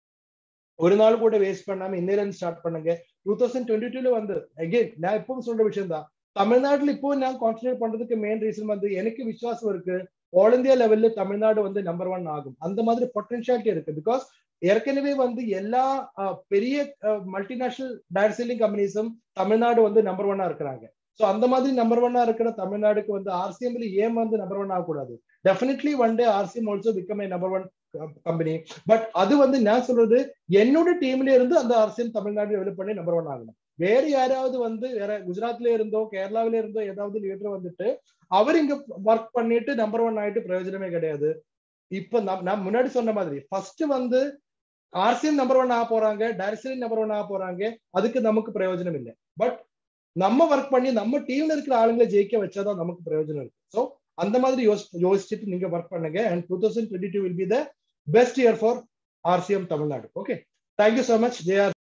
ஒரு நாள் கூட வேஸ்ட் பண்ணாம இன்னையில இருந்து ஸ்டார்ட் பண்ணுங்க டூ தௌசண்ட் டுவெண்ட்டி டூல வந்து அகெயின் நான் எப்பவும் சொல்ற விஷயம் தான் தமிழ்நாட்டுல இப்போ நான் கான்சன்ட்ரேட் பண்றதுக்கு மெயின் ரீசன் வந்து எனக்கு விசுவாசம் இருக்கு ஆல் இந்தியா லெவல்ல தமிழ்நாடு வந்து நம்பர் ஒன் ஆகும் அந்த மாதிரி பொட்டன்ஷியாலிட்டி இருக்கு பிகாஸ் ஏற்கனவே வந்து எல்லா பெரிய மல்டிநேஷனல் டயர் செல்லிங் கம்பெனிஸும் தமிழ்நாடு வந்து நம்பர் ஒன்னா இருக்கிறாங்க ஸோ அந்த மாதிரி நம்பர் ஒன்னா இருக்கிற தமிழ்நாடுக்கு வந்து ஆர்சிஎம்ல ஏன் வந்து நம்பர் ஒன் ஆகக்கூடாது definitely one day RCM also become a number one company but அது வந்து நான் சொல்றது என்னோட டீம்ல இருந்து அந்த ஆர்சிஎம் தமிழ்நாடு டெவலப் பண்ணி நம்பர் ஒன் ஆகணும் வேற யாராவது வந்து வேற குஜராத்ல இருந்தோ கேரளாவில இருந்தோ ஏதாவது லீடர் வந்துட்டு அவர் இங்க ஒர்க் பண்ணிட்டு நம்பர் ஒன் ஆயிட்டு பிரயோஜனமே கிடையாது இப்ப நான் முன்னாடி சொன்ன மாதிரி ஃபர்ஸ்ட் வந்து ஆர்சிஎம் நம்பர் ஒன் ஆக போறாங்க டைரக்ஷன் நம்பர் ஒன் ஆக போறாங்க அதுக்கு நமக்கு பிரயோஜனம் இல்லை பட் நம்ம ஒர்க் பண்ணி நம்ம டீம்ல இருக்கிற ஆளுங்களை ஜெயிக்க வச்சாதான் நமக்கு பிரயோஜனம் இருக்கு ஸோ அந்த மாதிரி யோசி யோசிச்சுட்டு நீங்க ஒர்க் பண்ணுங்க and two thousand twenty two will be the best year for RCM Tamil Nadu okay thank you so much J R